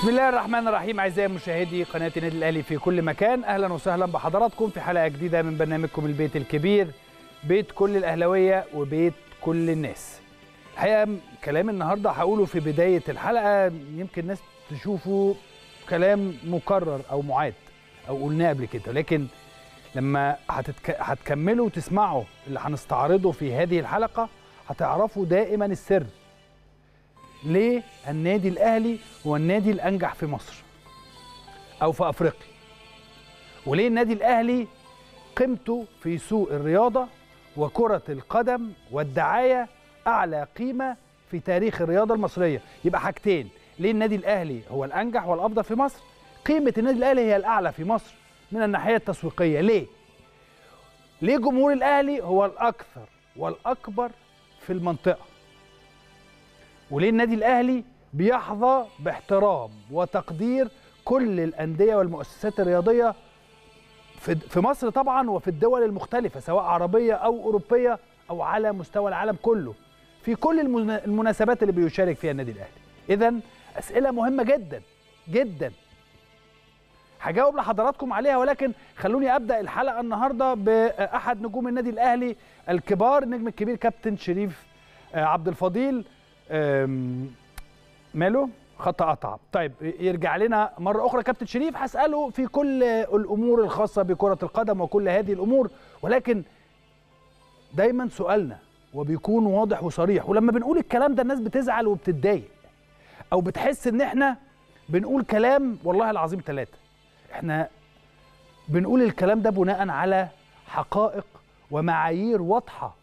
بسم الله الرحمن الرحيم اعزائي مشاهدي قناه النادي الاهلي في كل مكان اهلا وسهلا بحضراتكم في حلقه جديده من برنامجكم البيت الكبير بيت كل الاهلاويه وبيت كل الناس الحقيقه كلام النهارده هقوله في بدايه الحلقه يمكن الناس تشوفه كلام مكرر او معاد او قلناه قبل كده لكن لما هتتك... هتكملوا وتسمعوا اللي هنستعرضه في هذه الحلقه هتعرفوا دائما السر ليه النادي الاهلي هو النادي الانجح في مصر او في افريقيا وليه النادي الاهلي قيمته في سوق الرياضه وكره القدم والدعايه اعلى قيمه في تاريخ الرياضه المصريه يبقى حاجتين ليه النادي الاهلي هو الانجح والافضل في مصر قيمه النادي الاهلي هي الاعلى في مصر من الناحيه التسويقيه ليه ليه جمهور الاهلي هو الاكثر والاكبر في المنطقه وليه النادي الاهلي بيحظى باحترام وتقدير كل الانديه والمؤسسات الرياضيه في في مصر طبعا وفي الدول المختلفه سواء عربيه او اوروبيه او على مستوى العالم كله في كل المناسبات اللي بيشارك فيها النادي الاهلي اذا اسئله مهمه جدا جدا هجاوب لحضراتكم عليها ولكن خلوني ابدا الحلقه النهارده باحد نجوم النادي الاهلي الكبار النجم الكبير كابتن شريف عبد الفضيل ماله خط قطع طيب يرجع لنا مرة أخرى كابتن شريف هسأله في كل الأمور الخاصة بكرة القدم وكل هذه الأمور ولكن دايما سؤالنا وبيكون واضح وصريح ولما بنقول الكلام ده الناس بتزعل وبتتضايق أو بتحس إن إحنا بنقول كلام والله العظيم ثلاثة إحنا بنقول الكلام ده بناء على حقائق ومعايير واضحة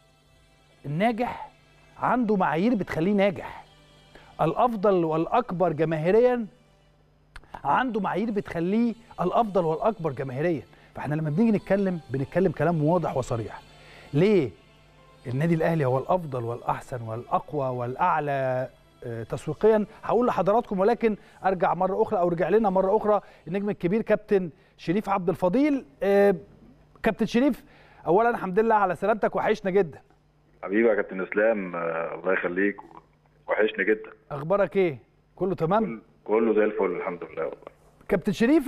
الناجح عنده معايير بتخليه ناجح الافضل والاكبر جماهيريا عنده معايير بتخليه الافضل والاكبر جماهيريا فاحنا لما بنيجي نتكلم بنتكلم كلام واضح وصريح ليه النادي الاهلي هو الافضل والاحسن والاقوى والاعلى تسويقيا هقول لحضراتكم ولكن ارجع مره اخرى او رجع لنا مره اخرى النجم الكبير كابتن شريف عبد الفضيل كابتن شريف اولا الحمد لله على سلامتك وحشنا جدا حبيبي يا كابتن اسلام الله يخليك وحشني جدا اخبارك ايه كله تمام كله زي الفل الحمد لله والله كابتن شريف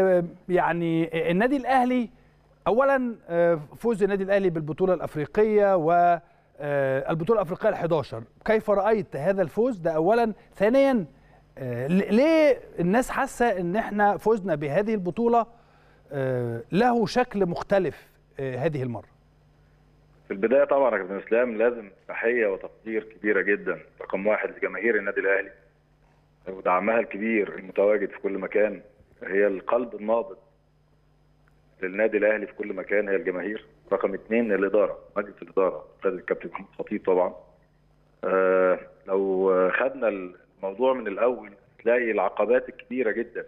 يعني النادي الاهلي اولا فوز النادي الاهلي بالبطوله الافريقيه والبطوله الافريقيه ال11 كيف رايت هذا الفوز ده اولا ثانيا ليه الناس حاسه ان احنا فزنا بهذه البطوله له شكل مختلف هذه المره في البدايه طبعا يا كابتن اسلام لازم تحيه وتقدير كبيره جدا رقم واحد لجماهير النادي الاهلي ودعمها الكبير المتواجد في كل مكان هي القلب النابض للنادي الاهلي في كل مكان هي الجماهير رقم اثنين الاداره مجلس الاداره قياده الكابتن محمود خطيب طبعا آه لو خدنا الموضوع من الاول تلاقي العقبات الكبيره جدا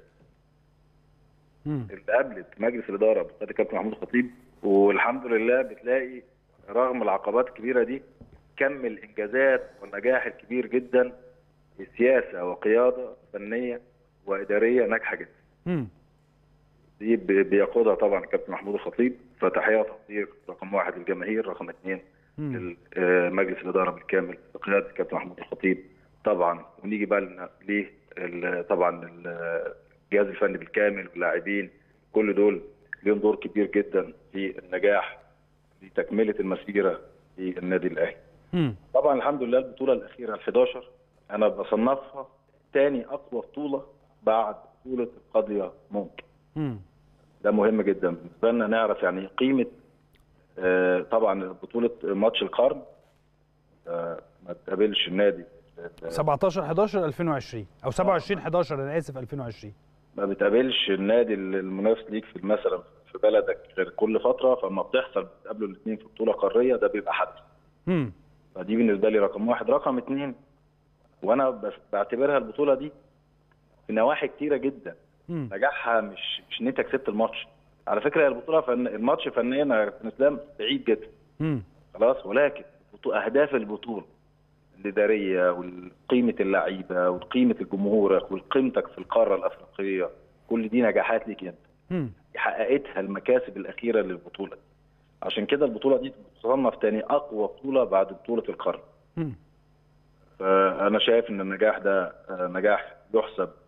اللي قابلت مجلس الاداره بقياده الكابتن محمود خطيب والحمد لله بتلاقي رغم العقبات الكبيره دي كم الانجازات والنجاح الكبير جدا بسياسه وقياده فنيه واداريه ناجحه جدا. مم. دي بيقودها طبعا الكابتن محمود الخطيب فتحيه وتقدير رقم واحد للجماهير رقم اثنين لمجلس الاداره بالكامل بقياده الكابتن محمود الخطيب طبعا ونيجي بقى ليه طبعا الجهاز الفني بالكامل واللاعبين كل دول ليهم دور كبير جدا في النجاح لتكمله المسيره في النادي الاهلي. طبعا الحمد لله البطوله الاخيره ال11 انا بصنفها ثاني اقوى بطوله بعد بطوله القضيه ممكن. مم. ده مهم جدا بالنسبه لنا نعرف يعني قيمه آه طبعا بطوله ماتش القرن آه ما تقابلش النادي 17 11 2020 او 27 11 انا اسف 2020 ما بتقابلش النادي المنافس ليك في مثلا في بلدك غير كل فتره فلما بتحصل بتقابلوا الاثنين في بطوله قاريه ده بيبقى حدث. امم فدي بالنسبه لي رقم واحد، رقم اثنين وانا بس بعتبرها البطوله دي في نواحي كتيره جدا مم. نجاحها مش مش ان انت كسبت الماتش. على فكره البطوله فن الماتش فنيا يا كابتن اسلام بعيد جدا. امم خلاص ولكن اهداف البطوله الاداريه وقيمه اللعيبه وقيمه الجمهورك وقيمتك في القاره الافريقيه كل دي نجاحات ليك انت. امم حققتها المكاسب الاخيره للبطوله دي. عشان كده البطوله دي تصنف تاني اقوى بطوله بعد بطوله القرن. مم. فانا شايف ان النجاح ده نجاح يحسب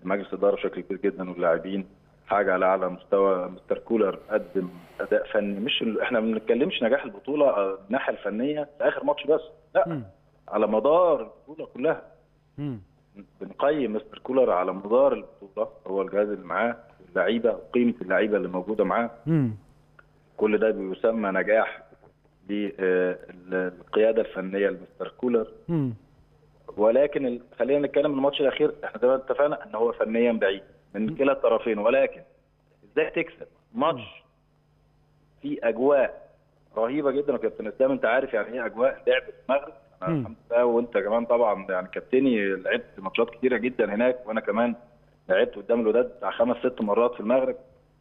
مجلس الاداره بشكل كبير جدا واللاعبين حاجه على اعلى مستوى مستر كولر قدم اداء فني مش احنا ما بنتكلمش نجاح البطوله من الناحيه الفنيه في اخر ماتش بس لا م. على مدار البطوله كلها م. بنقيم مستر كولر على مدار البطوله هو الجهاز اللي معاه اللعيبه وقيمه اللعيبه اللي موجوده معاه كل ده بيسمى نجاح للقياده الفنيه لمستر كولر م. ولكن خلينا نتكلم الماتش الاخير احنا زي ما اتفقنا ان هو فنيا بعيد من كلا الطرفين ولكن ازاي تكسب ماتش في اجواء رهيبه جدا وكابتن اسلام انت عارف يعني ايه اجواء لعب في المغرب انا الحمد لله وانت كمان طبعا يعني كابتني لعبت ماتشات كتيره جدا هناك وانا كمان لعبت قدام الوداد بتاع خمس ست مرات في المغرب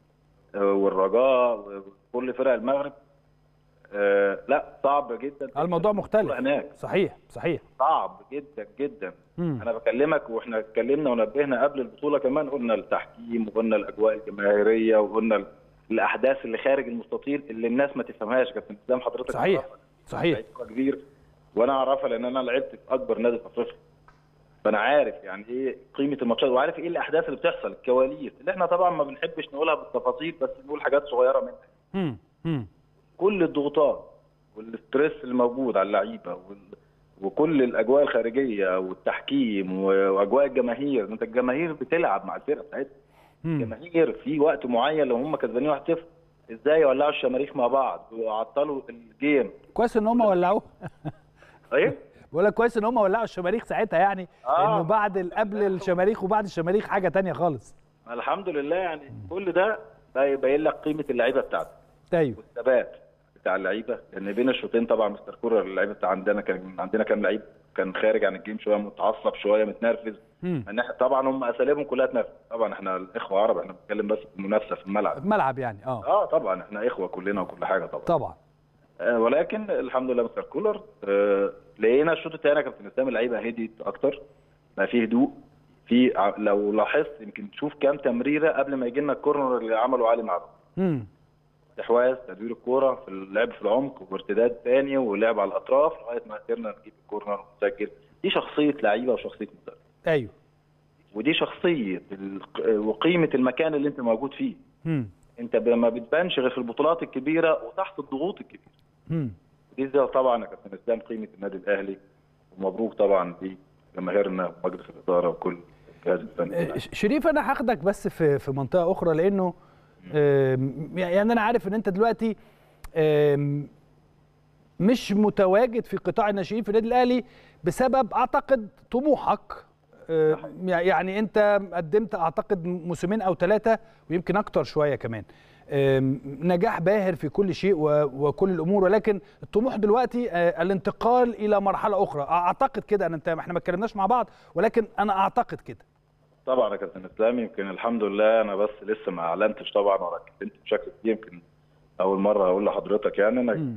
والرجاء وكل فرق المغرب آه لا صعب جدا الموضوع مختلف هناك صحيح صحيح صعب جدا جدا مم. انا بكلمك واحنا اتكلمنا ونبهنا قبل البطوله كمان قلنا التحكيم وقلنا الاجواء الجماهيريه وقلنا الاحداث اللي خارج المستطيل اللي الناس ما تفهمهاش كابتن اسلام حضرتك صحيح صحيح كبير وانا اعرفها لان انا لعبت في اكبر نادي في افريقيا فانا عارف يعني ايه قيمه الماتشات وعارف ايه الاحداث اللي بتحصل الكواليس اللي احنا طبعا ما بنحبش نقولها بالتفاصيل بس نقول حاجات صغيره منها مم. مم. كل الضغوطات والستريس الموجود على اللعيبه وال... وكل الاجواء الخارجيه والتحكيم واجواء الجماهير انت الجماهير بتلعب مع الفرقه بتاعتها الجماهير في وقت معين لو هم كسبانين 1-0 ازاي يولعوا الشماريخ مع بعض ويعطلوا الجيم كويس ان هم ولعوه ايه بقول لك كويس ان هم ولعوا الشماريخ ساعتها يعني آه. انه بعد قبل الشماريخ وبعد الشماريخ حاجه تانية خالص الحمد لله يعني كل ده يبين لك قيمه اللعيبه بتاعتك ايوه والثبات بتاع اللعيبه لان بين الشوطين طبعا مستر كورر اللعيبه بتاع عندنا كان عندنا كام لعيب كان خارج عن الجيم شويه متعصب شويه متنرفز ان طبعا هم اساليبهم كلها تنرفز طبعا احنا الاخوه عرب احنا بنتكلم بس في المنافسه في الملعب في الملعب يعني اه اه طبعا احنا اخوه كلنا وكل حاجه طبعا طبعا آه ولكن الحمد لله مستر كولر آه لقينا الشوط الثاني يا كابتن اسلام اللعيبه هديت اكتر بقى فيه هدوء في لو لاحظت يمكن تشوف كام تمريره قبل ما يجي لنا الكورنر اللي عمله علي معروف استحواذ تدوير الكوره في اللعب في العمق وارتداد ثاني ولعب على الاطراف لغايه ما قدرنا نجيب الكورنر ونسجل دي شخصيه لعيبه وشخصيه مدرب ايوه ودي شخصيه وقيمه المكان اللي انت موجود فيه مم. انت ما بتبانش غير في البطولات الكبيره وتحت الضغوط الكبيره مم. دي زي طبعا يا كابتن اسلام قيمه النادي الاهلي ومبروك طبعا لجماهيرنا ومجلس الاداره وكل الجهاز الفني شريف انا هاخدك بس في في منطقه اخرى لانه يعني انا عارف ان انت دلوقتي مش متواجد في قطاع الناشئين في النادي الاهلي بسبب اعتقد طموحك يعني انت قدمت اعتقد موسمين او ثلاثه ويمكن اكتر شويه كمان نجاح باهر في كل شيء وكل الامور ولكن الطموح دلوقتي الانتقال الى مرحله اخرى اعتقد كده انت احنا ما اتكلمناش مع بعض ولكن انا اعتقد كده طبعا يا كابتن اسلام يمكن الحمد لله انا بس لسه ما اعلنتش طبعا ولا اتكلمت بشكل كبير يمكن اول مره اقول لحضرتك يعني انا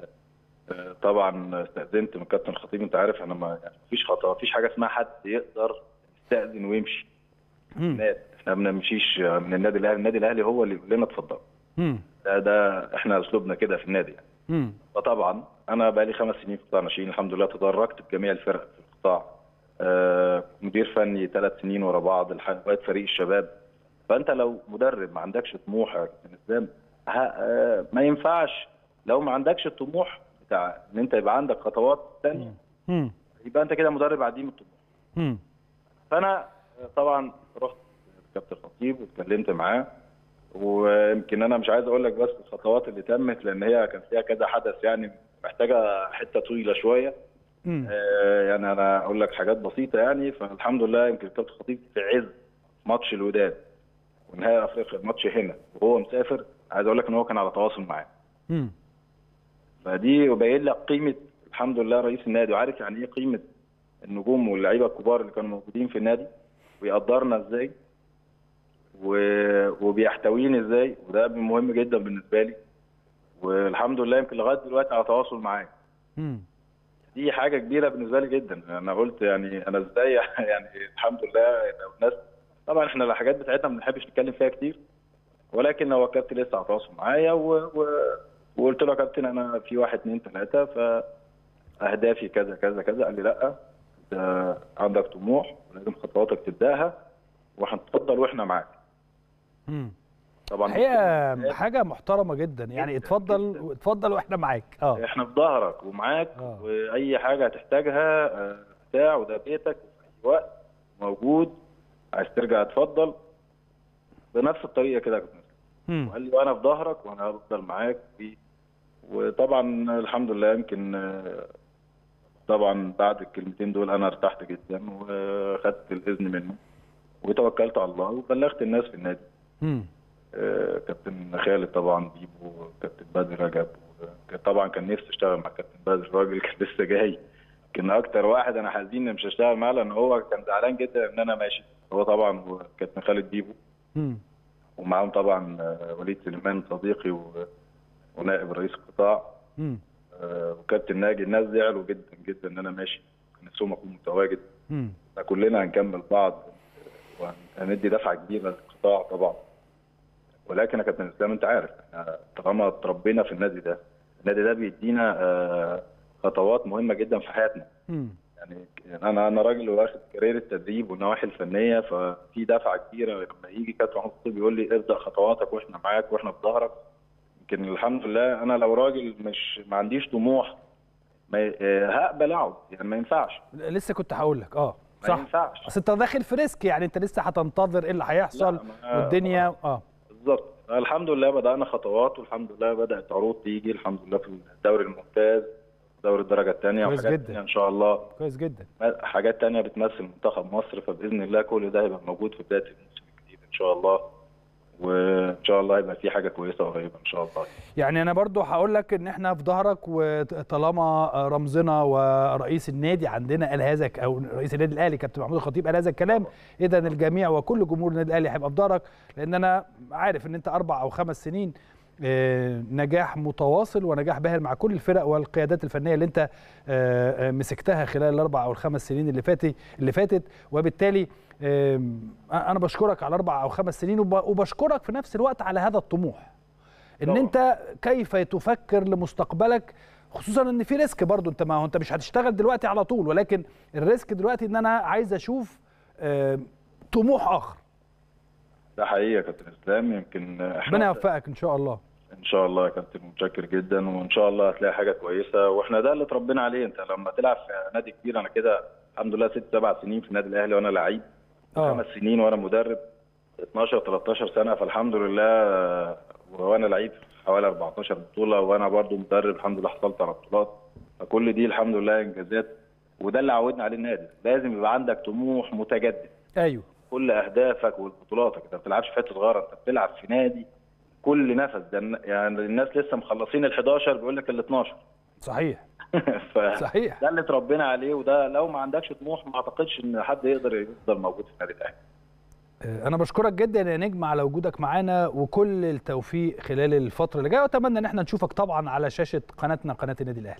طبعا استاذنت من كابتن الخطيب انت عارف انا ما يعني مفيش خطا مفيش حاجه اسمها حد يقدر يستاذن ويمشي احنا ما بنمشيش من النادي الاهلي النادي الاهلي هو اللي يقول لنا اتفضل ده ده احنا اسلوبنا كده في النادي يعني فطبعا انا بقى لي خمس سنين في قطاع ناشئين الحمد لله تدرجت بجميع الفرق في القطاع آه مدير فني ثلاث سنين ورا بعض لغايه فريق الشباب فانت لو مدرب ما عندكش طموح يا كابتن اسلام آه ما ينفعش لو ما عندكش الطموح بتاع ان انت يبقى عندك خطوات ثانيه يبقى انت كده مدرب عديم الطموح فانا طبعا رحت كابتن الخطيب واتكلمت معاه ويمكن انا مش عايز اقول لك بس الخطوات اللي تمت لان هي كان فيها كذا حدث يعني محتاجه حته طويله شويه آه يعني انا اقول لك حاجات بسيطه يعني فالحمد لله يمكن كابتن الخطيب في عز ماتش الوداد ونهائي افريقيا الماتش هنا وهو مسافر عايز اقول لك ان هو كان على تواصل معاه فدي وبين لك قيمه الحمد لله رئيس النادي وعارف يعني ايه قيمه النجوم واللعيبه الكبار اللي كانوا موجودين في النادي ويقدرنا ازاي وبيحتويني ازاي وده مهم جدا بالنسبه لي والحمد لله يمكن لغايه دلوقتي على تواصل معاه دي حاجه كبيره بالنسبه لي جدا انا قلت يعني انا ازاي يعني الحمد لله لو الناس طبعا احنا الحاجات بتاعتنا ما بنحبش نتكلم فيها كتير ولكن هو الكابتن لسه على تواصل معايا و... و... وقلت له يا كابتن انا في واحد اثنين ثلاثه فاهدافي كذا كذا كذا قال لي لا انت عندك طموح ولازم خطواتك تبداها وهنتفضل واحنا معاك مم. طبعا الحقيقه حاجه محترمه جدا يعني جداً، اتفضل جداً. اتفضل واحنا معاك اه احنا في ظهرك ومعاك آه. واي حاجه هتحتاجها آه، بتاع وده بيتك وفي اي وقت موجود عايز ترجع اتفضل بنفس الطريقه كده يا كابتن مم. وقال لي وانا في ظهرك وانا هفضل معاك في وطبعا الحمد لله يمكن آه، طبعا بعد الكلمتين دول انا ارتحت جدا وخدت الاذن منه وتوكلت على الله وبلغت الناس في النادي مم. آه، كابتن خالد طبعا بيبو كابتن بدر رجب كان- طبعا كان نفسي اشتغل مع كابتن بدر الراجل كان لسه جاي كان اكتر واحد انا حزين إن مش هشتغل معاه لان هو كان زعلان جدا ان انا ماشي هو طبعا وكابتن خالد بيبو مم. ومعاهم طبعا آه، وليد سليمان صديقي و- ونائب رئيس القطاع مم. آه، وكابتن ناجي الناس زعلوا جدا جدا ان انا ماشي كان نفسهم اكون متواجد مم. إحنا كلنا هنكمل بعض وهندي دفعه كبيره للقطاع طبعا ولكن يا كابتن اسلام انت عارف احنا طالما اتربينا في النادي ده النادي ده بيدينا آه، خطوات مهمه جدا في حياتنا مم. يعني انا انا راجل واخد كارير التدريب والنواحي الفنيه ففي دفعه كبيره لما يجي كابتن محمود الخطيب يقول لي ابدا خطواتك واحنا معاك واحنا في ظهرك يمكن الحمد لله انا لو راجل مش ما عنديش طموح ما ي- آه، هقبل اقعد يعني ما ينفعش لسه كنت هقول لك اه ما صح ينفعش اصل انت داخل في ريسك يعني انت لسه هتنتظر ايه اللي هيحصل لا، ما- والدنيا اه بالظبط الحمد لله بدأنا خطوات والحمد لله بدأت عروض تيجي الحمد لله في الدوري الممتاز دوري الدرجة الثانية كويس وحاجات جدا. تانية إن شاء الله كويس جدا حاجات تانية بتمثل منتخب مصر فبإذن الله كل ده هيبقى موجود في بداية الموسم الجديد إن شاء الله وإن شاء الله هيبقى في حاجة كويسة قريبة إن شاء الله يعني انا برضو هقول لك ان احنا في ظهرك وطالما رمزنا ورئيس النادي عندنا قال هذا ك- او رئيس النادي الاهلي كابتن محمود الخطيب قال هذا الكلام اذا الجميع وكل جمهور النادي الاهلي هيبقى في ظهرك لان انا عارف ان انت اربع او خمس سنين آه، نجاح متواصل ونجاح باهر مع كل الفرق والقيادات الفنيه اللي انت آه، آه، مسكتها خلال الاربع او الخمس سنين اللي فاتت اللي فاتت وبالتالي آم، انا بشكرك على اربع او خمس سنين وب- وبشكرك في نفس الوقت على هذا الطموح ان طبعا. انت كيف تفكر لمستقبلك خصوصا ان في ريسك برضو انت ما هو انت مش هتشتغل دلوقتي على طول ولكن الريسك دلوقتي ان انا عايز اشوف آه، طموح اخر ده حقيقي يا كابتن إسلام يمكن ربنا إحنا يوفقك ان شاء الله ان شاء الله يا كابتن متشكر جدا وان شاء الله هتلاقي حاجه كويسه واحنا ده اللي اتربينا عليه انت لما تلعب في نادي كبير انا كده الحمد لله ست سبع سنين في النادي الاهلي وانا لعيب اه خمس سنين وانا مدرب 12 13 سنه فالحمد لله آه، وانا لعيب حوالي 14 بطوله وانا برضو مدرب الحمد لله حصلت على بطولات فكل دي الحمد لله انجازات وده اللي عودنا عليه النادي لازم يبقى عندك طموح متجدد ايوه كل اهدافك وبطولاتك انت ما بتلعبش في حته صغيره انت بتلعب في نادي كل نفس ده الن- يعني الناس لسه مخلصين ال 11 بيقول لك ال 12 صحيح ف صحيح ده اللي اتربينا عليه وده لو ما عندكش طموح ما اعتقدش ان حد يقدر يفضل موجود في النادي الاهلي آه، انا بشكرك جدا يا نجم على وجودك معانا وكل التوفيق خلال الفتره اللي جايه واتمنى ان احنا نشوفك طبعا على شاشه قناتنا قناه النادي الاهلي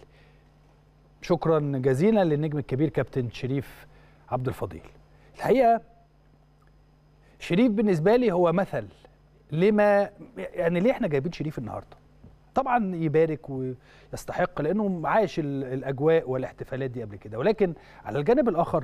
شكرا جزيلا للنجم الكبير كابتن شريف عبد الفضيل الحقيقه شريف بالنسبه لي هو مثل لما يعني ليه احنا جايبين شريف النهارده طبعا يبارك ويستحق لانه عايش ال- الاجواء والاحتفالات دي قبل كده ولكن على الجانب الاخر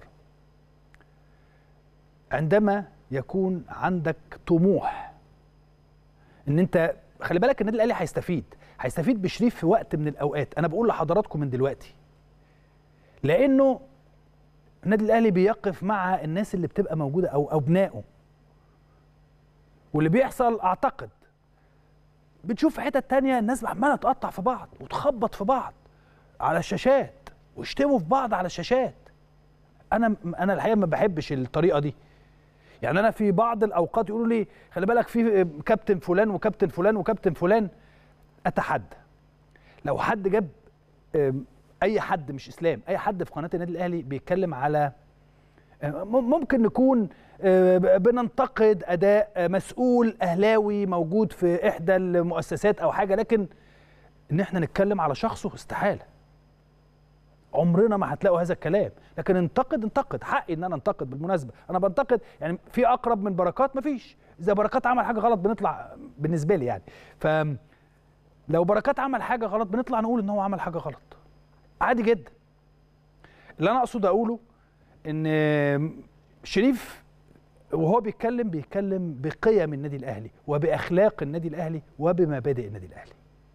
عندما يكون عندك طموح ان انت خلي بالك النادي الاهلي هيستفيد هيستفيد بشريف في وقت من الاوقات انا بقول لحضراتكم من دلوقتي لانه النادي الاهلي بيقف مع الناس اللي بتبقى موجوده او ابنائه واللي بيحصل اعتقد بتشوف في حتت تانية الناس عماله تقطع في بعض وتخبط في بعض على الشاشات ويشتموا في بعض على الشاشات انا انا الحقيقه ما بحبش الطريقه دي يعني انا في بعض الاوقات يقولوا لي خلي بالك في كابتن فلان وكابتن فلان وكابتن فلان اتحدى لو حد جاب أم، اي حد مش اسلام اي حد في قناه النادي الاهلي بيتكلم على أه، مم- ممكن نكون أه، ب- بننتقد اداء أه، مسؤول اهلاوي موجود في احدى المؤسسات او حاجه لكن ان احنا نتكلم على شخصه استحاله عمرنا ما هتلاقوا هذا الكلام لكن انتقد انتقد حقي ان انا انتقد بالمناسبه انا بنتقد يعني في اقرب من بركات مفيش اذا بركات عمل حاجه غلط بنطلع بالنسبه لي يعني ف لو بركات عمل حاجه غلط بنطلع نقول ان هو عمل حاجه غلط عادي جدا اللي انا اقصد اقوله ان شريف وهو بيتكلم بيتكلم بقيم النادي الاهلي وباخلاق النادي الاهلي وبمبادئ النادي الاهلي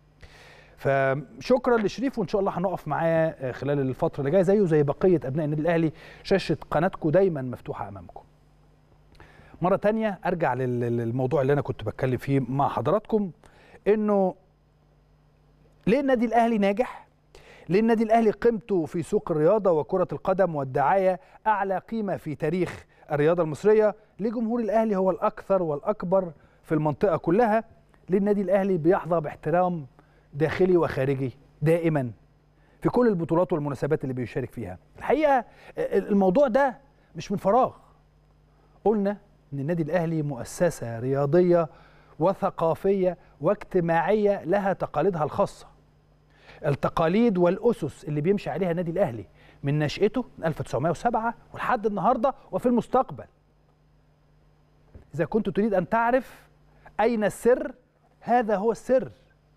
فشكرا لشريف وان شاء الله هنقف معاه خلال الفتره اللي جايه زيه زي بقيه ابناء النادي الاهلي شاشه قناتكم دايما مفتوحه امامكم مره تانية ارجع للموضوع اللي انا كنت بتكلم فيه مع حضراتكم انه ليه النادي الاهلي ناجح ليه النادي الاهلي قيمته في سوق الرياضه وكره القدم والدعايه اعلى قيمه في تاريخ الرياضه المصريه ليه جمهور الاهلي هو الاكثر والاكبر في المنطقه كلها ليه النادي الاهلي بيحظى باحترام داخلي وخارجي دائما في كل البطولات والمناسبات اللي بيشارك فيها الحقيقه الموضوع ده مش من فراغ قلنا ان النادي الاهلي مؤسسه رياضيه وثقافيه واجتماعيه لها تقاليدها الخاصه التقاليد والاسس اللي بيمشي عليها النادي الاهلي من نشأته من 1907 ولحد النهارده وفي المستقبل اذا كنت تريد ان تعرف اين السر هذا هو السر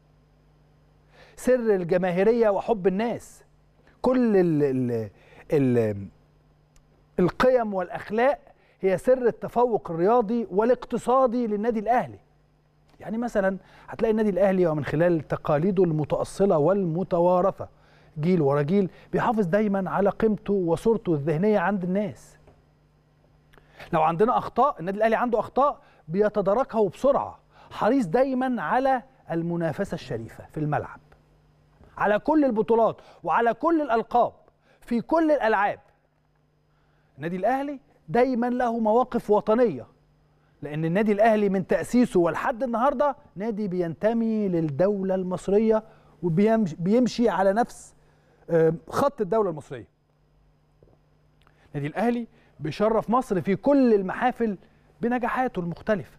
سر الجماهيريه وحب الناس كل ال ال ال القيم والاخلاق هي سر التفوق الرياضي والاقتصادي للنادي الاهلي يعني مثلا هتلاقي النادي الاهلي ومن خلال تقاليده المتاصله والمتوارثه جيل ورا جيل بيحافظ دايما على قيمته وصورته الذهنيه عند الناس لو عندنا اخطاء النادي الاهلي عنده اخطاء بيتداركها وبسرعه حريص دايما على المنافسه الشريفه في الملعب على كل البطولات وعلى كل الالقاب في كل الالعاب النادي الاهلي دايما له مواقف وطنيه لان النادي الاهلي من تاسيسه ولحد النهارده نادي بينتمي للدوله المصريه وبيمشي على نفس خط الدوله المصريه النادي الاهلي بيشرف مصر في كل المحافل بنجاحاته المختلفه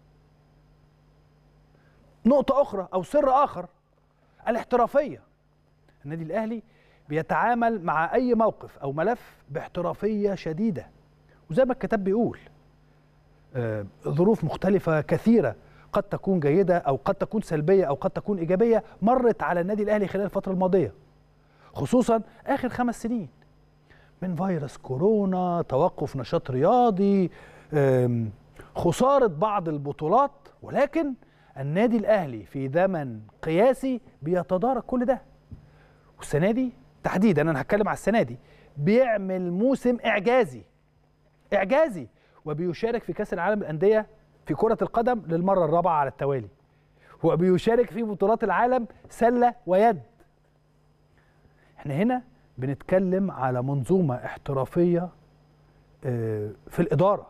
نقطه اخرى او سر اخر الاحترافيه النادي الاهلي بيتعامل مع اي موقف او ملف باحترافيه شديده وزي ما الكتاب بيقول آه ظروف مختلفه كثيره قد تكون جيده او قد تكون سلبيه او قد تكون ايجابيه مرت على النادي الاهلي خلال الفتره الماضيه خصوصا اخر خمس سنين من فيروس كورونا توقف نشاط رياضي خساره بعض البطولات ولكن النادي الاهلي في زمن قياسي بيتدارك كل ده والسنه دي تحديدا انا هتكلم على السنه دي بيعمل موسم اعجازي اعجازي وبيشارك في كاس العالم للانديه في كره القدم للمره الرابعه على التوالي وبيشارك في بطولات العالم سله ويد احنا هنا بنتكلم على منظومه احترافيه في الاداره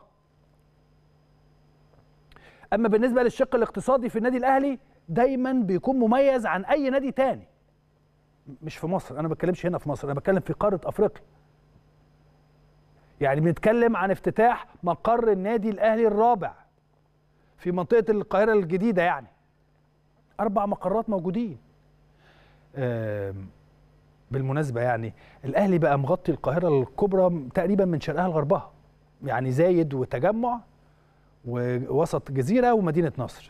اما بالنسبه للشق الاقتصادي في النادي الاهلي دايما بيكون مميز عن اي نادي تاني مش في مصر انا ما بتكلمش هنا في مصر انا بتكلم في قاره افريقيا يعني بنتكلم عن افتتاح مقر النادي الاهلي الرابع في منطقه القاهره الجديده يعني اربع مقرات موجودين بالمناسبه يعني الاهلي بقى مغطي القاهره الكبرى تقريبا من شرقها لغربها يعني زايد وتجمع ووسط جزيره ومدينه نصر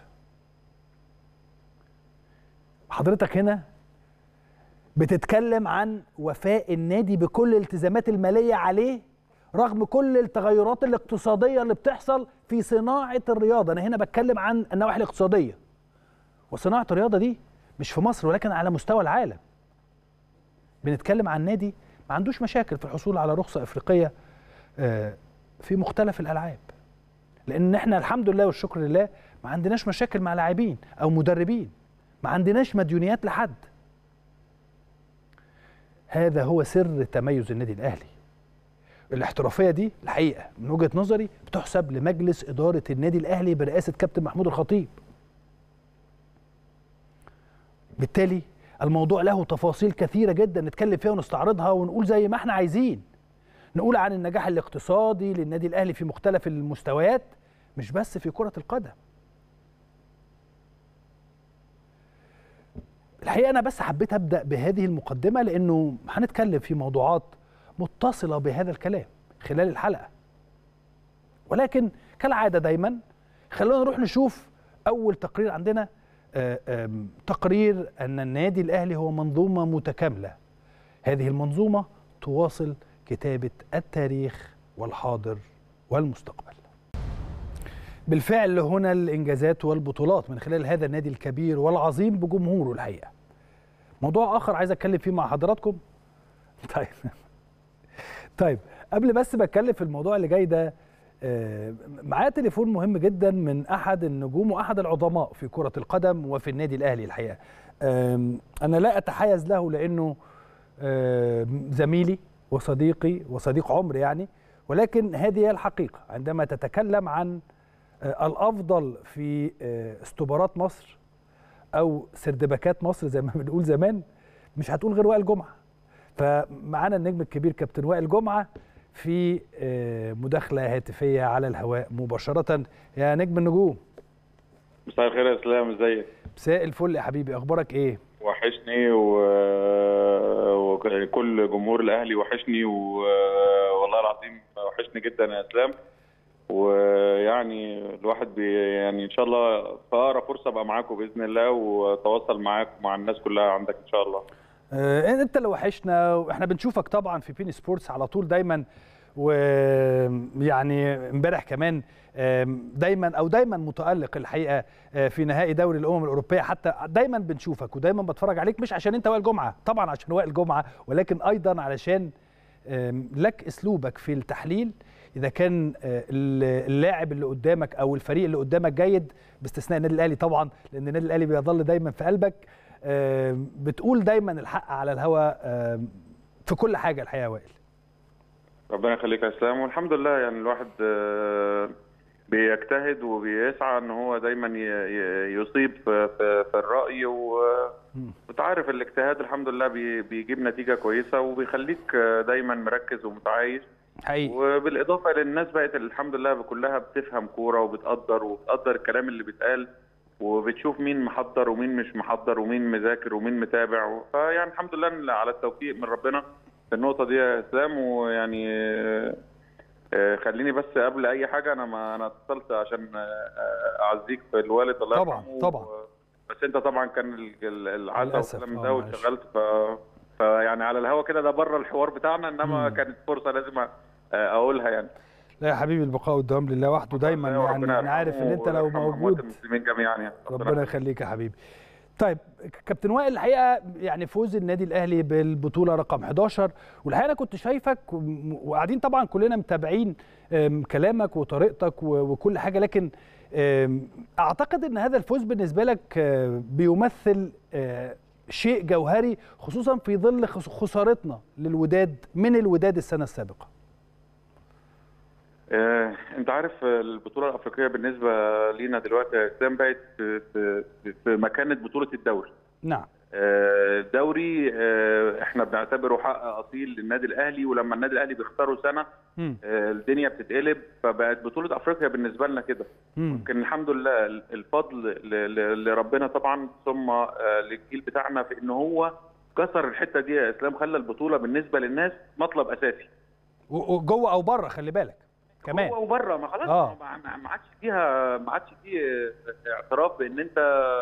حضرتك هنا بتتكلم عن وفاء النادي بكل الالتزامات الماليه عليه رغم كل التغيرات الاقتصاديه اللي بتحصل في صناعه الرياضه انا هنا بتكلم عن النواحي الاقتصاديه وصناعه الرياضه دي مش في مصر ولكن على مستوى العالم بنتكلم عن نادي ما عندوش مشاكل في الحصول على رخصه افريقيه في مختلف الالعاب لان احنا الحمد لله والشكر لله ما عندناش مشاكل مع لاعبين او مدربين ما عندناش مديونيات لحد هذا هو سر تميز النادي الاهلي الاحترافيه دي الحقيقه من وجهه نظري بتحسب لمجلس اداره النادي الاهلي برئاسه كابتن محمود الخطيب بالتالي الموضوع له تفاصيل كثيره جدا نتكلم فيها ونستعرضها ونقول زي ما احنا عايزين نقول عن النجاح الاقتصادي للنادي الاهلي في مختلف المستويات مش بس في كره القدم الحقيقه انا بس حبيت ابدا بهذه المقدمه لانه هنتكلم في موضوعات متصله بهذا الكلام خلال الحلقه ولكن كالعاده دايما خلونا نروح نشوف اول تقرير عندنا آآ آآ تقرير ان النادي الاهلي هو منظومه متكامله هذه المنظومه تواصل كتابه التاريخ والحاضر والمستقبل بالفعل هنا الانجازات والبطولات من خلال هذا النادي الكبير والعظيم بجمهوره الحقيقه موضوع اخر عايز اتكلم فيه مع حضراتكم طيب طيب قبل بس ما اتكلم في الموضوع اللي جاي ده آه، معايا تليفون مهم جدا من احد النجوم واحد العظماء في كره القدم وفي النادي الاهلي الحقيقه آم، انا لا اتحيز له لانه آم، زميلي وصديقي وصديق عمري يعني ولكن هذه هي الحقيقه عندما تتكلم عن آه، الافضل في آه، استبارات مصر او سردباكات مصر زي ما بنقول زمان مش هتقول غير وائل جمعه فمعانا النجم الكبير كابتن وائل جمعه في آه، مداخله هاتفيه على الهواء مباشره يا نجم النجوم مساء الخير يا اسلام ازيك مساء الفل يا حبيبي اخبارك ايه وحشني و... وكل جمهور الاهلي وحشني و... والله العظيم وحشني جدا يا اسلام ويعني الواحد بي... يعني ان شاء الله في اقرب فرصه ابقى معاكم باذن الله واتواصل معاكم مع الناس كلها عندك ان شاء الله آه، انت اللي وحشنا واحنا بنشوفك طبعا في بين سبورتس على طول دايما ويعني امبارح كمان آم، دايما او دايما متالق الحقيقه آه، في نهائي دوري الامم الاوروبيه حتى دايما بنشوفك ودايما بتفرج عليك مش عشان انت وائل جمعه طبعا عشان وائل جمعه ولكن ايضا علشان آم، لك اسلوبك في التحليل اذا كان آه، اللاعب اللي قدامك او الفريق اللي قدامك جيد باستثناء النادي الاهلي طبعا لان النادي الاهلي بيظل دايما في قلبك آم، بتقول دايما الحق على الهوا آم، في كل حاجه الحقيقه يا وائل ربنا يخليك يا اسلام والحمد لله يعني الواحد آه، بيجتهد وبيسعى ان هو دايما ي- ي- يصيب في, في, في الراي و- وتعرف الاجتهاد الحمد لله بي- بيجيب نتيجه كويسه وبيخليك آه، دايما مركز ومتعايش حقيقي وبالاضافه للناس بقت الحمد لله كلها بتفهم كوره وبتقدر وبتقدر الكلام اللي بيتقال وبتشوف مين محضر ومين مش محضر ومين مذاكر ومين متابع فيعني الحمد لله إن على التوفيق من ربنا في النقطه دي يا اسلام ويعني آه، آه، خليني بس قبل اي حاجه انا ما انا اتصلت عشان آه، اعزيك في الوالد الله طبعاً، يرحمه طبعاً. و- بس انت طبعا كان ال- ال- العزاء للأسف، والكلام آه، ده معلش. واشتغلت ف فيعني على الهوا كده ده بره الحوار بتاعنا انما مم. كانت فرصه لازم أ- اقولها يعني لا يا حبيبي البقاء والدوام لله وحده دايما ربنا يعني انا يرحمه عارف ان انت لو ويرحم أموات موجود المسلمين جميعا يعني ربنا يخليك يا حبيبي طيب كابتن وائل الحقيقه يعني فوز النادي الاهلي بالبطوله رقم 11 والحقيقه انا كنت شايفك وم- وقاعدين طبعا كلنا متابعين أم، كلامك وطريقتك و- وكل حاجه لكن أم، اعتقد ان هذا الفوز بالنسبه لك آه، بيمثل آه، شيء جوهري خصوصا في ظل خس- خسارتنا للوداد من الوداد السنه السابقه آه، انت عارف آه، البطوله الافريقيه بالنسبه لينا دلوقتي يا اسلام بقت في, في, في مكانه بطوله الدوري نعم آه، الدوري آه، احنا بنعتبره حق اصيل للنادي الاهلي ولما النادي الاهلي بيختاروا سنه مم. آه، الدنيا بتتقلب فبقت بطوله افريقيا بالنسبه لنا كده مم. لكن الحمد لله الفضل ل- ل- لربنا طبعا ثم آه، للجيل بتاعنا في ان هو كسر الحته دي يا اسلام خلى البطوله بالنسبه للناس مطلب اساسي و- وجوه او بره خلي بالك كمان هو وبره ما خلاص آه. ما ما- ما عادش فيها ما عادش فيه اعتراف بان انت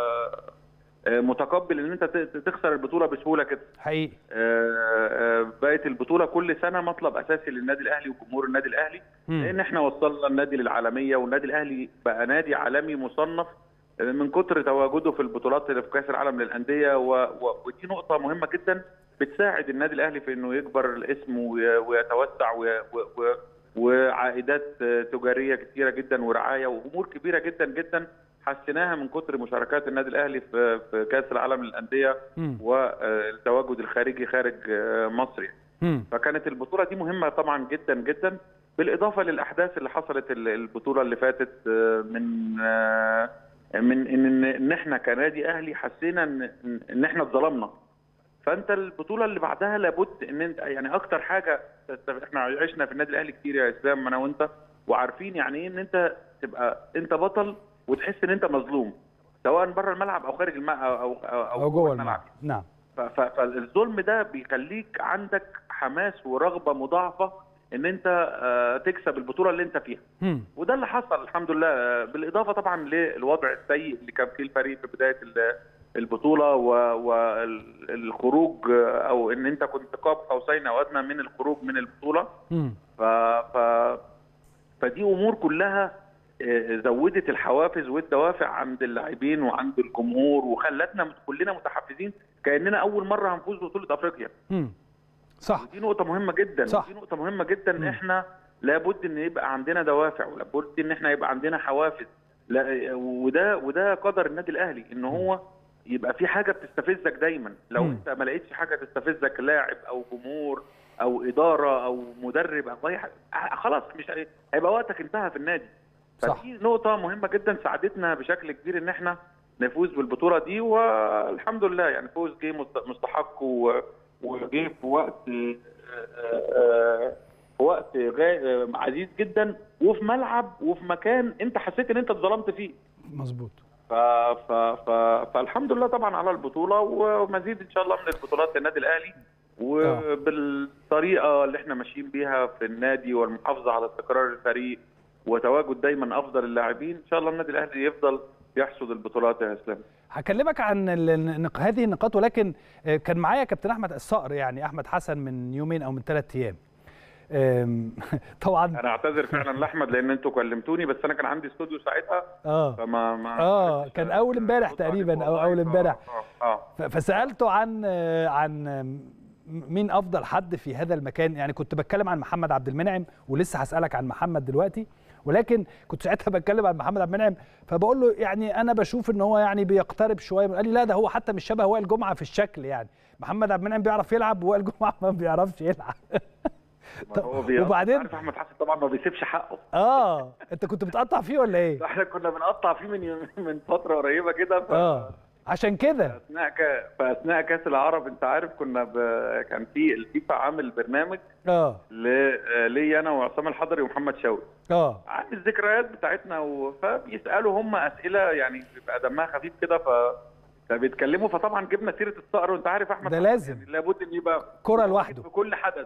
آه، متقبل ان انت ت- ت- تخسر البطوله بسهوله كده حقيقي آه، آه، بقت البطوله كل سنه مطلب اساسي للنادي الاهلي وجمهور النادي الاهلي مم. لان احنا وصلنا النادي للعالميه والنادي الاهلي بقى نادي عالمي مصنف من كتر تواجده في البطولات اللي في كاس العالم للانديه و... و... ودي نقطه مهمه جدا بتساعد النادي الاهلي في انه يكبر الاسم وي... ويتوسع و... و... و... وعائدات تجاريه كثيره جدا ورعايه وامور كبيره جدا جدا حسيناها من كتر مشاركات النادي الاهلي في في كاس العالم للانديه مم. والتواجد الخارجي خارج مصر يعني. مم. فكانت البطوله دي مهمه طبعا جدا جدا بالاضافه للاحداث اللي حصلت ال- البطوله اللي فاتت آه، من آه، من ان ان احنا كنادي اهلي حسينا ان ان احنا اتظلمنا فانت البطوله اللي بعدها لابد ان انت يعني اكتر حاجه احنا عشنا في النادي الاهلي كتير يا اسلام انا وانت وعارفين يعني ايه ان انت تبقى انت بطل وتحس ان انت مظلوم سواء بره الملعب او خارج الملعب او او, او جوه الملعب نعم ف- ف- فالظلم ده بيخليك عندك حماس ورغبه مضاعفه ان انت آه، تكسب البطوله اللي انت فيها مم. وده اللي حصل الحمد لله آه، بالاضافه طبعا للوضع السيء اللي كان فيه الفريق في بدايه ال- البطوله والخروج او ان انت كنت قاب قوسين او ادنى من الخروج من البطوله مم. ف... ف... فدي امور كلها آه، زودت الحوافز والدوافع عند اللاعبين وعند الجمهور وخلتنا كلنا متحفزين كاننا اول مره هنفوز ببطوله افريقيا مم. صح ودي نقطه مهمه جدا صح. ودي نقطه مهمه جدا مم. احنا لابد ان يبقى عندنا دوافع ولابد ان احنا يبقى عندنا حوافز لا وده وده قدر النادي الاهلي ان هو يبقى في حاجه بتستفزك دايما لو مم. انت ما لقيتش حاجه تستفزك لاعب او جمهور او اداره او مدرب او اي حاجه آه، خلاص مش هي- هيبقى وقتك انتهى في النادي صح. فدي نقطه مهمه جدا ساعدتنا بشكل كبير ان احنا نفوز بالبطوله دي والحمد لله يعني فوز جه مست- مستحق و- وجه في وقت آه، آه، في وقت غا- آه، عزيز جدا وفي ملعب وفي مكان انت حسيت ان انت اتظلمت فيه مظبوط ف... ف... ف... فالحمد لله طبعا على البطوله ومزيد ان شاء الله من البطولات للنادي الاهلي وبالطريقه اللي احنا ماشيين بيها في النادي والمحافظه على استقرار الفريق وتواجد دايما افضل اللاعبين ان شاء الله النادي الاهلي يفضل يحصد البطولات يا اسلام هكلمك عن ال- النق- هذه النقاط ولكن آه، كان معايا كابتن احمد الصقر يعني احمد حسن من يومين او من ثلاث ايام آم، طبعا انا اعتذر فعلا لاحمد لان انتوا كلمتوني بس انا كان عندي استوديو ساعتها اه فما ما آه، كان أول امبارح أرد تقريباً عليك أو والله. أول امبارح. اه, آه. ف- فسالته عن آه، عن آم، مين افضل حد في هذا المكان يعني كنت بتكلم عن محمد عبد المنعم ولسه هسالك عن محمد دلوقتي ولكن كنت ساعتها بتكلم عن محمد عبد المنعم فبقول له يعني انا بشوف ان هو يعني بيقترب شويه قال لي لا ده هو حتى مش شبه وائل جمعه في الشكل يعني محمد عبد المنعم بيعرف يلعب ووائل جمعه ما بيعرفش يلعب ما هو بي- وبعدين- عارف احمد حسن طبعا ما بيسيبش حقه اه انت كنت بتقطع فيه ولا ايه احنا كنا بنقطع فيه من يوم- من فتره قريبه كده ف... اه عشان كده اثناء ك... فاثناء كاس العرب انت عارف كنا ب... كان في الفيفا عامل برنامج اه ل... لي انا وعصام الحضري ومحمد شوقي اه عن الذكريات بتاعتنا و... فبيسالوا هم اسئله يعني بيبقى دمها خفيف كده ف فبيتكلموا فطبعا جبنا سيره الصقر وانت عارف احمد ده حسن لازم. يعني لابد ان يبقى كرة لوحده. في كل حدث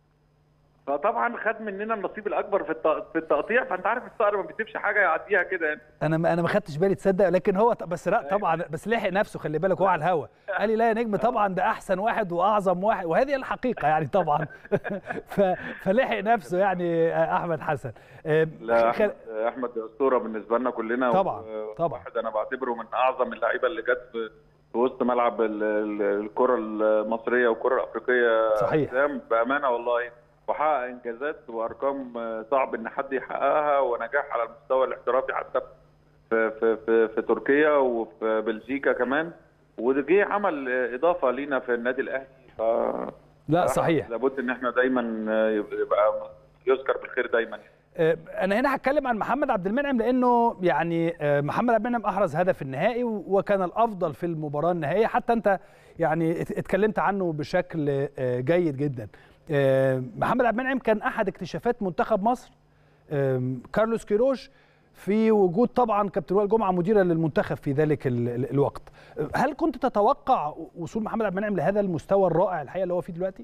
فطبعا خد مننا النصيب الاكبر في الت... في التقطيع فانت عارف الصقر ما بيسيبش حاجه يعديها كده يعني انا ما انا ما خدتش بالي تصدق لكن هو ط- بس لا طبعا بس لحق نفسه خلي بالك هو على الهوا قال لي لا يا نجم طبعا ده احسن واحد واعظم واحد وهذه الحقيقه يعني طبعا ف... فلحق نفسه يعني احمد حسن آه، لا خل- احمد احمد اسطوره بالنسبه لنا كلنا طبعاً، و- طبعاً. واحد انا بعتبره من اعظم اللعيبه اللي جت في في وسط ملعب ال- ال- الكره المصريه والكره الافريقيه صحيح. اسلام بامانه والله وحقق انجازات وارقام صعب ان حد يحققها ونجاح على المستوى الاحترافي حتى في في في, في تركيا وفي بلجيكا كمان وده جه عمل اضافه لينا في النادي الاهلي ف لا صحيح لابد ان احنا دايما يبقى يذكر بالخير دايما آه، انا هنا هتكلم عن محمد عبد المنعم لانه يعني آه، محمد عبد المنعم احرز هدف النهائي و- وكان الافضل في المباراه النهائيه حتى انت يعني ات- اتكلمت عنه بشكل آه، جيد جدا آه، محمد عبد المنعم كان احد اكتشافات منتخب مصر آم، كارلوس كيروش في وجود طبعا كابتن وائل جمعه مديرا للمنتخب في ذلك ال- ال- الوقت آه، هل كنت تتوقع وصول محمد عبد المنعم لهذا المستوى الرائع الحقيقه اللي هو فيه دلوقتي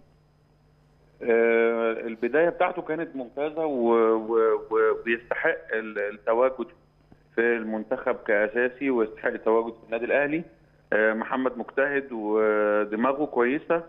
آه، البدايه بتاعته كانت ممتازه و- و- و- ويستحق ال- التواجد في المنتخب كاساسي ويستحق التواجد في النادي الاهلي آه، محمد مجتهد ودماغه كويسه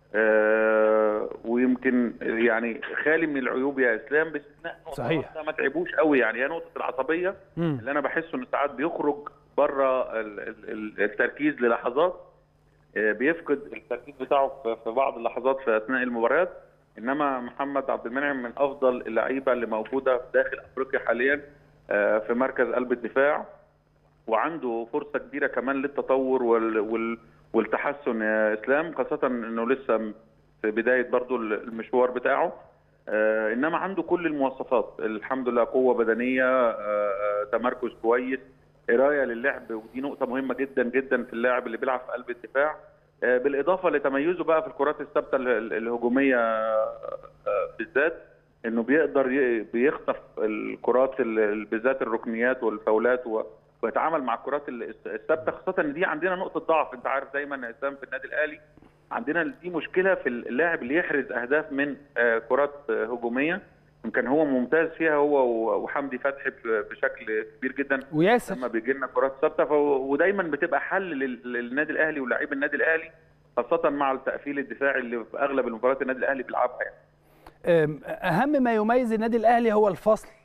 آه، ويمكن يعني خالي من العيوب يا اسلام باستثناء نقطة صحيح. واحدة ما تعبوش قوي يعني هي نقطه العصبيه مم. اللي انا بحسه انه ساعات بيخرج بره ال- ال- ال- التركيز للحظات آه، بيفقد التركيز بتاعه في- في بعض اللحظات في اثناء المباريات انما محمد عبد المنعم من افضل اللعيبه اللي موجوده في داخل افريقيا حاليا آه، في مركز قلب الدفاع وعنده فرصه كبيره كمان للتطور وال وال والتحسن يا اسلام خاصه انه لسه في بدايه برضو المشوار بتاعه آه، انما عنده كل المواصفات الحمد لله قوه بدنيه آه، آه، تمركز كويس قرايه للعب ودي نقطه مهمه جدا جدا في اللاعب اللي بيلعب في قلب الدفاع آه، بالاضافه لتميزه بقى في الكرات الثابته ال- ال- الهجوميه آه، آه، بالذات انه بيقدر ي- بيخطف الكرات ال- بالذات الركنيات والفاولات و- ويتعامل مع الكرات ال- الثابته خاصه ان دي عندنا نقطه ضعف انت عارف دايما يا اسلام في النادي الاهلي عندنا دي مشكله في اللاعب اللي يحرز اهداف من آه، كرات آه، هجوميه يمكن هو ممتاز فيها هو و- وحمدي فتحي ب- بشكل كبير جدا وياسر لما بيجي لنا كرات ثابته فهو- ودايما بتبقى حل لل- للنادي الاهلي ولاعيب النادي الاهلي خاصه مع التقفيل الدفاعي اللي في اغلب المباريات النادي الاهلي بيلعبها يعني. أم، اهم ما يميز النادي الاهلي هو الفصل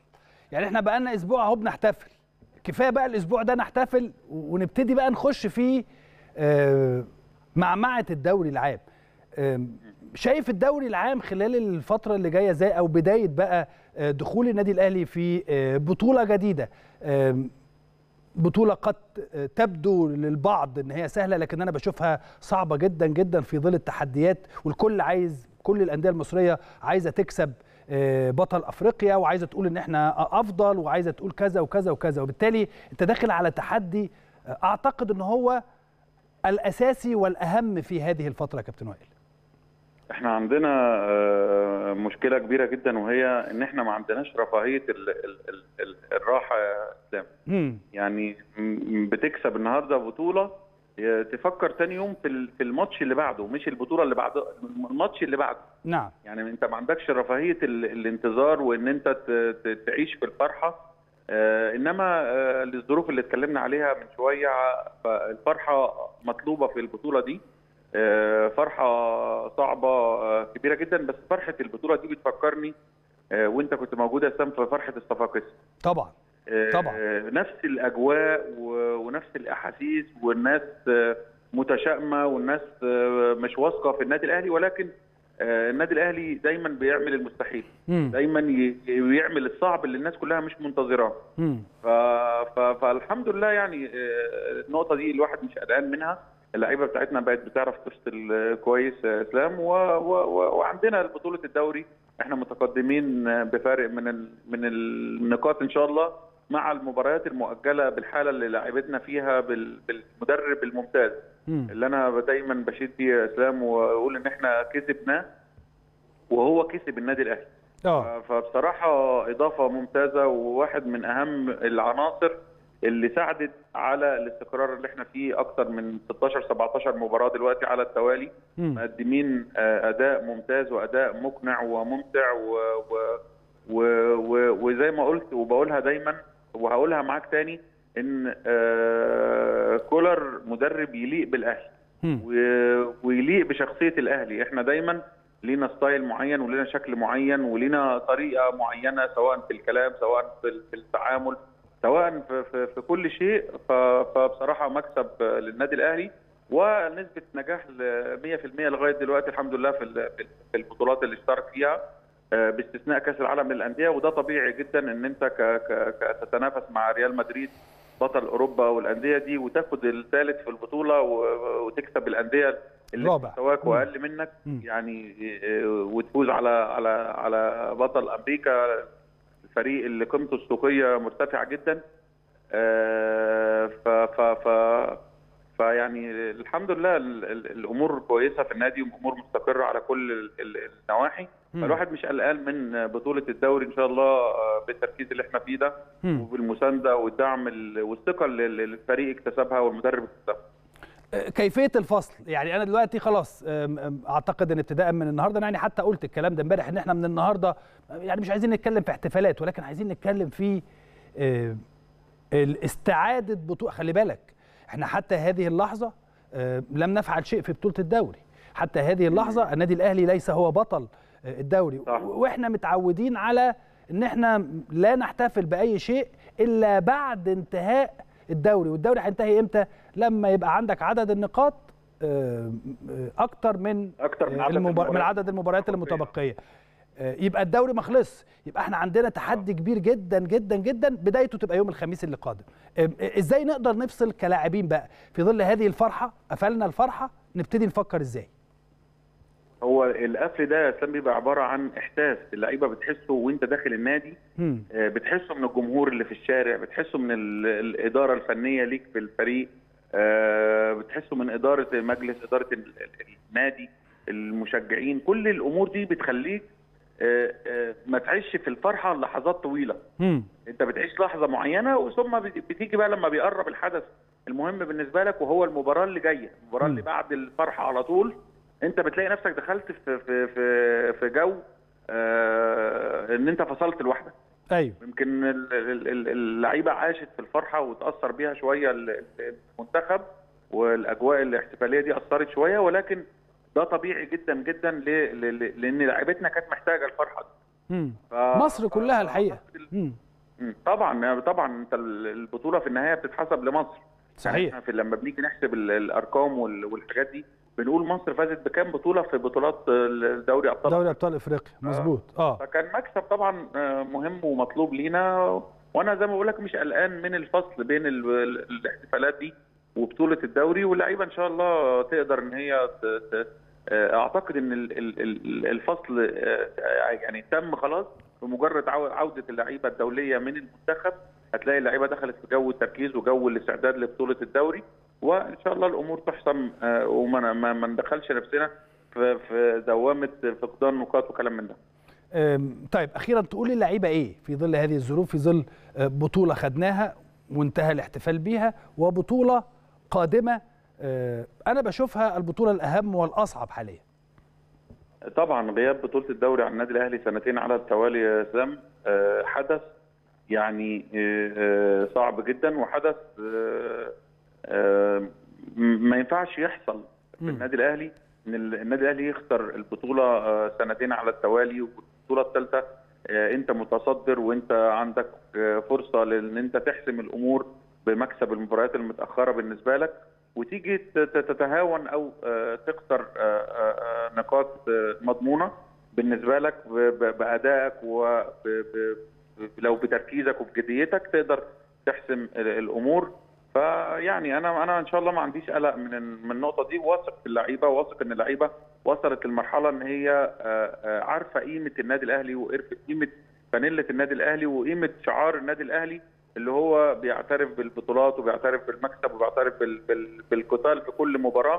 يعني احنا بقالنا اسبوع اهو بنحتفل كفايه بقى الاسبوع ده نحتفل ونبتدي بقى نخش في آه، معمعه الدوري العام آم، شايف الدوري العام خلال الفتره اللي جايه ازاي او بدايه بقى آه، دخول النادي الاهلي في آه، بطوله جديده آم، بطولة قد تبدو للبعض ان هي سهلة لكن انا بشوفها صعبة جدا جدا في ظل التحديات والكل عايز كل الأندية المصرية عايزة تكسب آه، بطل افريقيا وعايزة تقول ان احنا افضل وعايزة تقول كذا وكذا وكذا وبالتالي انت داخل على تحدي آه، اعتقد ان هو الاساسي والاهم في هذه الفترة يا كابتن وائل احنا عندنا آه، مشكله كبيره جدا وهي ان احنا ما عندناش رفاهيه ال- ال- ال- ال- الراحه يا اسلام مم. يعني م- بتكسب النهارده بطوله ي- تفكر تاني يوم في ال- في الماتش اللي بعده مش البطوله اللي بعده الماتش اللي بعده نعم يعني انت ما عندكش رفاهيه ال- الانتظار وان انت ت- ت- تعيش في الفرحه آه انما آه للظروف اللي اتكلمنا عليها من شويه فالفرحه مطلوبه في البطوله دي آه فرحه صعبه آه كبيره جدا بس فرحه البطوله دي بتفكرني آه وانت كنت موجود يا سام في فرحه الصفاقسي طبعا آه، طبعا. نفس الاجواء و- ونفس الاحاسيس والناس آه، متشائمه والناس آه، مش واثقه في النادي الاهلي ولكن آه، النادي الاهلي دايما بيعمل المستحيل مم. دايما ي- يعمل الصعب اللي الناس كلها مش منتظراه مم. ف... ف... فالحمد لله يعني آه، النقطه دي الواحد مش قلقان منها اللعيبه بتاعتنا بقت بتعرف تفصل آه، كويس آه، اسلام و... و... و... وعندنا بطوله الدوري احنا متقدمين آه، بفارق من ال... من النقاط ان شاء الله مع المباريات المؤجله بالحاله اللي لعبتنا فيها بال... بالمدرب الممتاز مم. اللي انا دايما بشيد فيه يا اسلام واقول ان احنا كسبناه وهو كسب النادي الاهلي اه فبصراحة إضافة ممتازة وواحد من أهم العناصر اللي ساعدت على الاستقرار اللي احنا فيه أكتر من 16 17 مباراة دلوقتي على التوالي مم. مقدمين آه، أداء ممتاز وأداء مقنع وممتع و... و... و... و... وزي ما قلت وبقولها دايما وهقولها معاك تاني إن آه، كولر مدرب يليق بالأهلي مم. و- ويليق بشخصيه الاهلي احنا دايما لينا ستايل معين ولينا شكل معين ولينا طريقه معينه سواء في الكلام سواء في في التعامل سواء في, في, في كل شيء ف- فبصراحه مكسب للنادي الاهلي ونسبه نجاح ل 100% لغايه دلوقتي الحمد لله في ال- في البطولات اللي اشترك فيها آه، باستثناء كاس العالم للانديه وده طبيعي جدا ان انت ك ك ك- تتنافس مع ريال مدريد بطل اوروبا والانديه دي وتاخد الثالث في البطوله و- وتكسب الانديه اللي رابع. مستواك مم. واقل منك مم. يعني آه، وتفوز على على على بطل امريكا الفريق اللي قيمته السوقيه مرتفعه جدا آه، ف ف ف فيعني الحمد لله ال- ال- الامور كويسه في النادي والامور مستقره على كل ال- ال- النواحي مم. فالواحد مش قلقان من بطوله الدوري ان شاء الله آه، بالتركيز اللي احنا فيه ده مم. وبالمسانده والدعم ال- والثقه اللي اللي الفريق اكتسبها والمدرب اكتسبها كيفيه الفصل يعني انا دلوقتي خلاص أم، أم، اعتقد ان ابتداء من النهارده أنا يعني حتى قلت الكلام ده امبارح ان احنا من النهارده يعني مش عايزين نتكلم في احتفالات ولكن عايزين نتكلم في آه، الاستعاده بطوله خلي بالك احنا حتى هذه اللحظه آه، لم نفعل شيء في بطوله الدوري حتى هذه اللحظه النادي الاهلي ليس هو بطل آه، الدوري صح. واحنا متعودين على ان احنا لا نحتفل باي شيء الا بعد انتهاء الدوري والدوري هينتهي امتى لما يبقى عندك عدد النقاط آه، آه، اكتر من أكتر من آه، عدد المبار- من المباريات عدد المباريات المتبقية. المتبقيه آه، يبقى الدوري ما خلص يبقى احنا عندنا تحدي كبير جدا جدا جدا بدايته تبقى يوم الخميس اللي قادم آه، آه، ازاي نقدر نفصل كلاعبين بقى في ظل هذه الفرحه قفلنا الفرحه نبتدي نفكر ازاي هو القفل ده يا اسلام بيبقى عباره عن احساس اللعيبه بتحسه وانت داخل النادي مم. آه، بتحسه من الجمهور اللي في الشارع بتحسه من ال- الاداره الفنيه ليك في الفريق آه، بتحسه من اداره مجلس اداره ال- ال- النادي المشجعين كل الامور دي بتخليك آه، آه، ما تعيش في الفرحه لحظات طويله مم. انت بتعيش لحظه معينه وثم بت- بتيجي بقى لما بيقرب الحدث المهم بالنسبه لك وهو المباراه اللي جايه المباراه مم. اللي بعد الفرحه على طول انت بتلاقي نفسك دخلت في في في, في جو آه ان انت فصلت لوحدك ايوه يمكن ال- ال- ال- اللعيبه عاشت في الفرحه وتاثر بيها شويه ال- المنتخب والاجواء الاحتفاليه دي اثرت شويه ولكن ده طبيعي جدا جدا ل- ل- ل- لان لعيبتنا كانت محتاجه الفرحه دي مم. ف- مصر كلها الحقيقه فأعتقد ال- مم. مم. طبعا طبعا انت البطوله في النهايه بتتحسب لمصر صحيح يعني في لما بنيجي نحسب ال- الارقام وال- والحاجات دي بنقول مصر فازت بكام بطوله في بطولات دوري ابطال دوري ابطال افريقيا مظبوط اه فكان مكسب طبعا آه، مهم ومطلوب لينا وانا زي ما بقول لك مش قلقان من الفصل بين ال- ال- الاحتفالات دي وبطوله الدوري واللعيبه ان شاء الله تقدر ان هي ت- ت- آه، اعتقد ان ال- ال- ال- الفصل آه، يعني تم خلاص بمجرد عو- عوده اللعيبه الدوليه من المنتخب هتلاقي اللعيبه دخلت في جو التركيز وجو الاستعداد لبطوله الدوري وان شاء الله الامور تحسم آه، وما ما ما ندخلش نفسنا في في دوامه فقدان نقاط وكلام من ده أم، طيب اخيرا تقول للعيبه ايه في ظل هذه الظروف في ظل آه، بطوله خدناها وانتهى الاحتفال بيها وبطوله قادمه آه، انا بشوفها البطوله الاهم والاصعب حاليا طبعا غياب بطولة الدوري عن النادي الأهلي سنتين على التوالي يا سام آه، حدث يعني آه، آه، صعب جدا وحدث آه، آه، م- ما ينفعش يحصل في مم. النادي الأهلي إن ال- النادي الأهلي يخسر البطولة آه، سنتين على التوالي والبطولة الثالثة آه، أنت متصدر وأنت عندك آه، فرصة لأن أنت تحسم الأمور بمكسب المباريات المتأخرة بالنسبة لك وتيجي ت- ت- تتهاون او آه، تخسر آه، آه، آه، نقاط آه، مضمونه بالنسبه لك ب- ب- بادائك ولو بتركيزك وبجديتك تقدر تحسم ال- الامور فيعني انا انا ان شاء الله ما عنديش قلق من ال- من النقطه دي واثق في اللعيبه واثق ان اللعيبه وصلت للمرحله ان هي آه، آه، عارفه قيمه النادي الاهلي وعرفت قيمه فانيله النادي الاهلي وقيمه شعار النادي الاهلي اللي هو بيعترف بالبطولات وبيعترف بالمكسب وبيعترف بال- بال- بالقتال في كل مباراه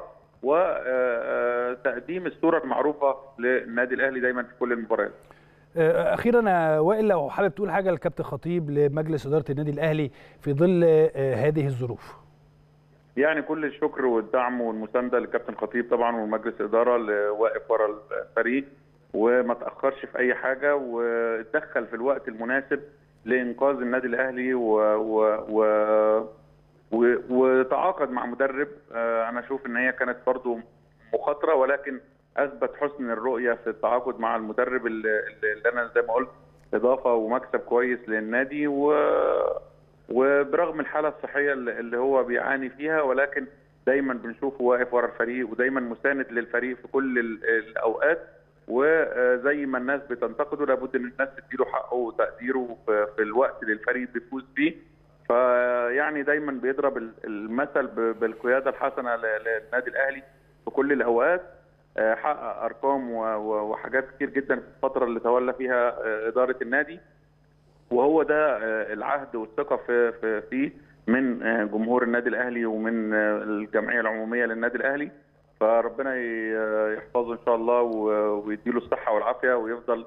وتقديم الصوره المعروفه للنادي الاهلي دايما في كل المباريات. آه، اخيرا يا وائل لو حابب تقول حاجه للكابتن خطيب لمجلس اداره النادي الاهلي في ظل آه، هذه الظروف يعني كل الشكر والدعم والمسانده للكابتن خطيب طبعا ومجلس الاداره اللي واقف ورا الفريق وما تاخرش في اي حاجه واتدخل في الوقت المناسب لانقاذ النادي الاهلي و, و, و و- وتعاقد مع مدرب آه، انا اشوف ان هي كانت برضو مخاطره ولكن اثبت حسن الرؤيه في التعاقد مع المدرب اللي, اللي انا زي ما قلت اضافه ومكسب كويس للنادي و وبرغم الحاله الصحيه اللي اللي هو بيعاني فيها ولكن دايما بنشوفه واقف ورا الفريق ودايما مساند للفريق في كل ال- الاوقات وزي ما الناس بتنتقده لابد ان الناس تديله حقه وتقديره في في الوقت اللي الفريق بيفوز بيه فيعني دايما بيضرب ال- المثل ب- بالقياده الحسنه ل- للنادي الاهلي في كل الاوقات آه، حقق ارقام و- و- وحاجات كتير جدا في الفتره اللي تولى فيها آه، اداره النادي وهو ده آه، العهد والثقه في في- فيه من آه، جمهور النادي الاهلي ومن آه، الجمعيه العموميه للنادي الاهلي فربنا ي- يحفظه ان شاء الله و- ويديله الصحه والعافيه ويفضل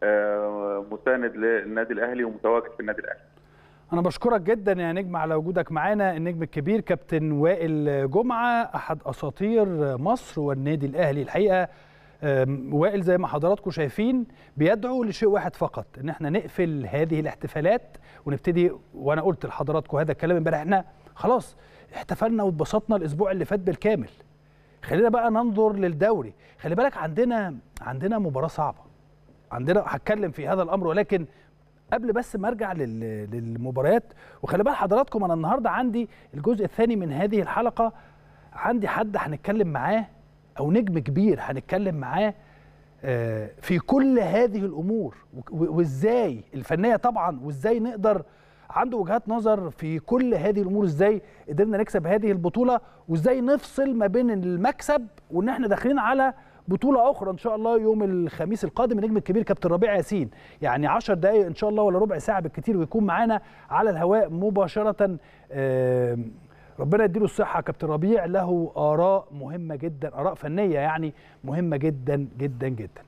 آه، مساند للنادي الاهلي ومتواجد في النادي الاهلي انا بشكرك جدا يا نجم على وجودك معانا النجم الكبير كابتن وائل جمعه احد اساطير مصر والنادي الاهلي الحقيقه أم، وائل زي ما حضراتكم شايفين بيدعو لشيء واحد فقط ان احنا نقفل هذه الاحتفالات ونبتدي وانا قلت لحضراتكم هذا الكلام امبارح احنا خلاص احتفلنا واتبسطنا الاسبوع اللي فات بالكامل خلينا بقى ننظر للدوري خلي بالك عندنا عندنا مباراه صعبه عندنا هتكلم في هذا الامر ولكن قبل بس ما ارجع لل- للمباريات وخلي بال حضراتكم انا النهارده عندي الجزء الثاني من هذه الحلقه عندي حد هنتكلم معاه او نجم كبير هنتكلم معاه آه، في كل هذه الامور و- وازاي الفنيه طبعا وازاي نقدر عنده وجهات نظر في كل هذه الامور ازاي قدرنا نكسب هذه البطوله وازاي نفصل ما بين المكسب وان احنا داخلين على بطوله اخرى ان شاء الله يوم الخميس القادم النجم الكبير كابتن ربيع ياسين يعني 10 دقائق ان شاء الله ولا ربع ساعه بالكثير ويكون معانا على الهواء مباشره آم، ربنا يديله الصحه كابتن ربيع له اراء مهمه جدا اراء فنيه يعني مهمه جدا جدا جدا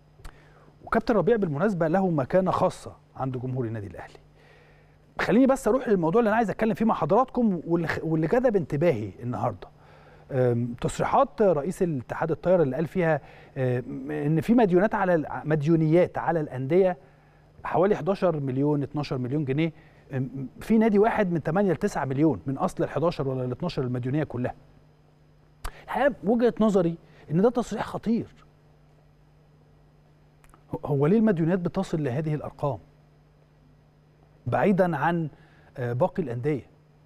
وكابتن ربيع بالمناسبه له مكانه خاصه عند جمهور النادي الاهلي خليني بس اروح للموضوع اللي انا عايز اتكلم فيه مع حضراتكم واللي واللي جذب انتباهي النهارده أم، تصريحات رئيس الاتحاد الطايره اللي قال فيها أم، ان في مديونات على مديونيات على الانديه حوالي 11 مليون 12 مليون جنيه أم، في نادي واحد من 8 ل 9 مليون من اصل ال 11 ولا ال 12 المديونيه كلها الحقيقه وجهه نظري ان ده تصريح خطير هو ليه المديونيات بتصل لهذه الارقام بعيدا عن آه، باقي الانديه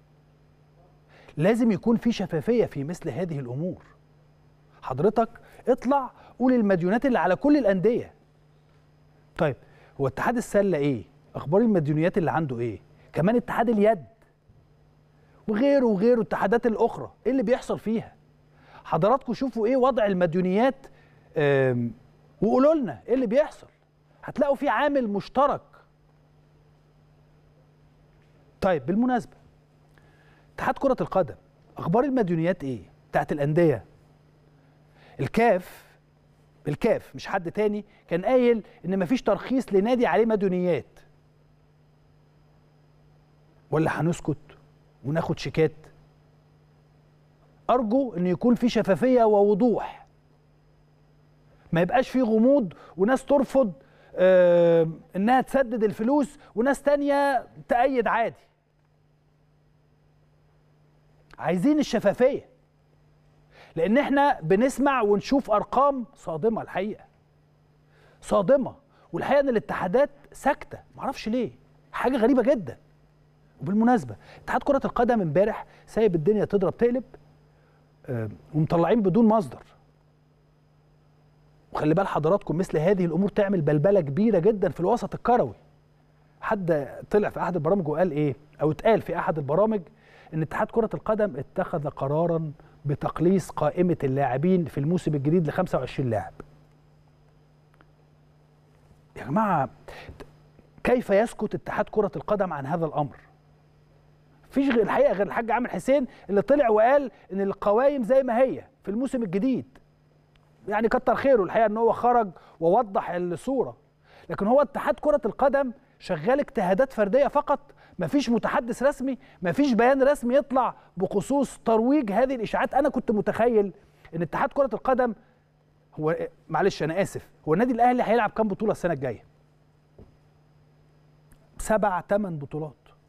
لازم يكون في شفافيه في مثل هذه الامور حضرتك اطلع قول المديونات اللي على كل الانديه طيب هو اتحاد السله ايه اخبار المديونيات اللي عنده ايه كمان اتحاد اليد وغيره وغيره الاتحادات الاخرى ايه اللي بيحصل فيها حضراتكم شوفوا ايه وضع المديونيات آم، وقولوا لنا ايه اللي بيحصل هتلاقوا في عامل مشترك طيب بالمناسبه اتحاد كره القدم اخبار المديونيات ايه بتاعت الانديه الكاف الكاف مش حد تاني كان قايل ان مفيش ترخيص لنادي عليه مديونيات ولا هنسكت وناخد شيكات ارجو ان يكون في شفافيه ووضوح ما يبقاش في غموض وناس ترفض آه انها تسدد الفلوس وناس تانية تأيد عادي عايزين الشفافيه لان احنا بنسمع ونشوف ارقام صادمه الحقيقه صادمه والحقيقه ان الاتحادات ساكته معرفش ليه حاجه غريبه جدا وبالمناسبه اتحاد كره القدم امبارح سايب الدنيا تضرب تقلب آه، ومطلعين بدون مصدر وخلي بال حضراتكم مثل هذه الامور تعمل بلبله كبيره جدا في الوسط الكروي حد طلع في احد البرامج وقال ايه او اتقال في احد البرامج ان اتحاد كره القدم اتخذ قرارا بتقليص قائمه اللاعبين في الموسم الجديد ل 25 لاعب يا جماعه كيف يسكت اتحاد كره القدم عن هذا الامر مفيش غير الحقيقه غير الحاج عامر حسين اللي طلع وقال ان القوائم زي ما هي في الموسم الجديد يعني كتر خيره الحقيقه ان هو خرج ووضح الصوره لكن هو اتحاد كره القدم شغال اجتهادات فرديه فقط مفيش متحدث رسمي مفيش بيان رسمي يطلع بخصوص ترويج هذه الاشاعات انا كنت متخيل ان اتحاد كره القدم هو معلش انا اسف هو النادي الاهلي هيلعب كام بطوله السنه الجايه سبع ثمان بطولات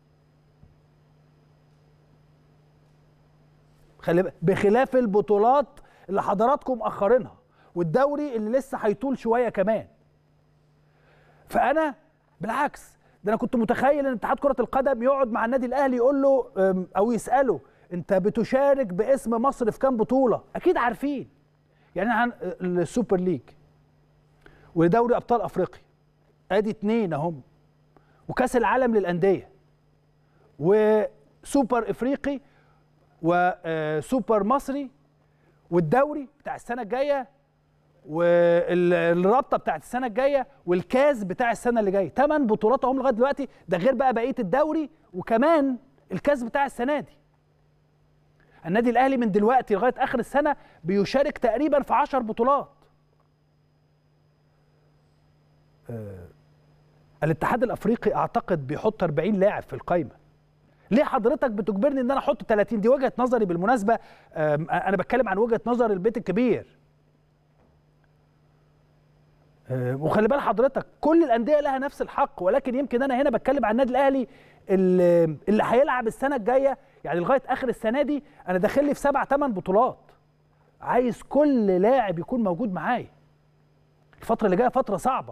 خلي بالك بخلاف البطولات اللي حضراتكم مأخرينها والدوري اللي لسه هيطول شويه كمان فانا بالعكس ده انا كنت متخيل ان اتحاد كره القدم يقعد مع النادي الاهلي يقول له أم، او يساله انت بتشارك باسم مصر في كام بطوله اكيد عارفين يعني عن السوبر ليج ودوري ابطال افريقيا ادي اتنين اهم وكاس العالم للانديه وسوبر افريقي وسوبر مصري والدوري بتاع السنه الجايه والرابطه بتاعت السنه الجايه والكاس بتاع السنه اللي جايه ثمان بطولات اهم لغايه دلوقتي ده غير بقى بقيه الدوري وكمان الكاس بتاع السنه دي النادي الاهلي من دلوقتي لغايه اخر السنه بيشارك تقريبا في 10 بطولات آه، الاتحاد الافريقي اعتقد بيحط 40 لاعب في القايمه ليه حضرتك بتجبرني ان انا احط 30 دي وجهه نظري بالمناسبه آم، انا بتكلم عن وجهه نظر البيت الكبير آه، وخلي بال حضرتك كل الانديه لها نفس الحق ولكن يمكن انا هنا بتكلم عن النادي الاهلي اللي اللي هيلعب السنه الجايه يعني لغايه اخر السنه دي انا داخل لي في سبع ثمان بطولات عايز كل لاعب يكون موجود معايا الفتره اللي جايه فتره صعبه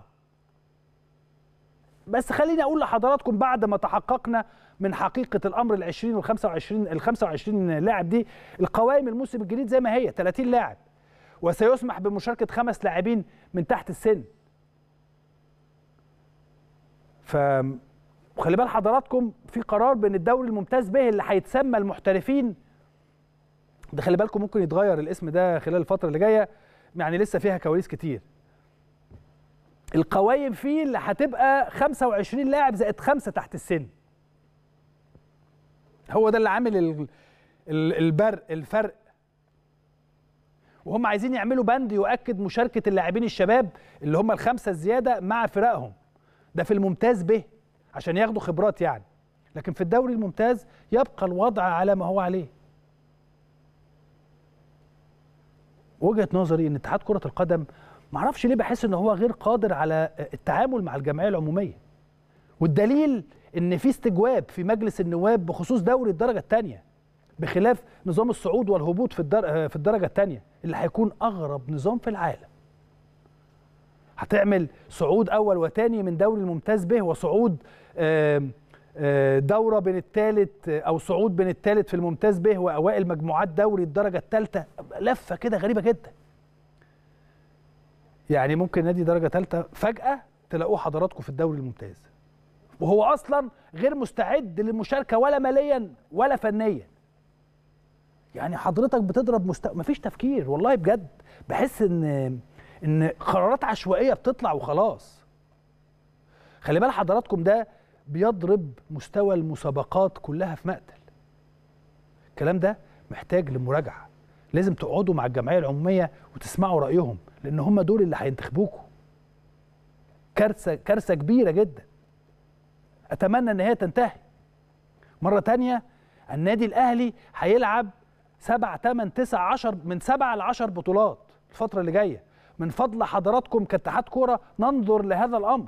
بس خليني اقول لحضراتكم بعد ما تحققنا من حقيقه الامر ال 20 وال 25 ال 25 لاعب دي القوائم الموسم الجديد زي ما هي 30 لاعب وسيسمح بمشاركه خمس لاعبين من تحت السن ف وخلي بال حضراتكم في قرار بين الدوري الممتاز به اللي هيتسمى المحترفين ده خلي بالكم ممكن يتغير الاسم ده خلال الفتره اللي جايه يعني لسه فيها كواليس كتير القوائم فيه اللي هتبقى 25 لاعب زائد خمسه تحت السن هو ده اللي عامل ال- ال- البرق الفرق وهم عايزين يعملوا بند يؤكد مشاركه اللاعبين الشباب اللي هم الخمسه الزياده مع فرقهم ده في الممتاز به عشان ياخدوا خبرات يعني لكن في الدوري الممتاز يبقى الوضع على ما هو عليه وجهه نظري ان اتحاد كره القدم معرفش ليه بحس ان هو غير قادر على التعامل مع الجمعيه العموميه والدليل ان في استجواب في مجلس النواب بخصوص دوري الدرجه الثانيه بخلاف نظام الصعود والهبوط في الدر... في الدرجه الثانيه اللي هيكون اغرب نظام في العالم هتعمل صعود اول وثاني من دوري الممتاز به وصعود آم، آه، دوره بين الثالث او صعود بين الثالث في الممتاز به واوائل مجموعات دوري الدرجه الثالثه لفه كده غريبه جدا يعني ممكن نادي درجه ثالثه فجاه تلاقوه حضراتكم في الدوري الممتاز وهو اصلا غير مستعد للمشاركه ولا ماليا ولا فنيا يعني حضرتك بتضرب مست... مفيش تفكير والله بجد بحس ان ان قرارات عشوائيه بتطلع وخلاص خلي بال حضراتكم ده بيضرب مستوى المسابقات كلها في مقتل الكلام ده محتاج لمراجعه لازم تقعدوا مع الجمعيه العموميه وتسمعوا رايهم لان هم دول اللي هينتخبوكوا كارثه كارثه كبيره جدا اتمنى ان هي تنتهي مره تانية النادي الاهلي هيلعب سبع تمن تسع عشر من سبع لعشر بطولات الفتره اللي جايه من فضل حضراتكم كاتحاد كوره ننظر لهذا الامر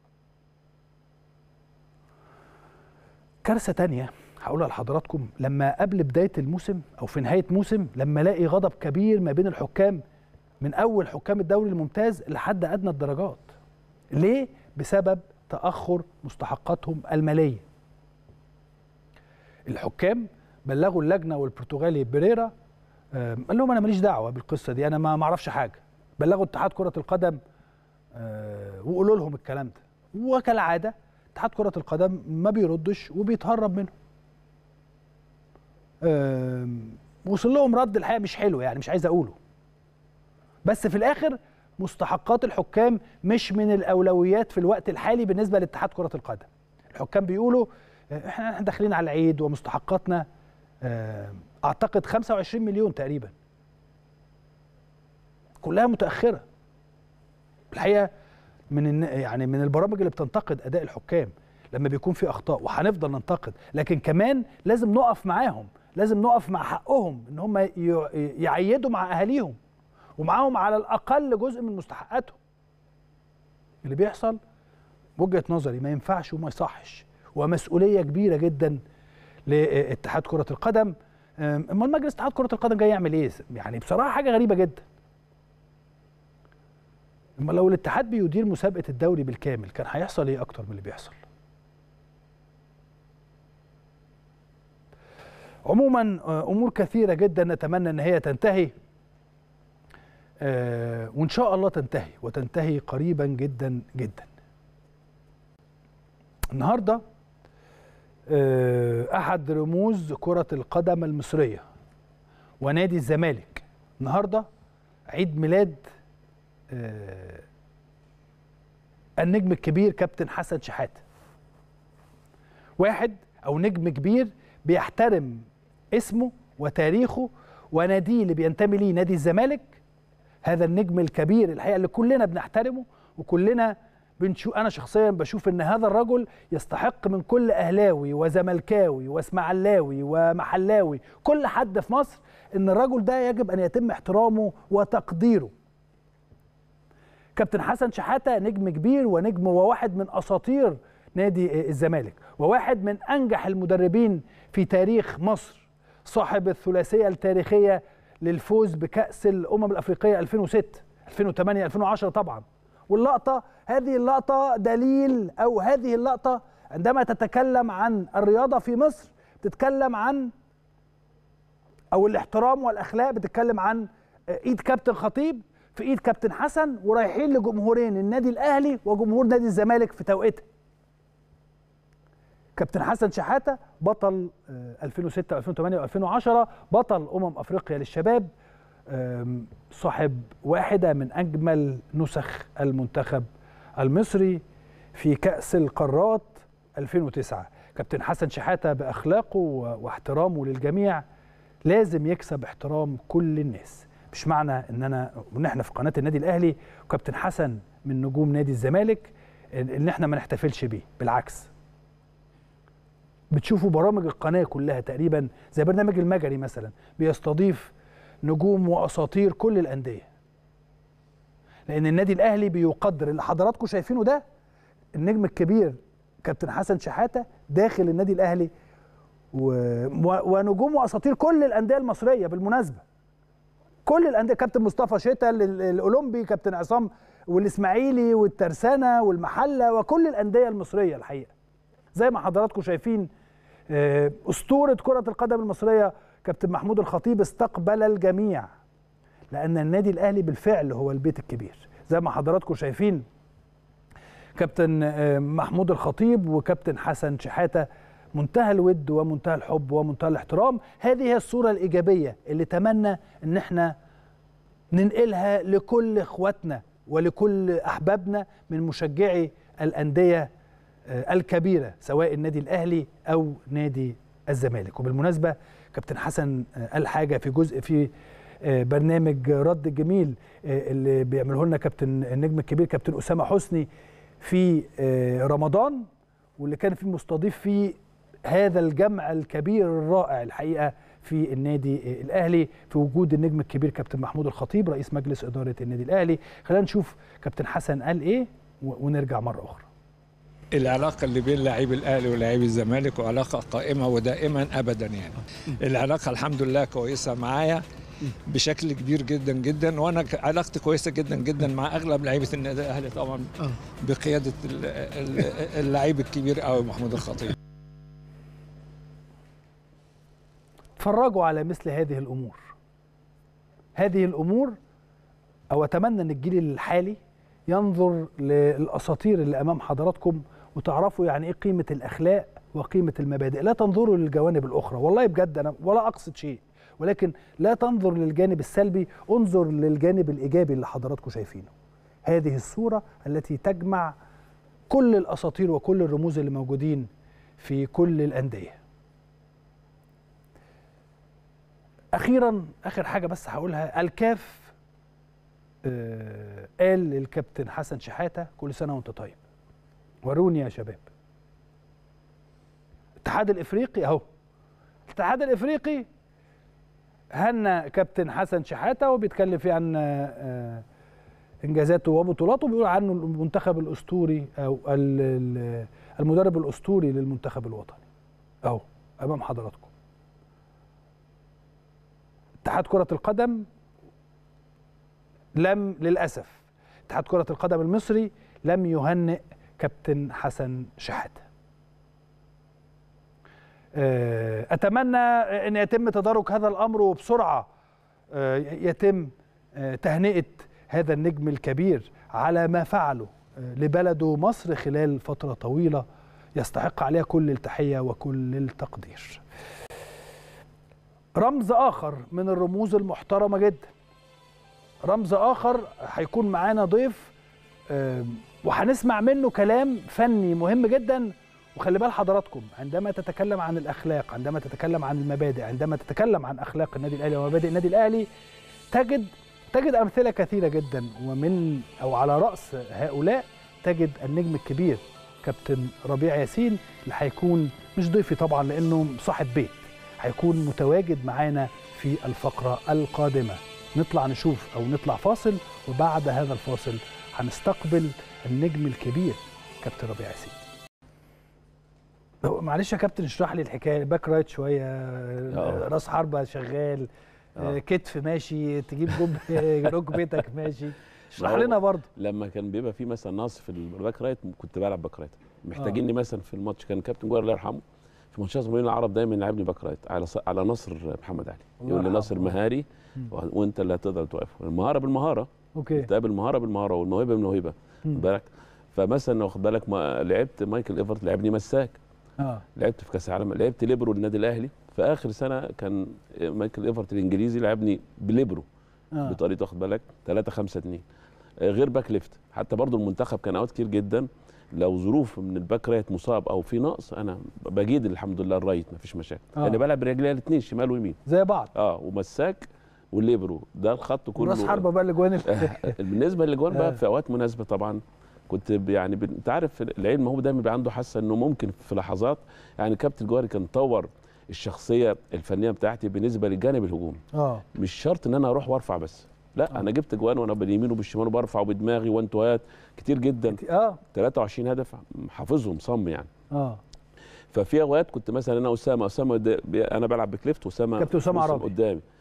كارثه تانية هقولها لحضراتكم لما قبل بدايه الموسم او في نهايه موسم لما الاقي غضب كبير ما بين الحكام من اول حكام الدوري الممتاز لحد ادنى الدرجات ليه بسبب تاخر مستحقاتهم الماليه الحكام بلغوا اللجنه والبرتغالي بيريرا آم، قال لهم انا ماليش دعوه بالقصه دي انا ما ما اعرفش حاجه بلغوا اتحاد كره القدم آه، وقولوا لهم الكلام ده وكالعاده اتحاد كره القدم ما بيردش وبيتهرب منه آم، وصل لهم رد الحقيقه مش حلو يعني مش عايز اقوله بس في الاخر مستحقات الحكام مش من الاولويات في الوقت الحالي بالنسبه لاتحاد كره القدم الحكام بيقولوا آه، احنا احنا داخلين على العيد ومستحقاتنا آه، اعتقد 25 مليون تقريبا كلها متاخره الحقيقه من الن- يعني من البرامج اللي بتنتقد اداء الحكام لما بيكون في اخطاء وهنفضل ننتقد لكن كمان لازم نقف معاهم لازم نقف مع حقهم ان هم ي- يعيدوا مع اهاليهم ومعاهم على الاقل جزء من مستحقاتهم اللي بيحصل وجهه نظري ما ينفعش وما يصحش ومسؤوليه كبيره جدا لاتحاد كره القدم أم، امال مجلس اتحاد كره القدم جاي يعمل ايه يعني بصراحه حاجه غريبه جدا اما لو الاتحاد بيدير مسابقه الدوري بالكامل كان هيحصل ايه اكتر من اللي بيحصل عموما آه، امور كثيره جدا نتمنى ان هي تنتهي آه، وان شاء الله تنتهي وتنتهي قريبا جدا جدا النهارده آه، احد رموز كره القدم المصريه ونادي الزمالك النهارده عيد ميلاد آه، النجم الكبير كابتن حسن شحاته واحد او نجم كبير بيحترم اسمه وتاريخه وناديه اللي بينتمي ليه نادي الزمالك هذا النجم الكبير الحقيقه اللي كلنا بنحترمه وكلنا بنشوف انا شخصيا بشوف ان هذا الرجل يستحق من كل اهلاوي وزملكاوي واسماعيلاوي ومحلاوي كل حد في مصر ان الرجل ده يجب ان يتم احترامه وتقديره كابتن حسن شحاته نجم كبير ونجم وواحد من اساطير نادي الزمالك وواحد من انجح المدربين في تاريخ مصر صاحب الثلاثيه التاريخيه للفوز بكاس الامم الافريقيه 2006 2008 2010 طبعا واللقطه هذه اللقطه دليل او هذه اللقطه عندما تتكلم عن الرياضه في مصر تتكلم عن او الاحترام والاخلاق بتتكلم عن ايد كابتن خطيب في ايد كابتن حسن ورايحين لجمهورين النادي الاهلي وجمهور نادي الزمالك في توقيتها كابتن حسن شحاته بطل آه، 2006 2008 2010 بطل امم افريقيا للشباب آم، صاحب واحده من اجمل نسخ المنتخب المصري في كاس القارات 2009 كابتن حسن شحاته باخلاقه و- واحترامه للجميع لازم يكسب احترام كل الناس مش معنى ان انا ان احنا في قناه النادي الاهلي وكابتن حسن من نجوم نادي الزمالك ان إن احنا ما نحتفلش بيه بالعكس بتشوفوا برامج القناه كلها تقريبا زي برنامج المجري مثلا بيستضيف نجوم واساطير كل الانديه لان النادي الاهلي بيقدر اللي حضراتكم شايفينه ده النجم الكبير كابتن حسن شحاته داخل النادي الاهلي و... و... ونجوم واساطير كل الانديه المصريه بالمناسبه كل الانديه كابتن مصطفى شتا ال- ال- الاولمبي كابتن عصام والاسماعيلي والترسانه والمحله وكل الانديه المصريه الحقيقه زي ما حضراتكم شايفين آه، اسطوره كره القدم المصريه كابتن محمود الخطيب استقبل الجميع لان النادي الاهلي بالفعل هو البيت الكبير زي ما حضراتكم شايفين كابتن آه، محمود الخطيب وكابتن حسن شحاته منتهى الود ومنتهى الحب ومنتهى الاحترام هذه هي الصوره الايجابيه اللي تمنى ان احنا ننقلها لكل اخواتنا ولكل احبابنا من مشجعي الانديه آه، الكبيره سواء النادي الاهلي او نادي الزمالك وبالمناسبه كابتن حسن آه، قال حاجه في جزء في آه، برنامج رد الجميل آه، اللي بيعمله لنا كابتن النجم الكبير كابتن اسامه حسني في آه، رمضان واللي كان فيه مستضيف فيه هذا الجمع الكبير الرائع الحقيقه في النادي الاهلي في وجود النجم الكبير كابتن محمود الخطيب رئيس مجلس اداره النادي الاهلي خلينا نشوف كابتن حسن قال ايه و- ونرجع مره اخرى العلاقة اللي بين لعيب الأهلي ولاعيب الزمالك وعلاقة قائمة ودائما أبدا يعني العلاقة الحمد لله كويسة معايا بشكل كبير جدا جدا وأنا ك- علاقتي كويسة جدا جدا مع أغلب لعيبة النادي الأهلي طبعا بقيادة ال- ال- اللعيب الكبير قوي محمود الخطيب اتفرجوا على مثل هذه الامور هذه الامور او اتمنى ان الجيل الحالي ينظر للاساطير اللي امام حضراتكم وتعرفوا يعني ايه قيمه الاخلاق وقيمه المبادئ لا تنظروا للجوانب الاخرى والله بجد انا ولا اقصد شيء ولكن لا تنظر للجانب السلبي انظر للجانب الايجابي اللي حضراتكم شايفينه هذه الصوره التي تجمع كل الاساطير وكل الرموز اللي موجودين في كل الانديه اخيرا اخر حاجه بس هقولها الكاف آه قال للكابتن حسن شحاته كل سنه وانت طيب وروني يا شباب الاتحاد الافريقي اهو الاتحاد الافريقي هنى كابتن حسن شحاته وبيتكلم فيه عن آه انجازاته وبطولاته بيقول عنه المنتخب الاسطوري او ال- ال- المدرب الاسطوري للمنتخب الوطني اهو امام حضراتكم اتحاد كرة القدم لم للأسف اتحاد كرة القدم المصري لم يهنئ كابتن حسن شحاتة آه، أتمنى أن يتم تدارك هذا الأمر وبسرعة آه، يتم آه، تهنئة هذا النجم الكبير على ما فعله آه، لبلده مصر خلال فترة طويلة يستحق عليها كل التحية وكل التقدير رمز اخر من الرموز المحترمه جدا رمز اخر هيكون معانا ضيف آم، وهنسمع منه كلام فني مهم جدا وخلي بال حضراتكم عندما تتكلم عن الاخلاق عندما تتكلم عن المبادئ عندما تتكلم عن اخلاق النادي الاهلي ومبادئ النادي الاهلي تجد تجد امثله كثيره جدا ومن او على راس هؤلاء تجد النجم الكبير كابتن ربيع ياسين اللي هيكون مش ضيفي طبعا لانه صاحب بيت هيكون متواجد معانا في الفقرة القادمة نطلع نشوف أو نطلع فاصل وبعد هذا الفاصل هنستقبل النجم الكبير كابتن ربيع ياسين هو معلش يا كابتن اشرح لي الحكايه باك رايت شويه آه. راس حربه شغال آه. آه، كتف ماشي تجيب جب ركبتك ماشي اشرح ما هو- لنا برضه لما كان بيبقى في مثلا نقص في الباك رايت كنت بلعب باك رايت محتاجيني مثلا في الماتش كان كابتن جوهر الله يرحمه في ماتشات المقاولين العرب دايما يلعبني باك رايت على ص- على نصر محمد علي الله يقول لي يرحمه. نصر مهاري مم. و- وانت اللي هتقدر توقفه المهاره بالمهاره اوكي تقابل المهاره بالمهاره والموهبه بالموهبه مم. خد بالك فمثلا واخد بالك ما لعبت مايكل ايفرت لعبني مساك اه لعبت في كاس العالم لعبت ليبرو للنادي الاهلي في اخر سنه كان مايكل ايفرت الانجليزي لعبني بليبرو اه بطريقه واخد بالك 3 5 2 آه، غير باك ليفت حتى برضو المنتخب كان اوقات كتير جدا لو ظروف من الباك رايت مصاب او في نقص انا بجيد الحمد لله الرايت مفيش مشاكل آه. آه. انا بلعب برجلي الاثنين شمال ويمين زي بعض اه ومساك والليبرو ده الخط كله وراس حربه بقى الاجوان ال- بالنسبه للاجوان آه. بقى في اوقات مناسبه طبعا كنت ب- يعني ب- انت عارف العلم هو دايما بيبقى عنده حاسه انه ممكن في لحظات يعني كابتن جوهري كان طور الشخصيه الفنيه بتاعتي بالنسبه للجانب الهجومي اه مش شرط ان انا اروح وارفع بس لا آه. انا جبت جوان وانا باليمين وبالشمال وبرفع وبدماغي وانتوهات كتير جدا اه 23 هدف حافظهم صم يعني اه ففي اوقات كنت مثلا انا اسامه اسامه قدا- بي- انا بلعب بكليفت واسامه كابتن أسامة وسام عرابي. قدامي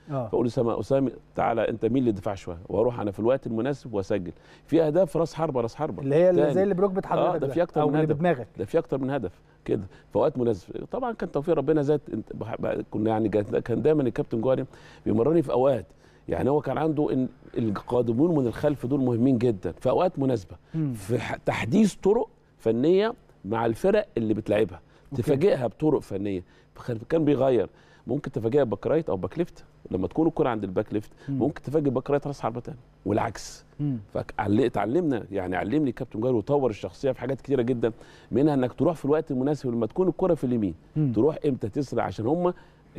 اه فاقول اسامه اسامه تعالى انت مين اللي دفاع شويه واروح انا في الوقت المناسب واسجل في اهداف راس حربه راس حربه اللي هي اللي تاني. زي اللي بركبه حضرتك ده في أكتر او من اللي هدف. بدماغك ده في اكتر من هدف كده في اوقات مناسبه طبعا كان توفيق ربنا ذات انت بح- بح- كنا يعني جات- كان دايما الكابتن جوهري بيمرني في اوقات يعني هو كان عنده ان القادمون من الخلف دول مهمين جدا في اوقات مناسبه مم. في ح- تحديث طرق فنيه مع الفرق اللي بتلعبها أوكي. تفاجئها بطرق فنيه فخ- كان بيغير ممكن تفاجئها باك رايت او باك ليفت لما تكون الكره عند الباك ليفت مم. ممكن تفاجئ باك رايت راس حربه تاني والعكس مم. فتعلمنا يعني علمني كابتن جوهر وطور الشخصيه في حاجات كتيره جدا منها انك تروح في الوقت المناسب لما تكون الكره في اليمين مم. تروح امتى تسرع عشان هم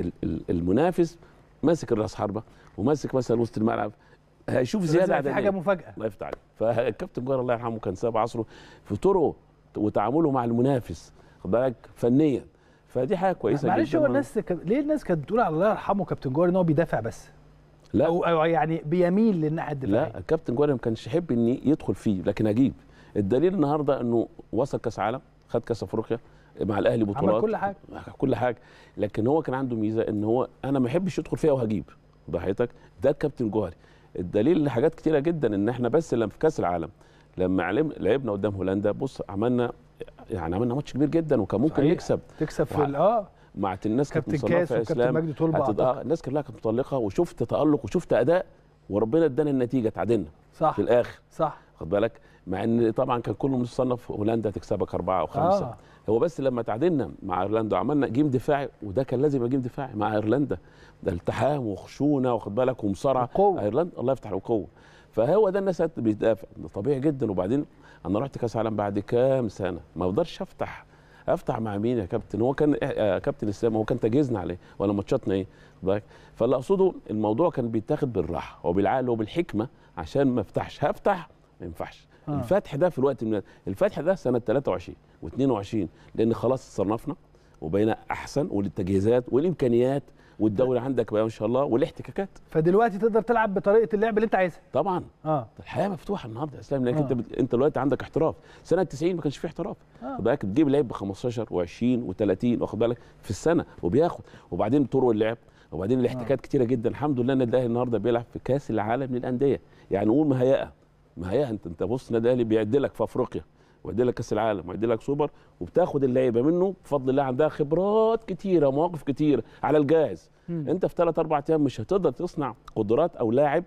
المنافس ماسك الراس حربه وماسك مثلا وسط الملعب هيشوف زياده في عدديه حاجه مفاجاه الله يفتح عليك فالكابتن جوهر الله يرحمه كان سابق عصره في طرقه وتعامله مع المنافس خد بالك فنيا فدي حاجه كويسه معلش جدا هو الناس كان... ليه الناس كانت بتقول على الله يرحمه كابتن جوهري ان هو بيدافع بس لا او او يعني بيميل للناحيه الدفاعيه لا الكابتن جوهري ما كانش يحب ان يدخل فيه لكن اجيب الدليل النهارده انه وصل كاس عالم خد كاس افريقيا مع الاهلي بطولات عمل كل حاجه كل حاجه لكن هو كان عنده ميزه ان هو انا ما احبش يدخل فيها وهجيب ضحيتك ده الكابتن جوهري الدليل لحاجات كتيره جدا ان احنا بس لما في كاس العالم لما علم لعبنا قدام هولندا بص عملنا يعني عملنا ماتش كبير جدا وكان ممكن صحيح. نكسب تكسب في وع- ال- اه مع الناس كانت كابتن مصنفه كاس يا وكابتن اسلام مجدي طلبه هتد- أعتقد. آه، الناس كلها كانت متالقه وشفت تالق وشفت اداء وربنا ادانا النتيجه تعادلنا صح في الاخر صح خد بالك مع ان طبعا كان كله مصنف هولندا تكسبك اربعه او خمسه آه. آه. هو بس لما تعادلنا مع ايرلندا وعملنا جيم دفاعي وده كان لازم يبقى جيم دفاعي مع ايرلندا ده التحام وخشونه واخد بالك ومصارعه وقوة. ايرلندا الله يفتح له قوه فهو ده الناس بتدافع ده طبيعي جدا وبعدين انا رحت كاس عالم بعد كام سنه ما اقدرش افتح افتح مع مين يا كابتن هو كان آه كابتن اسلام هو كان تجهيزنا عليه ولا ماتشاتنا ايه خد بالك فاللي اقصده الموضوع كان بيتاخد بالراحه وبالعقل وبالحكمه عشان ما افتحش هفتح ما ينفعش آه. آه. الفتح ده في الوقت من الفتح ده سنه 23 و22 لان خلاص صنفنا وبقينا احسن والتجهيزات والامكانيات والدوري عندك بقى ما شاء الله والاحتكاكات فدلوقتي تقدر تلعب بطريقه اللعب اللي انت عايزها طبعا اه الحياه مفتوحه النهارده يا اسلام لانك آه. انت بت... انت دلوقتي عندك احتراف سنه 90 ما كانش فيه احتراف آه. خد بالك تجيب لعيب ب 15 و20 و30 واخد بالك في السنه وبياخد وبعدين طرق اللعب وبعدين الاحتكاكات كتيره جدا الحمد لله النادي الاهلي النهارده بيلعب في كاس العالم للانديه يعني نقول مهيئه مهيئه انت انت بص النادي الاهلي بيعد لك في افريقيا ويعد لك كاس العالم ويعد لك سوبر وبتاخد اللعيبه منه بفضل الله عندها خبرات كتيره مواقف كتيره على الجاهز مم. انت في ثلاث اربع ايام مش هتقدر تصنع قدرات او لاعب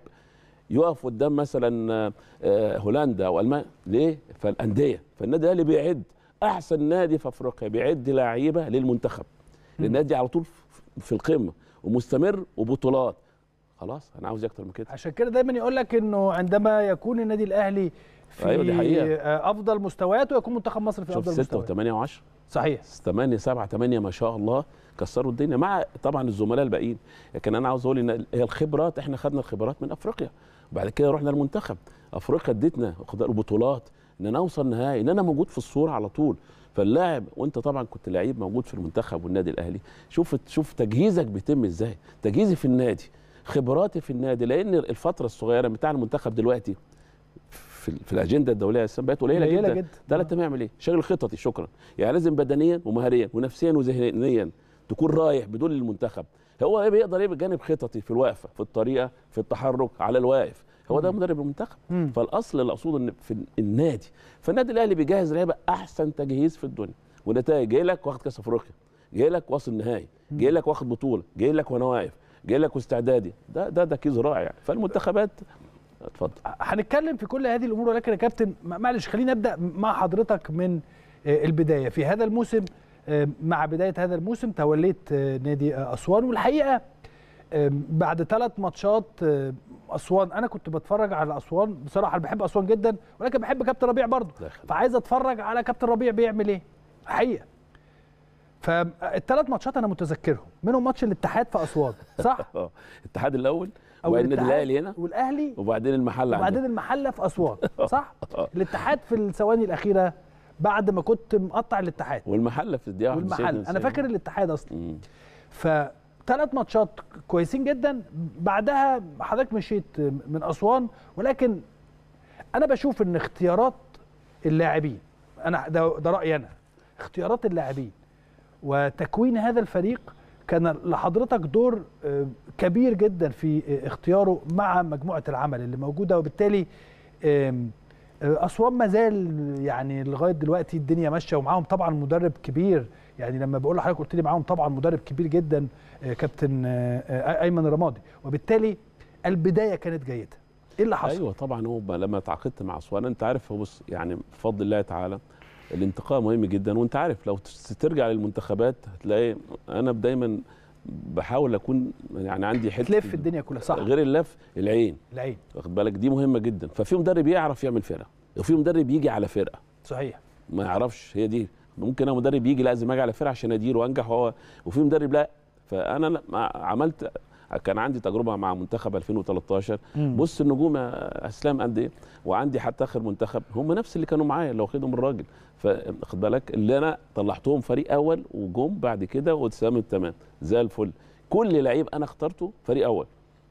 يقف قدام مثلا آه، آه، هولندا او المانيا ليه؟ فالانديه فالنادي الاهلي بيعد احسن نادي في افريقيا بيعد لعيبه للمنتخب لان النادي على طول في- في القمه ومستمر وبطولات خلاص انا عاوز إيه اكتر من كده عشان كده دايما يقول لك انه عندما يكون النادي الاهلي في أيوة دي حقيقة. آه، افضل مستوياته يكون منتخب مصر في شوف افضل 6 مستوياته و8 و10 صحيح 8 7 8 ما شاء الله كسروا الدنيا مع طبعا الزملاء الباقيين لكن انا عاوز اقول ان هي الخبرات احنا خدنا الخبرات من افريقيا وبعد كده رحنا المنتخب افريقيا ادتنا واخد بالك بطولات ان انا اوصل نهائي ان انا موجود في الصوره على طول فاللاعب وانت طبعا كنت لعيب موجود في المنتخب والنادي الاهلي شوف شوف تجهيزك بيتم ازاي تجهيزي في النادي خبراتي في النادي لان الفتره الصغيره بتاع المنتخب دلوقتي في, في الاجنده الدوليه السنة بقت قليله, قليلة جدا, جدا. ده لا يعمل ايه شغل خططي شكرا يعني لازم بدنيا ومهاريا ونفسيا وذهنيا تكون رايح بدون المنتخب هو ايه بيقدر ايه بجانب خططي في الوقفه في الطريقه في التحرك على الواقف هو ده مدرب المنتخب مم. فالاصل اللي اقصده ان في النادي فالنادي الاهلي بيجهز لعيبه احسن تجهيز في الدنيا ونتائج جاي لك واخد كاس افريقيا جاي لك واصل نهائي جاي لك واخد بطوله جاي لك وانا واقف جاي لك واستعدادي ده ده تركيز رائع فالمنتخبات اتفضل هنتكلم في كل هذه الامور ولكن يا كابتن معلش خلينا نبدا مع حضرتك من آه، البدايه في هذا الموسم آه، مع بدايه هذا الموسم توليت آه، نادي آه، اسوان والحقيقه آه، بعد ثلاث ماتشات آه، اسوان انا كنت بتفرج على اسوان بصراحه انا بحب اسوان جدا ولكن بحب كابتن ربيع برضه الله يخليك. فعايز اتفرج على كابتن ربيع بيعمل ايه حقيقه فالثلاث ماتشات انا متذكرهم منهم ماتش الاتحاد في اسوان صح اه الاتحاد الاول أو وبعدين النادي الاتحاد الاهلي هنا والاهلي وبعدين المحل وبعدين عندنا المحله في اسوان صح آه. الاتحاد في الثواني الاخيره بعد ما كنت مقطع الاتحاد والمحله في الدقيقه 91 والمحل انا فاكر الاتحاد اصلا مم. فثلاث ماتشات كويسين جدا بعدها حضرتك مشيت من اسوان ولكن انا بشوف ان اختيارات اللاعبين انا ده, ده رايي انا اختيارات اللاعبين وتكوين هذا الفريق كان لحضرتك دور آه، كبير جدا في آه، اختياره مع مجموعه العمل اللي موجوده وبالتالي آم، آه، اسوان ما زال يعني لغايه دلوقتي الدنيا ماشيه ومعاهم طبعا مدرب كبير يعني لما بقول لحضرتك قلت لي معاهم طبعا مدرب كبير جدا آه، كابتن آه، آه، ايمن الرمادي وبالتالي البدايه كانت جيده ايه اللي حصل؟ ايوه طبعا هو لما تعاقدت مع اسوان انت عارف هو بص يعني بفضل الله تعالى الانتقاء مهم جدا وانت عارف لو تس- ترجع للمنتخبات هتلاقي انا دايما بحاول اكون يعني عندي حته تلف الدنيا كلها صح غير اللف العين العين واخد بالك دي مهمه جدا ففي مدرب يعرف يعمل فرقه وفي مدرب يجي على فرقه صحيح ما يعرفش هي دي ممكن انا مدرب يجي لازم اجي على فرقه عشان ادير وانجح وهو وفي مدرب لا فانا لما عملت كان عندي تجربه مع منتخب 2013 مم. بص النجوم يا اسلام قد ايه وعندي حتى اخر منتخب هم نفس اللي كانوا معايا اللي واخدهم الراجل فاخد بالك اللي انا طلعتهم فريق اول وجم بعد كده واتسامت تمام زي الفل كل لعيب انا اخترته فريق اول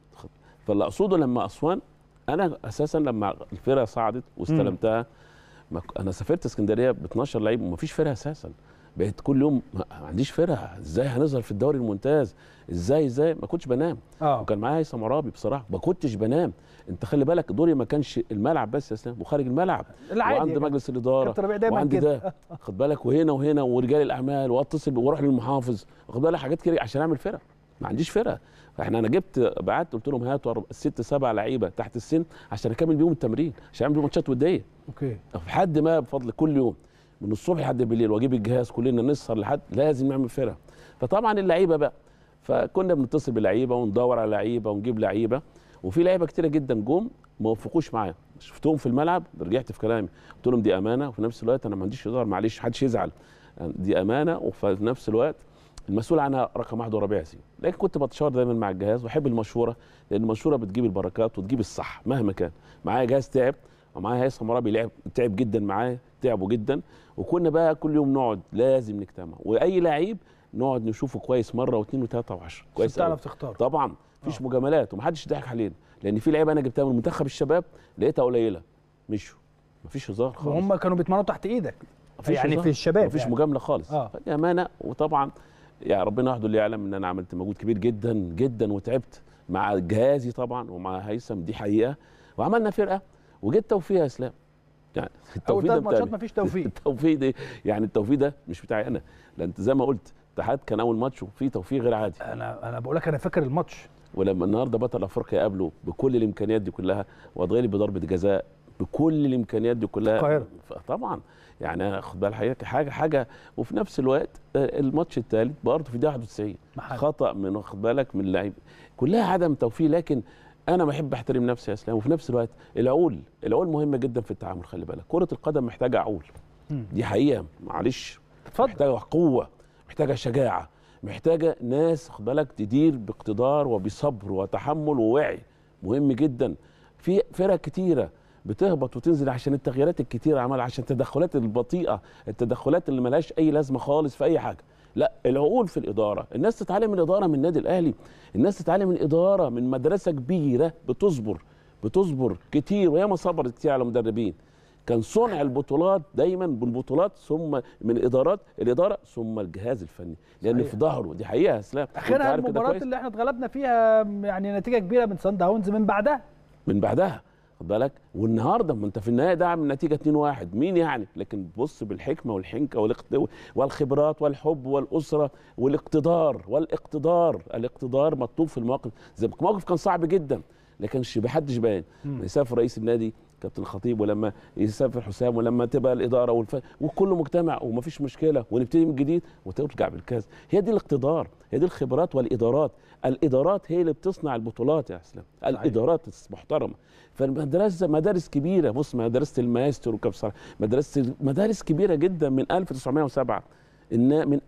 فاللي اقصده لما اسوان انا اساسا لما الفرقه صعدت واستلمتها ما ك- انا سافرت اسكندريه ب 12 لعيب ومفيش فرقه اساسا بقيت كل يوم ما ما عنديش فرقه ازاي هنظهر في الدوري الممتاز ازاي ازاي ما كنتش بنام اه وكان معايا هيثم عرابي بصراحه ما كنتش بنام انت خلي بالك دوري ما كانش الملعب بس يا اسلام وخارج الملعب العادي وعند يا جماعة. مجلس الاداره كابتن ربيع دايما وعندي كده. ده خد بالك وهنا وهنا ورجال الاعمال واتصل واروح للمحافظ واخد بالك حاجات كتير عشان اعمل فرقه ما عنديش فرقه فاحنا انا جبت بعت قلت لهم هاتوا أرب- ست سبع لعيبه تحت السن عشان اكمل بيهم التمرين عشان اعمل بيهم ماتشات وديه اوكي لحد ما بفضل كل يوم من الصبح لحد بالليل واجيب الجهاز كلنا نسهر لحد لازم نعمل فرقه فطبعا اللعيبه بقى فكنا بنتصل بلعيبه وندور على لعيبه ونجيب لعيبه وفي لعيبه كتيره جدا جم ما وفقوش معايا شفتهم في الملعب رجعت في كلامي قلت لهم دي امانه وفي نفس الوقت انا ما عنديش هزار معلش محدش يزعل دي امانه وفي نفس الوقت المسؤول عنها رقم واحد هو ربيع ياسين لكن كنت بتشاور دايما مع الجهاز واحب المشوره لان المشوره بتجيب البركات وتجيب الصح مهما كان معايا جهاز تعب ومعايا هيثم عرابي لعب تعب جدا معايا تعبوا جدا وكنا بقى كل يوم نقعد لازم نجتمع واي لعيب نقعد نشوفه كويس مره واثنين وثلاثه وعشره كويس كويس أوي. تعرف تختار طبعا مفيش مجاملات ومحدش ضحك علينا لان في لعيبه انا جبتها من منتخب الشباب لقيتها قليله مشوا مفيش هزار خالص وهم كانوا بيتمرنوا تحت ايدك مفيش يعني هزار. في الشباب مفيش يعني. مجامله خالص آه. فدي امانه وطبعا يا ربنا وحده اللي يعلم ان انا عملت مجهود كبير جدا جدا وتعبت مع جهازي طبعا ومع هيثم دي حقيقه وعملنا فرقه وجيت توفيق يا اسلام يعني اول التوفيق ثلاث ده ماتشات بتاعي. مفيش توفيق التوفيق ده يعني التوفيق ده مش بتاعي انا لان انت زي ما قلت اتحاد كان اول ماتش وفيه توفيق غير عادي انا انا بقول لك انا فاكر الماتش ولما النهارده بطل افريقيا قابله بكل الامكانيات دي كلها واتغلب بضربه جزاء بكل الامكانيات دي كلها القاهرة. طبعا يعني أنا خد بال حضرتك حاجه حاجه وفي نفس الوقت آه، الماتش الثالث برضه في دقيقه 91 محل. خطا من واخد بالك من اللعيب كلها عدم توفيق لكن انا بحب احترم نفسي يا اسلام وفي نفس الوقت العقول العقول مهمه جدا في التعامل خلي بالك كره القدم محتاجه عقول مم. دي حقيقه معلش اتفضل محتاجه قوه محتاجه شجاعه محتاجه ناس خد بالك تدير باقتدار وبصبر وتحمل ووعي مهم جدا في فرق كتيره بتهبط وتنزل عشان التغييرات الكتيره عمال عشان التدخلات البطيئه التدخلات اللي ملهاش اي لازمه خالص في اي حاجه لا العقول في الاداره الناس تتعلم من الاداره من النادي الاهلي الناس تتعلم من الاداره من مدرسه كبيره بتصبر بتصبر كتير وياما صبرت كتير على مدربين كان صنع البطولات دايما بالبطولات ثم من الادارات الاداره ثم الجهاز الفني لان صحيح. في ظهره دي حقيقه يا اسلام وأنت اخرها عارف كده المباراه كويس. اللي احنا اتغلبنا فيها يعني نتيجه كبيره من سان داونز من بعدها من بعدها خد بالك والنهارده ما انت في النهايه ده عامل نتيجه 2-1 مين يعني لكن بص بالحكمه والحنكه والاقت- والخبرات والحب والاسره والاقتدار والاقتدار الاقتدار مطلوب في المواقف زي الموقف كان صعب جدا لكن ش- محدش باين مم. يسافر رئيس النادي كابتن الخطيب ولما يسافر حسام ولما تبقى الاداره والف... وكله مجتمع ومفيش مشكله ونبتدي من جديد وترجع بالكاس هي دي الاقتدار هي دي الخبرات والادارات الادارات هي اللي بتصنع البطولات يا اسلام الادارات محترمه فالمدرسه مدارس كبيره بص مدرسه الماستر وكبسر مدرسه مدارس كبيره جدا من 1907 ان من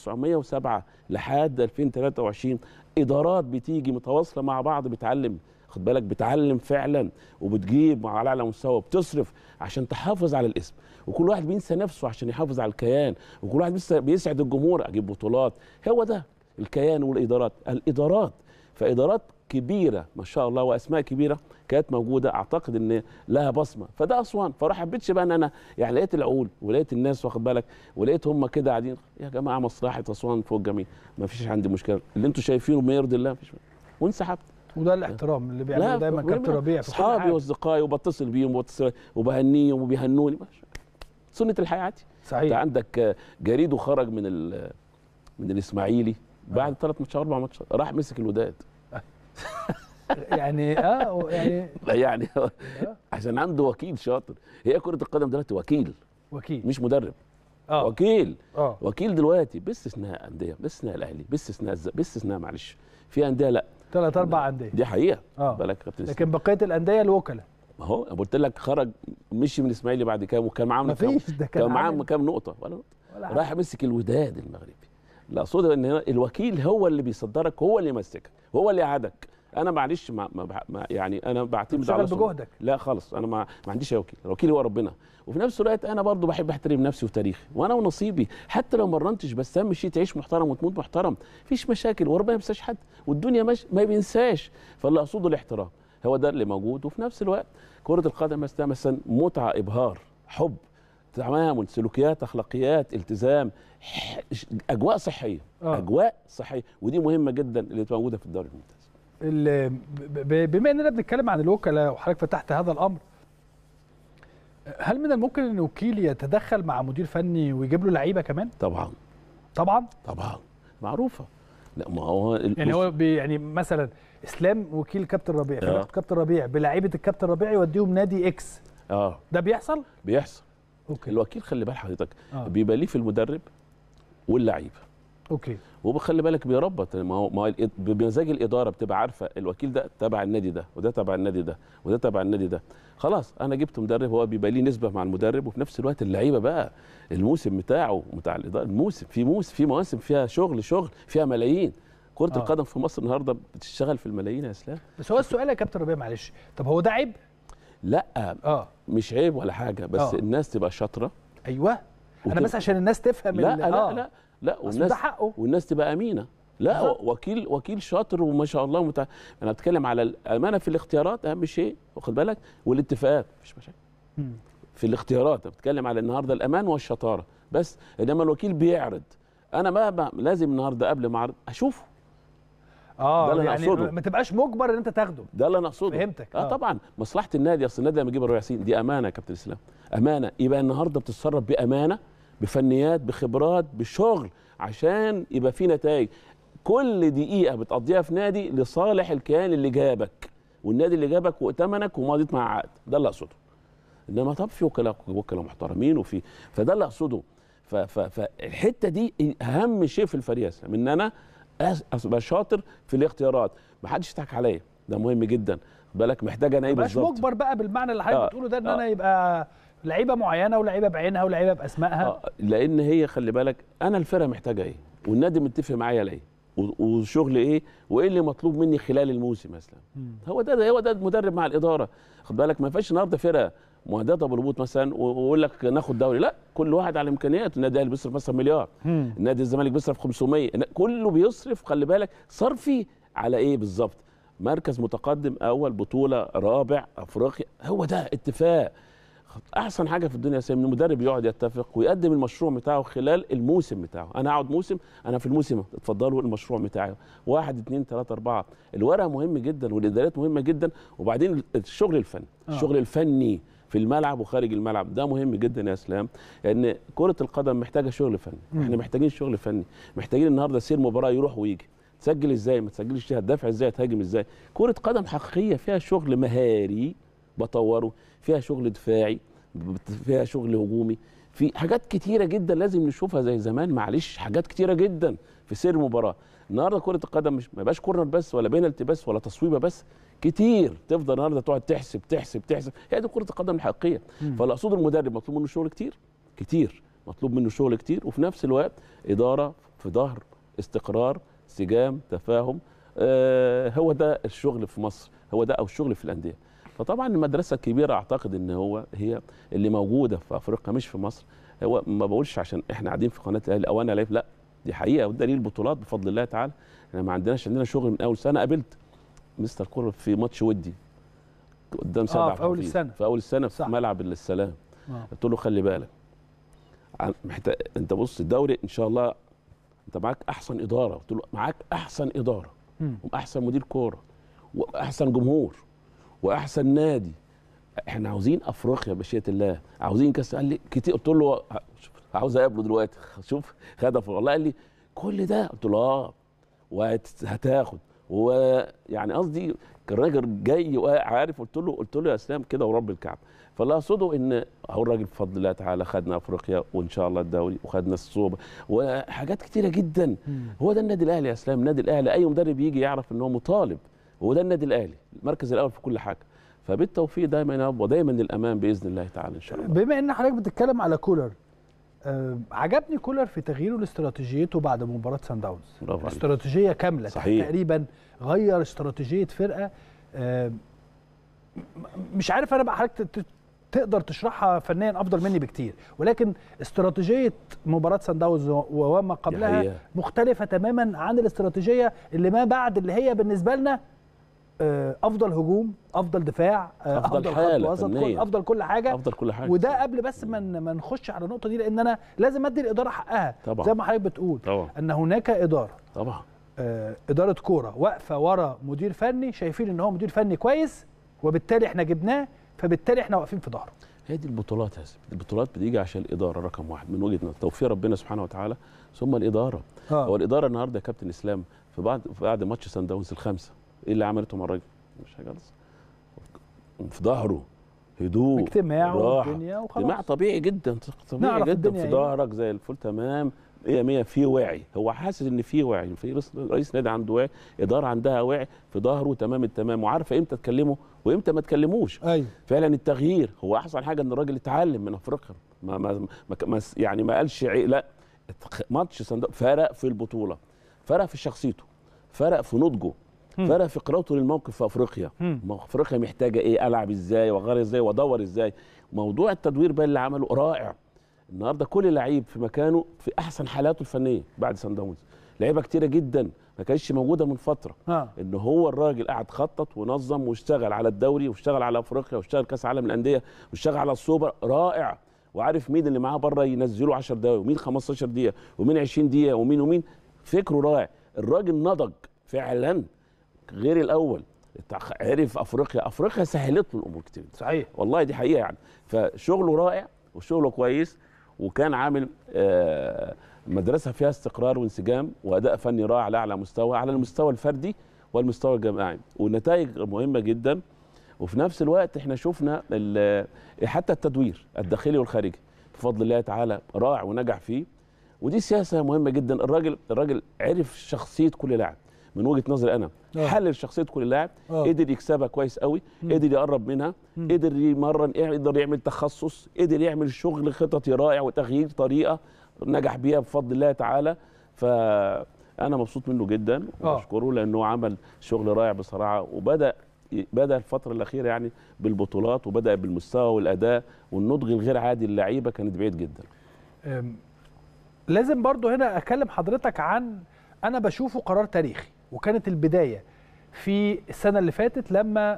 1907 لحد 2023 ادارات بتيجي متواصله مع بعض بتعلم خد بالك بتعلم فعلا وبتجيب على اعلى مستوى بتصرف عشان تحافظ على الاسم وكل واحد بينسى نفسه عشان يحافظ على الكيان وكل واحد بيس- بيسعد الجمهور اجيب بطولات هو ده الكيان والادارات الادارات فادارات كبيره ما شاء الله واسماء كبيره كانت موجوده اعتقد ان لها بصمه فده اسوان فراح حبيتش بقى ان انا يعني لقيت العقول ولقيت الناس واخد بالك ولقيت هم كده قاعدين يا جماعه مصلحه اسوان فوق الجميع ما فيش عندي مشكله اللي انتم شايفينه ما يرضي الله مفيش وانسحبت وده الاحترام اللي بيعمله دايما كابتن ربيع في كل اصحابي حاجة. واصدقائي وبتصل بيهم وبتصل وبهنيهم وبيهنوني سنه الحياه عادي انت صحيح عندك جريدو خرج من ال- من الاسماعيلي بعد ثلاث ماتشات اربع ماتشات راح مسك الوداد يعني اه يعني لا يعني عشان عنده وكيل شاطر هي كره القدم دلوقتي وكيل وكيل مش مدرب اه وكيل اه وكيل دلوقتي باستثناء انديه باستثناء الاهلي باستثناء الز- باستثناء معلش في انديه لا ثلاث اربع انديه دي حقيقه اه بالك يا كابتن لكن بقيه الانديه الوكلاء ما هو أنا قلت لك خرج مشي من الاسماعيلي بعد كام وكان معاهم كام مفيش ده كان كان معاهم عامل كام نقطه ولا نقطه ولا حاجة. راح مسك الوداد المغربي لا اقصد ان هنا الوكيل هو اللي بيصدرك هو اللي يمسكك هو اللي يقعدك انا معلش ما ما بح- ما يعني انا بعتمد بتشتغل على سلطة. بجهدك لا خالص انا ما, ما عنديش أي وكيل الوكيل هو ربنا وفي نفس الوقت انا برضو بحب احترم نفسي وتاريخي وانا ونصيبي حتى لو مرنتش بس اهم شيء تعيش محترم وتموت محترم مفيش مشاكل وربنا ما ينساش حد والدنيا مش ما بينساش فاللي اقصده الاحترام هو ده اللي موجود وفي نفس الوقت كره القدم مثلا مثلا متعه ابهار حب تعامل سلوكيات اخلاقيات التزام ح- اجواء صحيه آه. اجواء صحيه ودي مهمه جدا اللي تبقى موجوده في الدوري الممتاز ال- ب- ب- بما اننا بنتكلم عن الوكلاء وحضرتك فتحت هذا الامر هل من الممكن ان وكيل يتدخل مع مدير فني ويجيب له لعيبه كمان؟ طبعا طبعا طبعا معروفه لا ما هو ال- يعني بص- هو بي يعني مثلا اسلام وكيل كابتن ربيع آه. فبياخد كابتن ربيع بلعيبه الكابتن ربيع يوديهم نادي اكس اه ده بيحصل؟ بيحصل اوكي الوكيل خلي بال حضرتك آه. بيبقى ليه في المدرب واللعيب اوكي وبخلي بالك بيربط ما هو ما هو الإد- بمزاج الاداره بتبقى عارفه الوكيل ده تبع النادي ده وده تبع النادي ده وده تبع النادي ده خلاص انا جبت مدرب هو بيبقى ليه نسبه مع المدرب وفي نفس الوقت اللعيبه بقى الموسم بتاعه بتاع الاداره الموسم في موسم في مواسم فيها شغل شغل فيها ملايين كره آه. القدم في مصر النهارده بتشتغل في الملايين يا اسلام بس هو السؤال يا كابتن ربيع معلش طب هو ده عيب؟ لا اه مش عيب ولا حاجه بس آه. الناس تبقى شاطره ايوه انا وتبقى- بس عشان الناس تفهم لا ال- لا آه. لا لا أصل والناس ده حقه والناس تبقى امينه لا بالظبط. وكيل وكيل شاطر وما شاء الله متع... انا بتكلم على الامانه في الاختيارات اهم شيء واخد بالك والاتفاقات مفيش مشاكل مم. في الاختيارات بتكلم على النهارده الامان والشطاره بس انما الوكيل بيعرض انا ما, ما لازم النهارده قبل ما اعرض اشوفه اه ده اللي أنا يعني أقصده. ما تبقاش مجبر ان انت تاخده ده اللي انا اقصده فهمتك، اه, آه. طبعا مصلحه النادي اصل النادي لما يجيب الربيع ياسين دي امانه يا كابتن اسلام امانه يبقى النهارده بتتصرف بامانه بفنيات بخبرات بشغل عشان يبقى في نتائج كل دقيقه بتقضيها في نادي لصالح الكيان اللي جابك والنادي اللي جابك وائتمنك وماضيت معاه عقد ده اللي اقصده انما طب في وكلاء وكلاء محترمين وفي فده اللي اقصده ف- ف- فالحته دي اهم شيء في الفريق يا اسلام ان انا أس- ابقى شاطر في الاختيارات ما حدش يضحك عليا ده مهم جدا بالك محتاج انا ايه ما تبقاش بالظبط مجبر بقى بالمعنى اللي حضرتك آه، بتقوله ده ان آه. انا يبقى لعيبه معينه ولعيبه بعينها ولعيبه باسمائها آه، لان هي خلي بالك انا الفرقه محتاجه ايه والنادي متفق معايا على ايه و- وشغل ايه وايه اللي مطلوب مني خلال الموسم مثلا مم. هو ده هو ده المدرب مع الاداره خد بالك ما ينفعش النهارده فرقه مهدده بالهبوط مثلا و- ويقول لك ناخد دوري لا كل واحد على امكانياته النادي الاهلي بيصرف مثلا مليار مم. نادي الزمالك بيصرف 500 كله بيصرف خلي بالك صرفي على ايه بالظبط مركز متقدم اول بطوله رابع افريقيا هو ده اتفاق احسن حاجه في الدنيا يا سامي ان المدرب يقعد يتفق ويقدم المشروع بتاعه خلال الموسم بتاعه انا اقعد موسم انا في الموسم اتفضلوا المشروع بتاعي واحد اتنين تلاته اربعه الورقه مهم جدا والادارات مهمه جدا وبعدين الشغل الفني آه. الشغل الفني في الملعب وخارج الملعب ده مهم جدا يا اسلام لان كره القدم محتاجه شغل فني مم. احنا محتاجين شغل فني محتاجين النهارده سير مباراه يروح ويجي تسجل ازاي ما تسجلش فيها تدافع ازاي تهاجم ازاي كره قدم حقيقيه فيها شغل مهاري بطوره فيها شغل دفاعي بت- فيها شغل هجومي في حاجات كتيره جدا لازم نشوفها زي زمان معلش حاجات كتيره جدا في سير المباراه النهارده كره القدم مش ما بقاش كورنر بس ولا بينالتي بس ولا تصويبه بس كتير تفضل النهارده تقعد تحسب تحسب تحسب هي دي كره القدم الحقيقيه مم. فاللي اقصده المدرب مطلوب منه شغل كتير كتير مطلوب منه شغل كتير وفي نفس الوقت اداره في ظهر استقرار انسجام تفاهم آه هو ده الشغل في مصر هو ده او الشغل في الانديه فطبعا المدرسه الكبيره اعتقد ان هو هي اللي موجوده في افريقيا مش في مصر هو ما بقولش عشان احنا قاعدين في قناه الاهلي او انا لايف لا دي حقيقه ودليل البطولات بفضل الله تعالى احنا ما عندناش عندنا شغل من اول سنه قابلت مستر كوره في ماتش ودي قدام سبع في أول حرفين. السنة. في اول السنه في صح. ملعب السلام آه. قلت له خلي بالك عن- محتاج انت بص الدوري ان شاء الله انت معاك احسن اداره قلت له معاك احسن اداره مم. واحسن مدير كوره واحسن جمهور واحسن نادي احنا عاوزين افريقيا بشيئه الله عاوزين كاس قال لي كتير قلت له ه- شوف، عاوز اقابله دلوقتي شوف هدف والله قال لي كل ده قلت له اه وهتاخد ويعني قصدي كان راجل جاي وعارف قلت له قلت له يا اسلام كده ورب الكعبه فاللي اقصده ان اهو الراجل بفضل الله تعالى خدنا افريقيا وان شاء الله الدوري وخدنا الصوبه وحاجات كتيره جدا هو ده النادي الاهلي يا اسلام النادي الاهلي اي مدرب يجي يعرف ان هو مطالب هو ده النادي الاهلي المركز الاول في كل حاجه فبالتوفيق دايما يا رب ودايما للامام باذن الله تعالى ان شاء الله بما ان حضرتك بتتكلم على كولر آه عجبني كولر في تغييره لاستراتيجيته بعد مباراه سان داونز برافو عليك. استراتيجيه كامله صحيح. تقريبا غير استراتيجيه فرقه آه م- مش عارف انا بقى حضرتك ت- ت- تقدر تشرحها فنيا افضل مني بكتير ولكن استراتيجيه مباراه سان داونز و- وما قبلها حقيقة. مختلفه تماما عن الاستراتيجيه اللي ما بعد اللي هي بالنسبه لنا آه، افضل هجوم افضل دفاع آه، أفضل خط حالة وسط كل فنية. افضل كل حاجه افضل كل حاجه وده قبل بس ما ن- ما نخش على النقطه دي لان انا لازم ادي الاداره حقها طبعا. زي ما حضرتك بتقول طبعا ان هناك اداره طبعا آه، اداره كوره واقفه ورا مدير فني شايفين ان هو مدير فني كويس وبالتالي احنا جبناه فبالتالي احنا واقفين في ظهره هي دي البطولات يا سيدي البطولات بتيجي عشان الاداره رقم واحد من وجهه نظر توفيق ربنا سبحانه وتعالى ثم الاداره هو الاداره النهارده يا كابتن اسلام في بعد في بعد ماتش سان داونز الخمسه ايه اللي عملته مع الراجل؟ مش حاجه خالص في ظهره هدوء اجتماع راحة. والدنيا اجتماع وخلاص طبيعي جدا طبيعي نعرف جدا الدنيا في إيه. ظهرك زي الفل تمام 100 100 في وعي هو حاسس ان في وعي في رئيس- رئيس نادي عنده وعي اداره عندها وعي في ظهره تمام التمام وعارفه امتى تكلمه وامتى ما تكلموش ايوه فعلا التغيير هو احسن حاجه ان الراجل اتعلم من افريقيا ما ما ما ما يعني ما قالش عي- لا ماتش صندوق فرق في البطوله فرق في شخصيته فرق في نضجه مم. فرق في قراءته للموقف في افريقيا مم. ما افريقيا محتاجه ايه العب ازاي واغير ازاي وادور ازاي موضوع التدوير بقى اللي عمله رائع النهارده كل لعيب في مكانه في احسن حالاته الفنيه بعد سان داونز لعيبه كتيره جدا ما كانتش موجوده من فتره اه ان هو الراجل قعد خطط ونظم واشتغل على الدوري واشتغل على افريقيا واشتغل كاس عالم الانديه واشتغل على السوبر رائع وعارف مين اللي معاه بره ينزله 10 دقايق ومين 15 دقيقه ومين 20 دقيقه ومين ومين فكره رائع الراجل نضج فعلا غير الاول اتع- عرف افريقيا افريقيا سهلت له الامور كتير صحيح والله دي حقيقه يعني فشغله رائع وشغله كويس وكان عامل آه، مدرسه فيها استقرار وانسجام واداء فني رائع على اعلى مستوى على المستوى الفردي والمستوى الجماعي والنتائج مهمه جدا وفي نفس الوقت احنا شفنا ال- حتى التدوير الداخلي والخارجي بفضل الله تعالى رائع ونجح فيه ودي سياسه مهمه جدا الراجل الراجل عرف شخصيه كل لاعب من وجهه نظري انا آه. حلل شخصيه كل لاعب آه. قدر يكسبها كويس قوي قدر يقرب منها قدر يمرن قدر يعمل تخصص قدر يعمل شغل خططي رائع وتغيير طريقه نجح بيها بفضل الله تعالى فانا مبسوط منه جدا آه. وبشكره لانه عمل شغل رائع بصراحه وبدا بدا الفتره الاخيره يعني بالبطولات وبدا بالمستوى والاداء والنضج الغير عادي اللعيبه كانت بعيد جدا أم، لازم برضو هنا اكلم حضرتك عن انا بشوفه قرار تاريخي وكانت البدايه في السنه اللي فاتت لما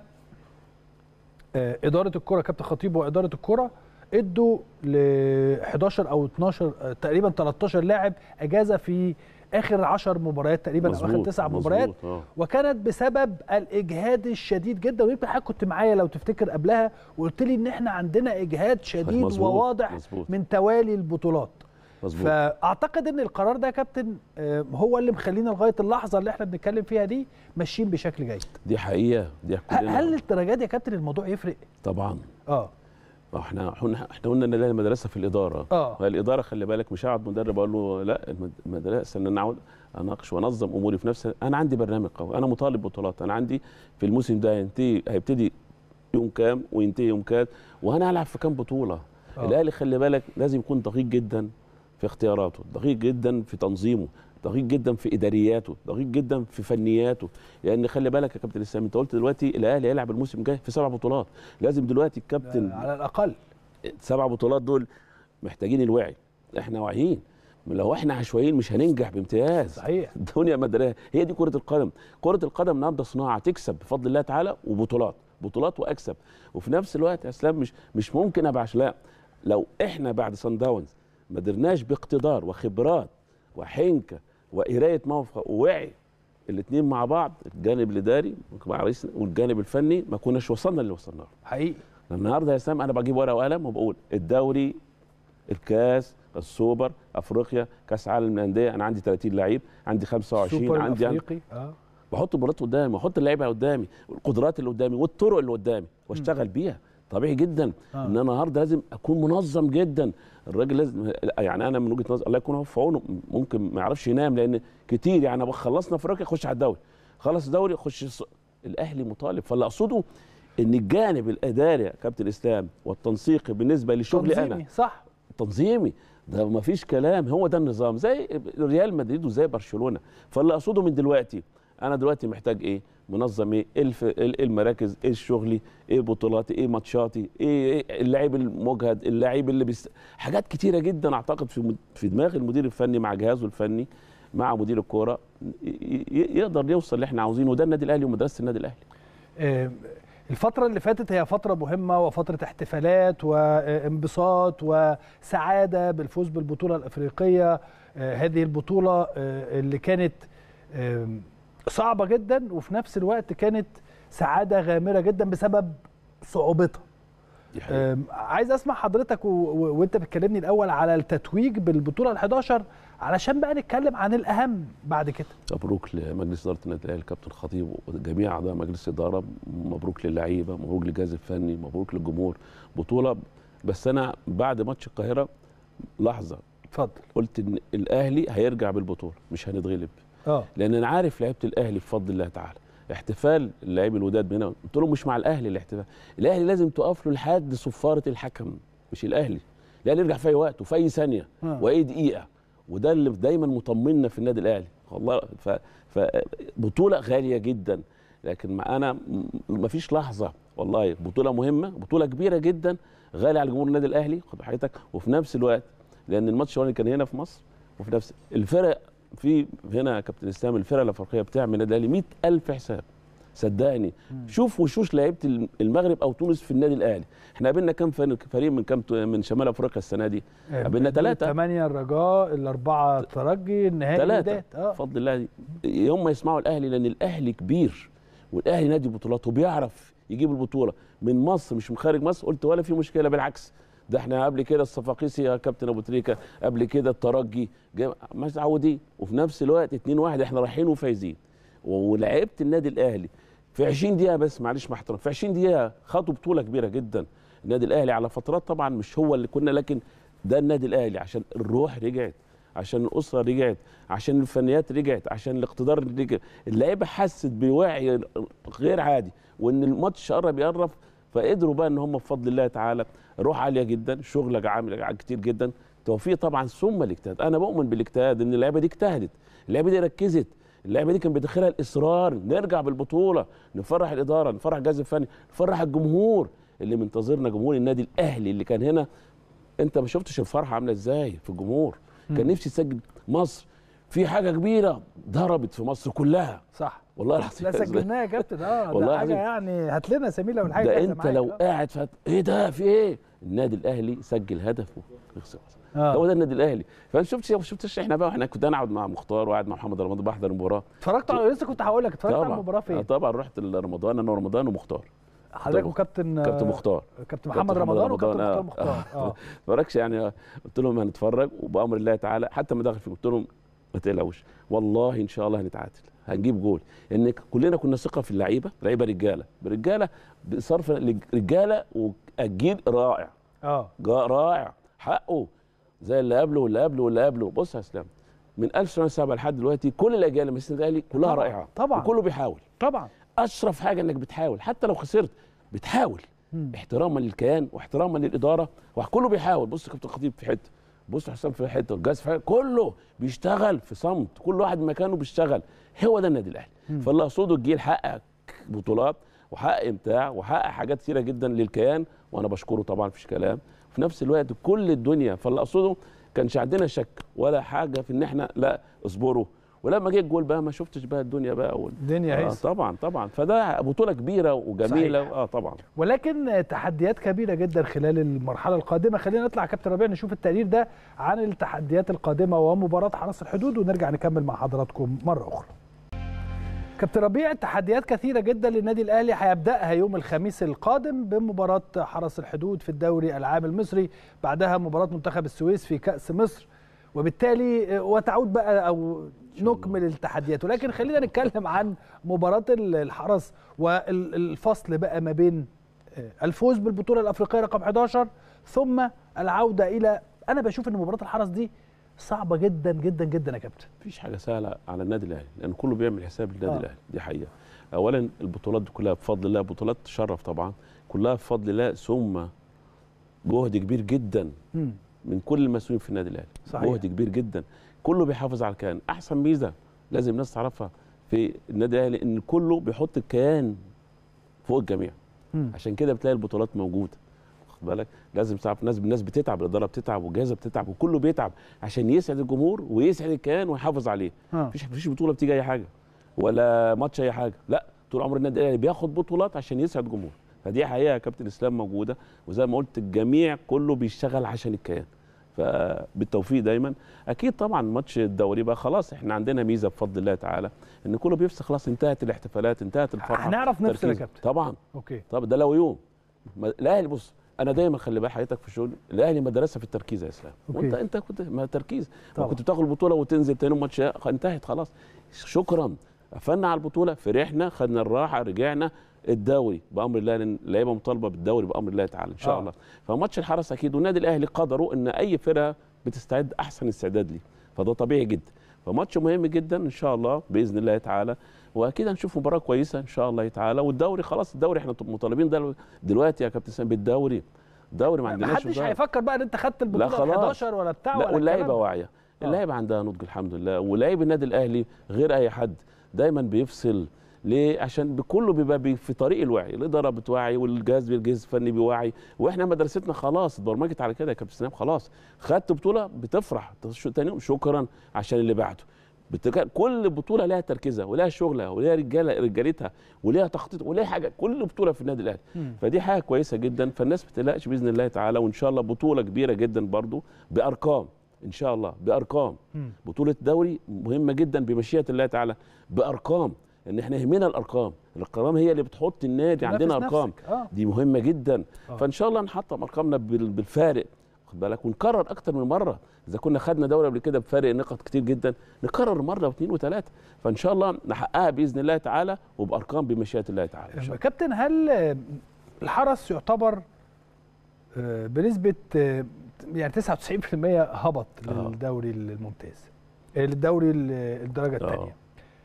آه، اداره الكره كابتن خطيب واداره الكره ادوا ل 11 او 12 آه، تقريبا 13 لاعب اجازه في اخر 10 مباريات تقريبا او اخر مظبوط، 9 مظبوط، مباريات آه. وكانت بسبب الاجهاد الشديد جدا ويمكن حضرتك كنت معايا لو تفتكر قبلها وقلت لي ان احنا عندنا اجهاد شديد مظبوط، وواضح مظبوط. من توالي البطولات مظبوط فاعتقد ان القرار ده يا كابتن آه، هو اللي مخلينا لغايه اللحظه اللي احنا بنتكلم فيها دي ماشيين بشكل جيد دي حقيقه دي ه- كلنا هل الدرجات يا كابتن الموضوع يفرق طبعا اه ما احنا احنا احنا قلنا ان ده المدرسه في الاداره اه الاداره خلي بالك مش هقعد مدرب اقول له لا المد- المدرسه ان انا اقعد اناقش وانظم اموري في نفسي انا عندي برنامج قوي انا مطالب بطولات انا عندي في الموسم ده هينتهي هيبتدي يوم كام وينتهي يوم كام وانا هلعب في كام بطوله آه. الاهلي خلي بالك لازم يكون دقيق جدا في اختياراته دقيق جدا في تنظيمه دقيق جدا في ادارياته دقيق جدا في فنياته لان خلي بالك يا كابتن اسلام انت قلت دلوقتي الاهلي هيلعب الموسم الجاي في سبع بطولات لازم دلوقتي الكابتن آه، على الاقل السبع بطولات دول محتاجين الوعي احنا واعيين لو احنا عشوائيين مش هننجح بامتياز صحيح الدنيا مدريه هي دي كره القدم كره القدم النهارده صناعه تكسب بفضل الله تعالى وبطولات بطولات واكسب وفي نفس الوقت يا اسلام مش مش ممكن ابقى لا لو احنا بعد سان داونز ما قدرناش باقتدار وخبرات وحنكه وقرايه موقف ووعي الاثنين مع بعض الجانب الاداري مع رئيس والجانب الفني ما كناش وصلنا اللي وصلنا له حقيقي النهارده يا اسلام انا بجيب ورقه وقلم وبقول الدوري الكاس السوبر افريقيا كاس عالم للانديه انا عندي 30 لعيب عندي 25 السوبر عندي الافريقي اه بحط البطولات قدامي واحط اللعيبه قدامي القدرات اللي قدامي والطرق اللي قدامي واشتغل بيها طبيعي جدا آه. ان انا النهارده لازم اكون منظم جدا الراجل لازم يعني انا من وجهه نظري الله يكون في عونه ممكن ما يعرفش ينام لان كتير يعني خلصنا افريقيا خش على الدوري خلص الدوري خش الص- الاهلي مطالب فاللي اقصده ان الجانب الاداري يا كابتن اسلام والتنسيقي بالنسبه لشغلي انا تنظيمي صح تنظيمي ده ما فيش كلام هو ده النظام زي ريال مدريد وزي برشلونه فاللي اقصده من دلوقتي انا دلوقتي محتاج ايه منظم ايه ايه الف... إيه المراكز ايه شغلي ايه بطولاتي ايه ماتشاتي ايه, إيه اللعيب المجهد اللعيب اللي بيست... حاجات كتيره جدا اعتقد في مد... في دماغ المدير الفني مع جهازه الفني مع مدير الكوره ي... ي... يقدر يوصل اللي احنا عاوزينه وده النادي الاهلي ومدرسه النادي الاهلي آه، الفترة اللي فاتت هي فترة مهمة وفترة احتفالات وانبساط وسعادة بالفوز بالبطولة الأفريقية آه، هذه البطولة آه، اللي كانت آم، صعبة جدا وفي نفس الوقت كانت سعادة غامرة جدا بسبب صعوبتها دي حقيقة. آم، عايز اسمع حضرتك و... و... وانت بتكلمني الاول على التتويج بالبطوله ال11 علشان بقى نتكلم عن الاهم بعد كده مبروك لمجلس اداره النادي الاهلي الكابتن الخطيب وجميع اعضاء مجلس الاداره مبروك للعيبه مبروك للجهاز الفني مبروك للجمهور بطوله بس انا بعد ماتش القاهره لحظه اتفضل قلت ان الاهلي هيرجع بالبطوله مش هنتغلب اه لان انا عارف لعيبه الاهلي بفضل الله تعالى احتفال اللاعب الوداد هنا قلت لهم مش مع الاهلي الاحتفال الاهلي لازم تقف له لحد صفاره الحكم مش الاهلي الاهلي يرجع في اي وقت وفي اي ثانيه آه. واي دقيقه وده اللي دايما مطمنا في النادي الاهلي والله ف فبطوله غاليه جدا لكن ما انا ما فيش لحظه والله بطوله مهمه بطوله كبيره جدا غاليه على جمهور النادي الاهلي خد حضرتك وفي نفس الوقت لان الماتش الاولاني كان هنا في مصر وفي نفس الفرق في هنا يا كابتن اسلام الفرق الافريقيه بتعمل النادي الاهلي 100000 حساب صدقني شوف وشوش لعيبه المغرب او تونس في النادي الاهلي احنا قابلنا كام فريق من كام من شمال افريقيا السنه دي قابلنا ثلاثه ثمانية الرجاء الأربعة الترجي النهائي ثلاثة الوداد. اه بفضل الله يوم ما يسمعوا الاهلي لان الاهلي كبير والاهلي نادي بطولات وبيعرف يجيب البطوله من مصر مش من خارج مصر قلت ولا في مشكله بالعكس ده احنا قبل كده الصفاقيسي يا كابتن ابو تريكه قبل كده الترجي جا- مش متعودين وفي نفس الوقت 2 1 احنا رايحين وفايزين ولعيبه النادي الاهلي في 20 دقيقه بس معلش مع احترام في 20 دقيقه خدوا بطوله كبيره جدا النادي الاهلي على فترات طبعا مش هو اللي كنا لكن ده النادي الاهلي عشان الروح رجعت عشان الاسره رجعت عشان الفنيات رجعت عشان الاقتدار رجع اللعيبه حست بوعي غير عادي وان الماتش قرب يقرب فقدروا بقى ان هم بفضل الله تعالى روح عاليه جدا شغل عامل كتير جدا توفيق طبعا ثم الاجتهاد انا بؤمن بالاجتهاد ان اللعيبه دي اجتهدت اللعيبه دي ركزت اللعيبه دي كان بيدخلها الاصرار نرجع بالبطوله نفرح الاداره نفرح الجهاز الفني نفرح الجمهور اللي منتظرنا جمهور النادي الاهلي اللي كان هنا انت ما شفتش الفرحه عامله ازاي في الجمهور كان نفسي تسجل مصر في حاجه كبيره ضربت في مصر كلها صح والله العظيم لا سجلناه يا كابتن اه والله ده حاجة العظيم. يعني هات لنا سمير لو الحاجة ده جاهزة انت معاك. لو آه. قاعد فات ايه ده في ايه النادي الاهلي سجل هدفه يخسر آه. هو ده النادي الاهلي فانا شفت ما شفتش احنا بقى احنا كنت انا اقعد مع مختار وقاعد مع محمد رمضان بحضر المباراه اتفرجت على لسه كنت هقول لك اتفرجت على المباراة آه، فين؟ طبعا رحت رمضان انا ورمضان ومختار حضرتك طبعا. وكابتن كابتن مختار كابتن محمد رمضان وكابتن مختار مختار اه فركش يعني قلت لهم هنتفرج وبامر الله تعالى حتى ما دخل فيه قلت لهم ما تقلقوش والله ان شاء الله هنتعادل هنجيب جول ان كلنا كنا ثقه في اللعيبه لعيبه رجاله برجاله بصرف رجاله والجيل رائع اه جا- رائع حقه زي اللي قبله واللي قبله واللي قبله بص يا اسلام من 1907 لحد دلوقتي كل الاجيال اللي مثل الاهلي كلها طبعاً، رائعه طبعاً. وكله بيحاول طبعا اشرف حاجه انك بتحاول حتى لو خسرت بتحاول مم. احتراما للكيان واحتراما للاداره وكله بيحاول بص كابتن خطيب في حته بص حسام في حته والجهاز في حته كله بيشتغل في صمت كل واحد مكانه بيشتغل هو ده النادي الاهلي فاللي اقصده الجيل حقق بطولات وحقق امتاع وحقق حاجات كتيره جدا للكيان وانا بشكره طبعا مفيش كلام في نفس الوقت كل الدنيا فاللي اقصده كانش عندنا شك ولا حاجه في ان احنا لا اصبروا ولما جه الجول بقى ما شفتش بقى الدنيا بقى وال... الدنيا آه هيس طبعا طبعا فده بطوله كبيره وجميله صحيح. اه طبعا ولكن تحديات كبيره جدا خلال المرحله القادمه خلينا نطلع يا كابتن ربيع نشوف التقرير ده عن التحديات القادمه ومباراه حرس الحدود ونرجع نكمل مع حضراتكم مره اخرى كابتن ربيع تحديات كثيره جدا للنادي الاهلي هيبداها يوم الخميس القادم بمباراه حرس الحدود في الدوري العام المصري بعدها مباراه منتخب السويس في كاس مصر وبالتالي وتعود بقى او نكمل التحديات ولكن خلينا نتكلم عن مباراه الحرس والفصل بقى ما بين الفوز بالبطوله الافريقيه رقم 11 ثم العوده الى انا بشوف ان مباراه الحرس دي صعبه جدا جدا جدا يا كابتن مفيش حاجه سهله على النادي الاهلي لان كله بيعمل حساب للنادي آه. آه. الاهلي دي حقيقه اولا البطولات دي كلها بفضل الله بطولات تشرف طبعا كلها بفضل الله ثم جهد كبير جدا مم. من كل المسؤولين في النادي الاهلي صحيح. جهد كبير جدا كله بيحافظ على الكيان احسن ميزه لازم الناس تعرفها في النادي الاهلي ان كله بيحط الكيان فوق الجميع مم. عشان كده بتلاقي البطولات موجوده واخد بالك لازم تعرف الناس الناس بتتعب الاداره بتتعب والجهاز بتتعب وكله بيتعب عشان يسعد الجمهور ويسعد الكيان ويحافظ عليه آه. مفيش مفيش بطوله بتيجي اي حاجه ولا ماتش اي حاجه لا طول عمر النادي الاهلي بياخد بطولات عشان يسعد الجمهور فدي حقيقه يا كابتن اسلام موجوده وزي ما قلت الجميع كله بيشتغل عشان الكيان فبالتوفيق دايما اكيد طبعا ماتش الدوري بقى خلاص احنا عندنا ميزه بفضل الله تعالى ان كله بيفصل خلاص انتهت الاحتفالات انتهت الفرحه هنعرف نفصل يا تركيز. كابتن طبعا اوكي طب ده لو يوم ما- الاهلي بص انا دايما خلي بال حضرتك في الشغل الاهلي مدرسه في التركيز يا اسلام أوكي. وانت انت كنت ما تركيز طبعا. كنت بتاخد البطوله وتنزل تاني ماتش انتهت خلاص شكرا قفلنا على البطوله فرحنا خدنا الراحه رجعنا الدوري بامر الله لان اللعيبه مطالبه بالدوري بامر الله تعالى ان شاء آه. الله فماتش الحرس اكيد والنادي الاهلي قدروا ان اي فرقه بتستعد احسن استعداد ليه فده طبيعي جدا فماتش مهم جدا ان شاء الله باذن الله تعالى واكيد هنشوف مباراه كويسه ان شاء الله تعالى والدوري خلاص الدوري احنا مطالبين ده دلوقتي يا كابتن سام بالدوري الدوري ما ما عندناش حدش وزارة. هيفكر بقى ان انت خدت البطوله خلاص. 11 ولا بتاع لا ولا واللعيبه الكلام ده. واعيه آه. اللعيبه عندها نضج الحمد لله ولاعيب النادي الاهلي غير اي حد دايما بيفصل ليه عشان كله بيبقى بي في طريق الوعي الاداره بتوعي والجهاز الجهاز الفني بيوعي واحنا مدرستنا خلاص اتبرمجت على كده يا كابتن سلام خلاص خدت بطوله بتفرح تش- تاني يوم شكرا عشان اللي بعده بتك... كل بطوله لها تركيزها ولها شغلها ولها رجاله رجالتها ولها تخطيط ولها حاجه كل بطوله في النادي الاهلي مم. فدي حاجه كويسه جدا فالناس ما تقلقش باذن الله تعالى وان شاء الله بطوله كبيره جدا برضو بارقام ان شاء الله بارقام مم. بطوله دوري مهمه جدا بمشيئه الله تعالى بارقام ان احنا يهمنا الارقام الارقام هي اللي بتحط النادي عندنا تنافس ارقام نفسك. اه دي مهمه جدا آه. فان شاء الله نحطم ارقامنا بال- بالفارق خد بالك ونكرر اكتر من مره اذا كنا خدنا دوري قبل كده بفارق نقط كتير جدا نكرر مره واثنين وثلاثه فان شاء الله نحققها باذن الله تعالى وبارقام بمشيئه الله تعالى ان شاء الله كابتن هل آه، الحرس يعتبر آه، بنسبه آه، يعني 99% هبط آه. للدوري الممتاز آه، للدوري ال- الدرجه آه. الثانيه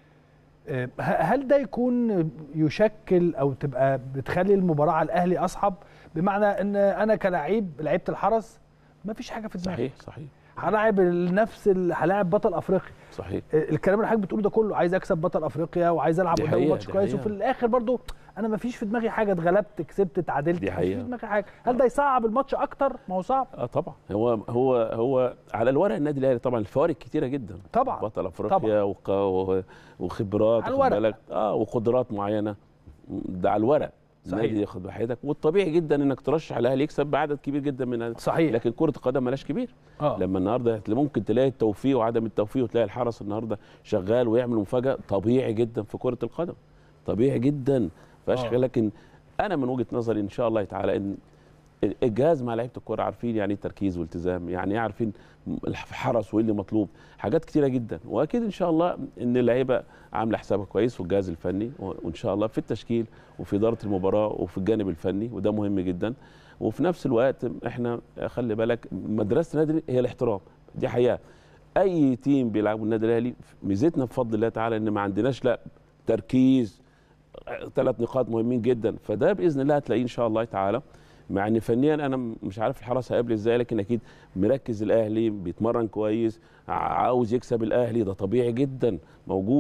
هل ده يكون يشكل او تبقى بتخلي المباراه على الاهلي اصعب بمعنى ان انا كلاعب لعيبه الحرس ما فيش حاجه في دماغي صحيح صحيح هلاعب نفس ال- هلاعب بطل افريقيا صحيح الكلام اللي حضرتك بتقوله ده كله عايز اكسب بطل افريقيا وعايز العب دي قدامه حقيقة، ماتش دي كويس حقيقة. وفي الاخر برضو انا ما فيش في دماغي حاجه اتغلبت كسبت اتعادلت دي مفيش حقيقة. في دماغي حاجه هل ده يصعب الماتش اكتر ما هو صعب اه طبعا هو هو هو على الورق النادي الاهلي طبعا الفوارق كتيره جدا طبعا بطل افريقيا وق- و- وخبرات على واخد الورق. بالك؟ اه وقدرات معينه ده على الورق صحيح. النادي ياخد بحياتك والطبيعي جدا انك ترشح الاهلي يكسب بعدد كبير جدا من صحيح لكن كره القدم ملاش كبير اه لما النهارده ممكن تلاقي التوفيق وعدم التوفيق وتلاقي الحرس النهارده شغال ويعمل مفاجاه طبيعي جدا في كره القدم طبيعي جدا فاش آه. لكن انا من وجهه نظري ان شاء الله تعالى ان الجهاز مع لعيبه الكوره عارفين يعني ايه تركيز والتزام يعني ايه عارفين الحرس وايه اللي مطلوب حاجات كتيره جدا واكيد ان شاء الله ان اللعيبه عامله حسابها كويس والجهاز الفني وان شاء الله في التشكيل وفي اداره المباراه وفي الجانب الفني وده مهم جدا وفي نفس الوقت احنا خلي بالك مدرسه النادي هي الاحترام دي حقيقه اي تيم بيلعبوا النادي الاهلي ميزتنا بفضل الله تعالى ان ما عندناش لا تركيز ثلاث نقاط مهمين جدا فده باذن الله هتلاقيه ان شاء الله تعالى مع ان فنيا انا مش عارف الحرس هيقابل ازاي لكن اكيد مركز الاهلي بيتمرن كويس عاوز يكسب الاهلي ده طبيعي جدا موجود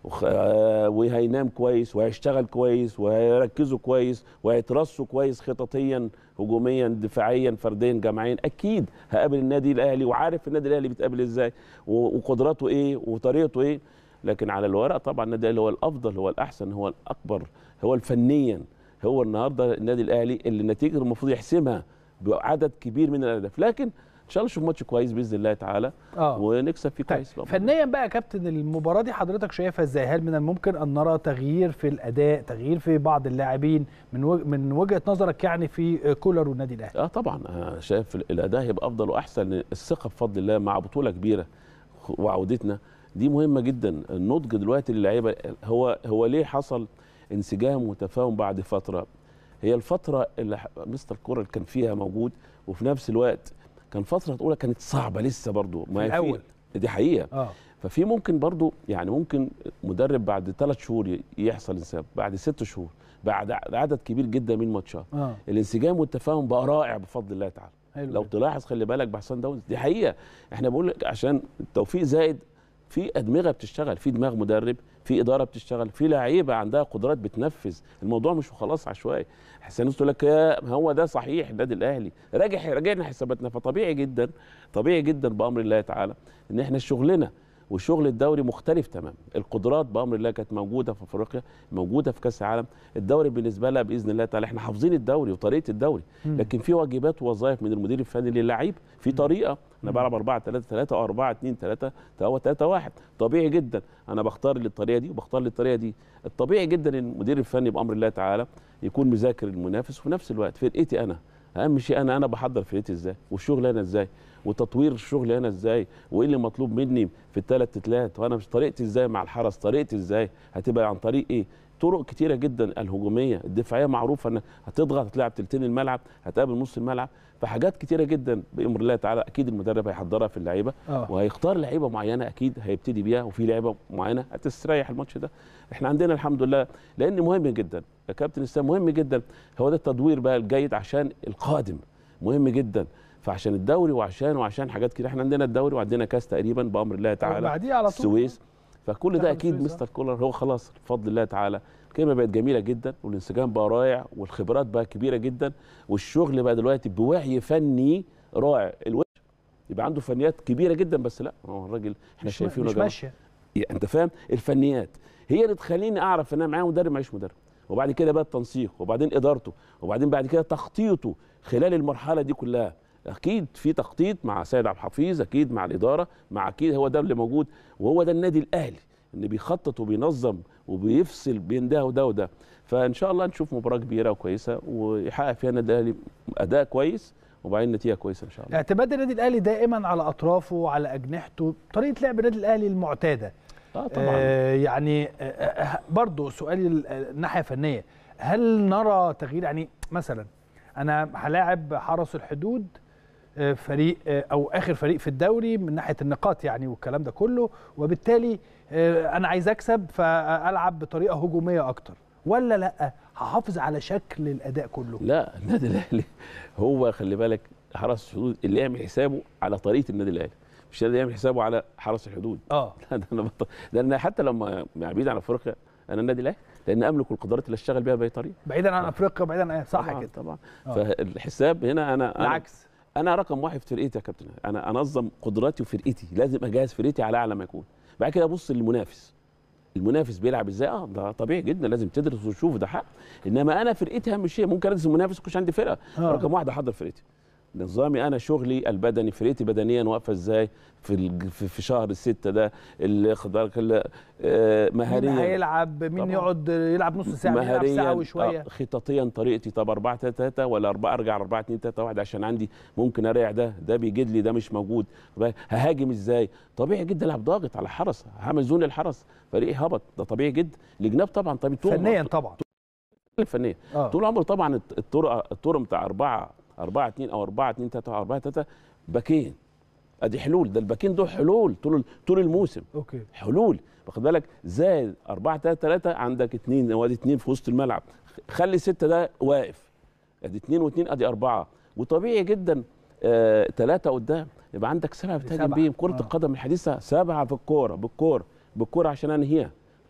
وخ- آه، وهينام كويس وهيشتغل كويس وهيركزوا كويس وهيترصوا كويس خططيا هجوميا دفاعيا فرديا جماعيا اكيد هقابل النادي الاهلي وعارف النادي الاهلي بيتقابل ازاي و- وقدراته ايه وطريقته ايه لكن على الورق طبعا النادي الاهلي هو الافضل هو الاحسن هو الاكبر هو الفنيا هو النهارده النادي الاهلي اللي النتيجه المفروض يحسمها بعدد كبير من الاهداف لكن ان شاء الله نشوف ماتش كويس باذن الله تعالى اه ونكسب فيه طيب كويس بقى. فنيا بقى يا كابتن المباراه دي حضرتك شايفها ازاي هل من الممكن ان نرى تغيير في الاداء تغيير في بعض اللاعبين من وج- من وجهه نظرك يعني في كولر والنادي الاهلي اه طبعا أنا شايف الاداء هيبقى افضل واحسن الثقه بفضل الله مع بطوله كبيره وعودتنا دي مهمه جدا النضج دلوقتي للعيبه هو هو ليه حصل انسجام وتفاهم بعد فتره هي الفتره اللي ح- مستر كورر كان فيها موجود وفي نفس الوقت كان فتره اولى كانت صعبه لسه برضو ما هي في- الأول. دي حقيقه اه ففي ممكن برضو يعني ممكن مدرب بعد ثلاث شهور ي- يحصل انسجام بعد ست شهور بعد ع- عدد كبير جدا من الماتشات اه الانسجام والتفاهم بقى رائع بفضل الله تعالى حلو لو تلاحظ خلي بالك بحسن داونز دي حقيقه احنا بقول لك عشان التوفيق زائد في ادمغه بتشتغل في دماغ مدرب في اداره بتشتغل في لعيبه عندها قدرات بتنفذ الموضوع مش خلاص عشوائي احسن الناس تقول لك يا هو ده صحيح النادي الاهلي راجع راجعنا حساباتنا فطبيعي جدا طبيعي جدا بامر الله تعالى ان احنا شغلنا والشغل الدوري مختلف تماما القدرات بامر الله كانت موجوده في افريقيا موجوده في كاس العالم الدوري بالنسبه لها باذن الله تعالى احنا حافظين الدوري وطريقه الدوري مم. لكن في واجبات ووظائف من المدير الفني للعيب في طريقه انا بلعب 4 3 3 او 4 2 3 هو 3 1 طبيعي جدا انا بختار للطريقه دي وبختار للطريقه دي الطبيعي جدا ان المدير الفني بامر الله تعالى يكون مذاكر المنافس وفي نفس الوقت فرقتي انا اهم شيء انا انا بحضر فرقتي ازاي والشغل انا ازاي وتطوير الشغل انا ازاي وايه اللي مطلوب مني في الثلاث تتلات وانا مش طريقتي ازاي مع الحرس طريقتي ازاي هتبقى عن طريق ايه طرق كتيره جدا الهجوميه الدفاعيه معروفه ان هتضغط هتلعب تلتين الملعب هتقابل نص الملعب فحاجات كتيره جدا بامر الله تعالى اكيد المدرب هيحضرها في اللعيبه اه وهيختار لعيبه معينه اكيد هيبتدي بيها وفي لعيبه معينه هتستريح الماتش ده احنا عندنا الحمد لله لان مهم جدا يا كابتن اسلام مهم جدا هو ده التدوير بقى الجيد عشان القادم مهم جدا فعشان الدوري وعشان وعشان حاجات كده احنا عندنا الدوري وعندنا كاس تقريبا بامر الله تعالى بعديه على طول السويس فكل ده منتخب اكيد السويس، آه. مستر كولر هو خلاص بفضل الله تعالى الكلمه بقت جميله جدا والانسجام بقى رائع والخبرات بقى كبيره جدا والشغل بقى دلوقتي بوعي فني رائع الوش يبقى عنده فنيات كبيره جدا بس لا هو الراجل احنا مش, شايفينه مش يا جماعة. ماشيه يعني انت فاهم الفنيات هي اللي تخليني اعرف ان انا معايا مدرب معيش مدرب وبعد كده بقى التنسيق وبعدين ادارته وبعدين بعد كده تخطيطه خلال المرحله دي كلها اكيد في تخطيط مع سيد عبد الحفيظ اكيد مع الاداره مع اكيد هو ده اللي موجود وهو ده النادي الاهلي اللي بيخطط وبينظم وبيفصل بين ده وده وده فان شاء الله نشوف مباراه كبيره وكويسه ويحقق فيها النادي الاهلي اداء كويس وبعدين نتيجه كويسه ان شاء الله اعتماد النادي الاهلي دائما على اطرافه وعلى اجنحته طريقه لعب النادي الاهلي المعتاده اه طبعا آه يعني آه آه برضو سؤالي ال- آه، الناحيه الفنيه هل نرى تغيير يعني مثلا انا هلاعب حرس الحدود آه، فريق آه، او اخر فريق في الدوري من ناحيه النقاط يعني والكلام ده كله وبالتالي آه، انا عايز اكسب فالعب بطريقه هجوميه اكتر ولا لا هحافظ على شكل الاداء كله لا النادي الاهلي هو خلي بالك حرس الحدود اللي يعمل حسابه على طريقه النادي الاهلي مش اللي يعمل حسابه على حرس الحدود اه لا ده انا بط... ده انا حتى لما بعيد عن افريقيا انا النادي الاهلي لان املك القدرات اللي اشتغل بيها باي طريقه بعيدا عن افريقيا بعيدا عن صح طبعاً كده طبعا آه. فالحساب هنا انا انا العكس انا رقم واحد في فرقتي يا كابتن انا انظم قدراتي وفرقتي لازم اجهز فرقتي على اعلى ما يكون بعد كده ابص للمنافس المنافس بيلعب ازاي اه ده طبيعي جدا لازم تدرس وتشوف ده حق انما انا فرقتي اهم شيء ممكن ادرس المنافس يكونش عندي فرقه آه. رقم واحد احضر فرقتي نظامي انا شغلي البدني فرقتي بدنيا واقفه ازاي في الج- في في شهر الستة ده اللي خد بالك اللي- آه، مين مهاريا هيلعب مين طبعاً. يقعد يلعب نص ساعه مين يلعب ساعه وشويه آه، خططيا طريقتي طب 4 3 3 ولا 4 ارجع 4 2 3 1 عشان عندي ممكن اريح ده ده بيجد لي ده مش موجود طب ههاجم ازاي طبيعي جدا العب ضاغط على الحرس هعمل زون للحرس فريقي هبط ده طبيعي جدا الجناب طبعا طبيعي طول فنيا طبعا الفنيه اه طول عمره طبعا الط- الطرق الطرق بتاع 4 4 2 او 4 2 3 4 3 باكين ادي حلول ده الباكين دول حلول طول طول الموسم اوكي حلول واخد بالك زائد 4 3 3 عندك اثنين وادي اثنين في وسط الملعب خلي ستة ده واقف ادي اثنين واثنين ادي اربعه وطبيعي جدا آه ثلاثه قدام يبقى عندك سبعه بتهاجم سبعة. بيهم كره آه. القدم الحديثه سبعه في الكوره بالكوره بالكوره عشان انهيها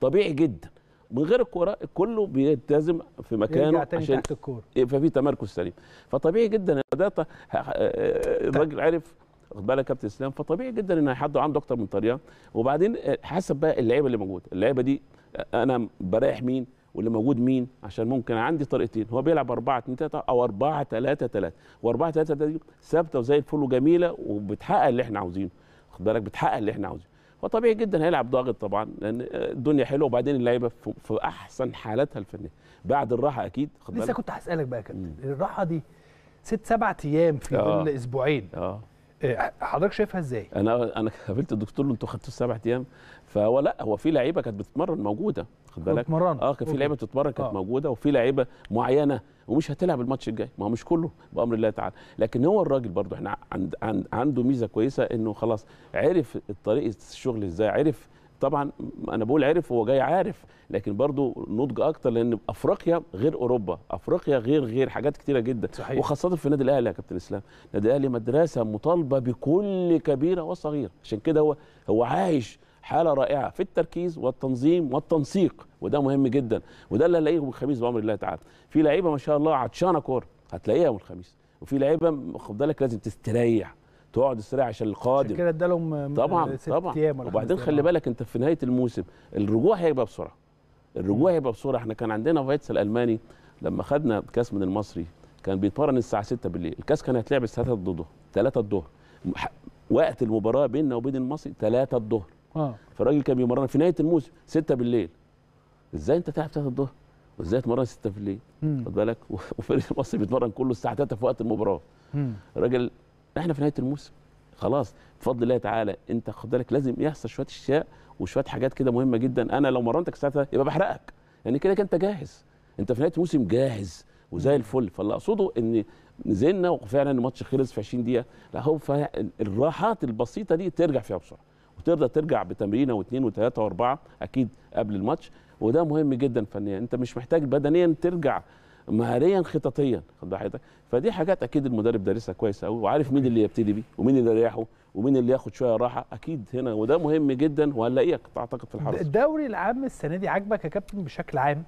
طبيعي جدا من غير الكوره كله بيلتزم في مكانه يرجع تاني عشان تحت الكوره يبقى في تمركز سليم فطبيعي جدا إن ده ط- ه- ه- الراجل عرف واخد بالك يا كابتن اسلام فطبيعي جدا ان حد عنده اكتر من طريقه وبعدين حسب بقى اللعيبه اللي موجوده اللعيبه دي انا بريح مين واللي موجود مين عشان ممكن عندي طريقتين هو بيلعب 4 2 3 او 4 3 3 و4 3 3 دي ثابته وزي الفل وجميله وبتحقق اللي احنا عاوزينه خد بالك بتحقق اللي احنا عاوزينه فطبيعي جدا هيلعب ضاغط طبعا لان الدنيا حلوه وبعدين اللعيبه في في احسن حالاتها الفنيه بعد الراحه اكيد خد لسه بالك كنت هسالك بقى يا كابتن الراحه دي ست سبع ايام في آه. ظل اسبوعين اه إيه، حضرتك شايفها ازاي؟ انا انا قابلت الدكتور انتوا خدتوا السبع ايام فهو لا هو في لعيبه كانت بتتمرن موجوده خد بالك بتتمرن؟ اه كان في أوكي. لعيبه بتتمرن كانت آه. موجوده وفي لعيبه معينه ومش هتلعب الماتش الجاي ما هو مش كله بامر الله تعالى لكن هو الراجل برضو احنا عند عند عنده ميزه كويسه انه خلاص عرف طريقه الشغل ازاي عرف طبعا انا بقول عرف هو جاي عارف لكن برضو نضج اكتر لان افريقيا غير اوروبا افريقيا غير غير حاجات كتيره جدا صحيح. وخاصه في النادي الاهلي يا كابتن اسلام النادي الاهلي مدرسه مطالبه بكل كبيره وصغيره عشان كده هو هو عايش حاله رائعه في التركيز والتنظيم والتنسيق وده مهم جدا وده اللي هنلاقيه يوم الخميس بامر الله تعالى في لعيبه ما شاء الله عطشانه كوره هتلاقيها يوم الخميس وفي لعيبه خد بالك لازم تستريح تقعد تستريح عشان عشان القادم كده ادالهم طبعا ست طبعا ايام ولا وبعدين خمس خلي أيام. بالك انت في نهايه الموسم الرجوع هيبقى بسرعه الرجوع هيبقى بسرعه احنا كان عندنا فايتس الالماني لما خدنا كاس من المصري كان بيتمرن الساعه 6 بالليل الكاس كان هيتلعب الساعه 3 الظهر 3 الظهر ح- وقت المباراه بيننا وبين المصري 3 الظهر اه فالراجل كان بيمرن في نهايه الموسم 6 بالليل ازاي انت تلعب 3 الظهر وازاي تمرن 6 بالليل مم. خد بالك وفريق المصري بيتمرن كله الساعه 3 في وقت المباراه مم. الراجل احنا في نهايه الموسم خلاص بفضل الله تعالى انت خد بالك لازم يحصل شويه اشياء وشويه حاجات كده مهمه جدا انا لو مرنتك ساعتها يبقى بحرقك يعني كده كده انت جاهز انت في نهايه الموسم جاهز وزي الفل فاللي اقصده ان نزلنا وفعلا الماتش خلص في 20 دقيقه لا هو فا- الراحات البسيطه دي ترجع فيها بسرعه وتقدر ترجع بتمرينه واثنين وثلاثه واربعه اكيد قبل الماتش وده مهم جدا فنيا انت مش محتاج بدنيا ترجع مهاريا خططيا خد بال حضرتك فدي حاجات اكيد المدرب دارسها كويس قوي وعارف مين اللي يبتدي بيه ومين اللي يريحه ومين اللي ياخد شويه راحه اكيد هنا وده مهم جدا وهنلاقيه اعتقد في الحرس الدوري العام السنه دي عاجبك يا كابتن بشكل عام؟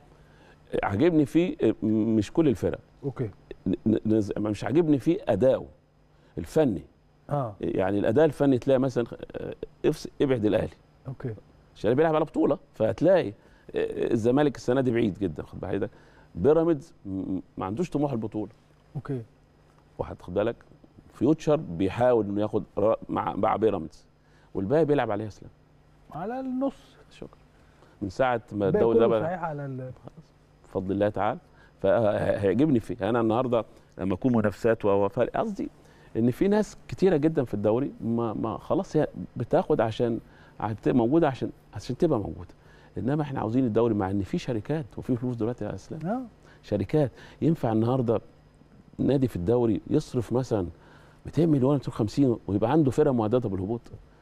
عاجبني فيه مش كل الفرق اوكي ن- ن- مش عاجبني فيه اداؤه الفني اه يعني الاداء الفني تلاقي مثلا آه، افس- ابعد الاهلي اوكي عشان بيلعب على بطوله فهتلاقي آه، الزمالك السنه دي بعيد جدا خد بالك بيراميدز م- ما عندوش طموح البطوله اوكي واحد خد بالك فيوتشر بيحاول انه ياخد را- مع مع بيراميدز والباقي بيلعب عليها اسلام على النص شكرا من ساعه ما الباقي الدوري ده كله بقى صحيح على ال... بفضل الله تعالى فهيعجبني فيه انا النهارده لما اكون منافسات و فرق قصدي ان في ناس كتيره جدا في الدوري ما, ما خلاص هي بتاخد عشان بتبقى موجوده عشان عشان تبقى موجوده انما احنا عاوزين الدوري مع ان في شركات وفي فلوس دلوقتي يا اسلام اه شركات ينفع النهارده نادي في الدوري يصرف مثلا 200 مليون 250 ويبقى عنده فرقه معدده بالهبوط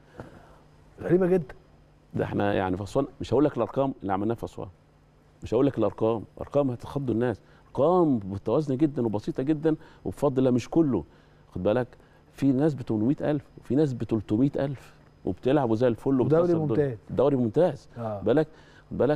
غريبه جدا ده احنا يعني في اسوان مش هقول لك الارقام اللي عملناها في اسوان مش هقول لك الارقام ارقام هتخض الناس ارقام متوازنه جدا وبسيطه جدا وبفضل الله مش كله خد بالك في ناس ب 800000 وفي ناس ب 300000 وبتلعب زي الفل ودوري وبتكسر الدنيا. ممتاز. دوري ممتاز اه بالك خد بالك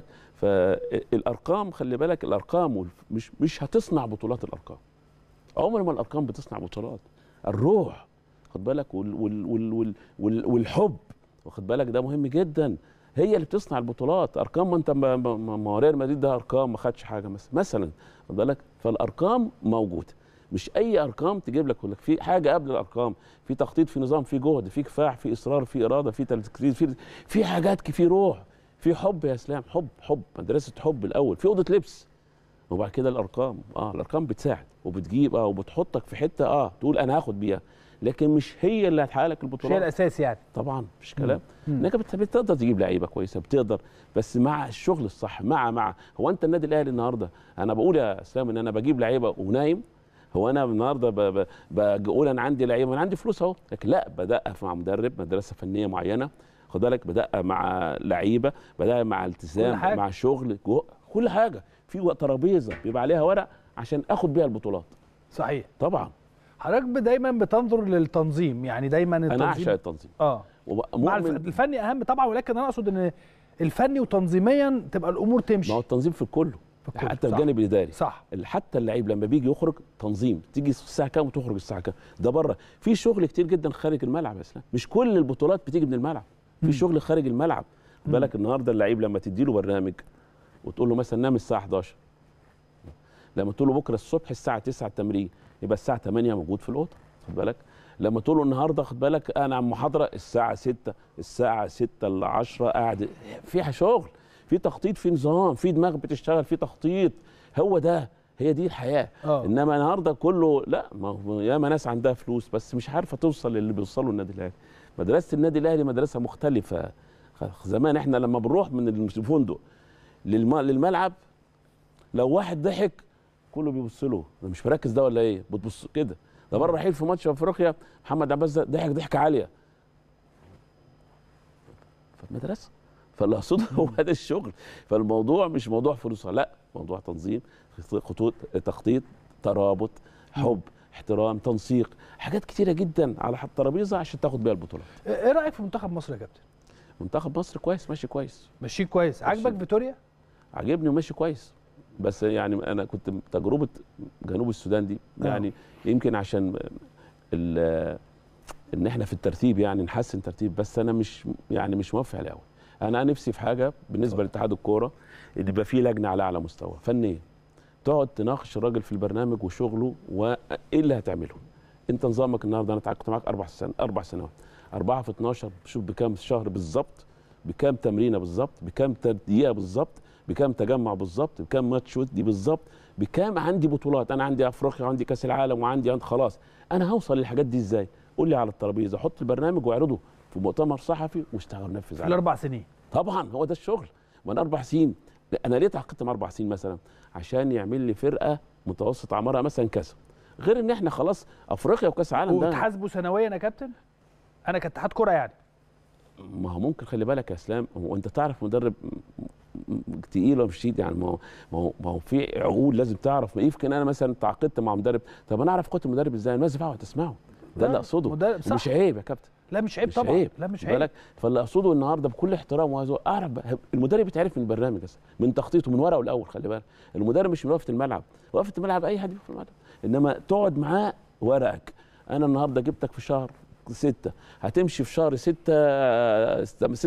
فالارقام خلي بالك الارقام والف- مش مش هتصنع بطولات الارقام عمر ما الارقام بتصنع بطولات الروح خد بالك وال وال وال وال وال والحب واخد بالك ده مهم جدا هي اللي بتصنع البطولات ارقام ما انت ما- ما ما- ما ريال مدريد ده ارقام ما خدش حاجه مثلا مثلا خد بالك فالارقام موجوده مش اي ارقام تجيب لك يقول لك في حاجه قبل الارقام في تخطيط في نظام في جهد في كفاح في اصرار في اراده في تركيز في في حاجات ك- في روح في حب يا اسلام حب حب مدرسه حب الاول في اوضه لبس وبعد كده الارقام اه الارقام بتساعد وبتجيب اه وبتحطك في حته اه تقول انا هاخد بيها لكن مش هي اللي هتحقق لك مش هي البطولات الاساس يعني طبعا مفيش كلام مم. انك بت- بتقدر تجيب لعيبه كويسه بتقدر بس مع الشغل الصح مع مع هو انت النادي الاهلي النهارده انا بقول يا اسلام ان انا بجيب لعيبه ونايم هو انا النهارده ب- ب- بقول انا عندي لعيبه انا عندي فلوس اهو لكن لا بدقق مع مدرب مدرسه فنيه معينه خد بالك بدقق مع لعيبه بدقق مع كل التزام حاجة. مع شغل جو- كل حاجه في ترابيزه بيبقى عليها ورق عشان اخد بيها البطولات صحيح طبعا حضرتك دايما بتنظر للتنظيم يعني دايما انا التنظيم اعشق التنظيم اه مع الف- ومؤمن الفني اهم طبعا ولكن انا اقصد ان الفني وتنظيميا تبقى الامور تمشي ما هو التنظيم في الكل في الكل. حتى صح. الجانب الاداري صح حتى اللعيب لما بيجي يخرج تنظيم تيجي الساعه كام وتخرج الساعه كام ده بره في شغل كتير جدا خارج الملعب يا اسلام مش كل البطولات بتيجي من الملعب في شغل خارج الملعب خد بالك النهارده اللعيب لما تدي له برنامج وتقول له مثلا نام الساعه 11 لما تقول له بكره الصبح الساعه 9 التمرين يبقى الساعه 8 موجود في الاوضه خد بالك لما تقول له النهارده خد بالك انا عم محاضره الساعه 6 الساعه 6 ل 10 قاعد فيها شغل في تخطيط في نظام في دماغ بتشتغل في تخطيط هو ده هي دي الحياه اه انما النهارده كله لا ما هو ياما ناس عندها فلوس بس مش عارفه توصل للي بيوصلوا النادي الاهلي مدرسه النادي الاهلي مدرسه مختلفه خ- زمان احنا لما بنروح من الفندق للم- للملعب لو واحد ضحك كله بيبص له ده مش مركز ده ولا ايه بتبص كده ده بره رايحين في ماتش افريقيا محمد عباس ده ضحك ضحكه عاليه فالمدرسه فاللي اقصده هو ده الشغل فالموضوع مش موضوع فلوس لا موضوع تنظيم خطوط تخطيط ترابط حب احترام تنسيق حاجات كتيره جدا على الترابيزه عشان تاخد بيها البطولات ايه رايك في منتخب مصر يا كابتن منتخب مصر كويس ماشي كويس ماشي كويس عاجبك فيتوريا عجبني وماشي كويس بس يعني انا كنت تجربه جنوب السودان دي آه. يعني يمكن عشان ال- ان احنا في الترتيب يعني نحسن ترتيب بس انا مش يعني مش موافق عليه قوي انا نفسي في حاجه بالنسبه لاتحاد الكوره ان يبقى في لجنه على اعلى مستوى فنيه تقعد تناقش الراجل في البرنامج وشغله وايه اللي هتعمله انت نظامك النهارده انا كنت معاك اربع سنين اربع سنوات اربعه في 12 شوف بكام شهر بالظبط بكام تمرينه بالظبط بكام دقيقه بالظبط بكام تجمع بالظبط بكام ماتش ودي بالظبط بكام عندي بطولات انا عندي افريقيا وعندي كاس العالم وعندي عند خلاص انا هوصل للحاجات دي ازاي قول لي على الترابيزه حط البرنامج واعرضه في مؤتمر صحفي واشتغل نفذ في عليه الاربع سنين طبعا هو ده الشغل وانا اربع سنين لا، انا ليه تعاقدت مع اربع سنين مثلا عشان يعمل لي فرقه متوسط اعمارها مثلا كذا غير ان احنا خلاص افريقيا وكاس العالم ده وتحاسبوا سنويا يا كابتن انا كاتحاد كره يعني ما هو ممكن خلي بالك يا اسلام هو انت تعرف مدرب م- م- تقيل ولا مش تقيل يعني ما هو ما هو ما هو في عقول لازم تعرف ما يمكن انا مثلا تعاقدت مع مدرب طب انا اعرف قوه المدرب ازاي الناس اقعد تسمعه ده اللي اقصده مدرب صح مش عيب يا كابتن لا مش عيب مش طبعا عيب لا مش خد عيب بالك فاللي اقصده النهارده بكل احترام وهذا اعرف بقى- المدرب بيتعرف من البرنامج بس من تخطيطه من ورقه الاول خلي بالك المدرب مش من وقفه الملعب وقفه الملعب اي حد في الملعب انما تقعد معاه ورقك انا النهارده جبتك في شهر ستة هتمشي في شهر ستة آه،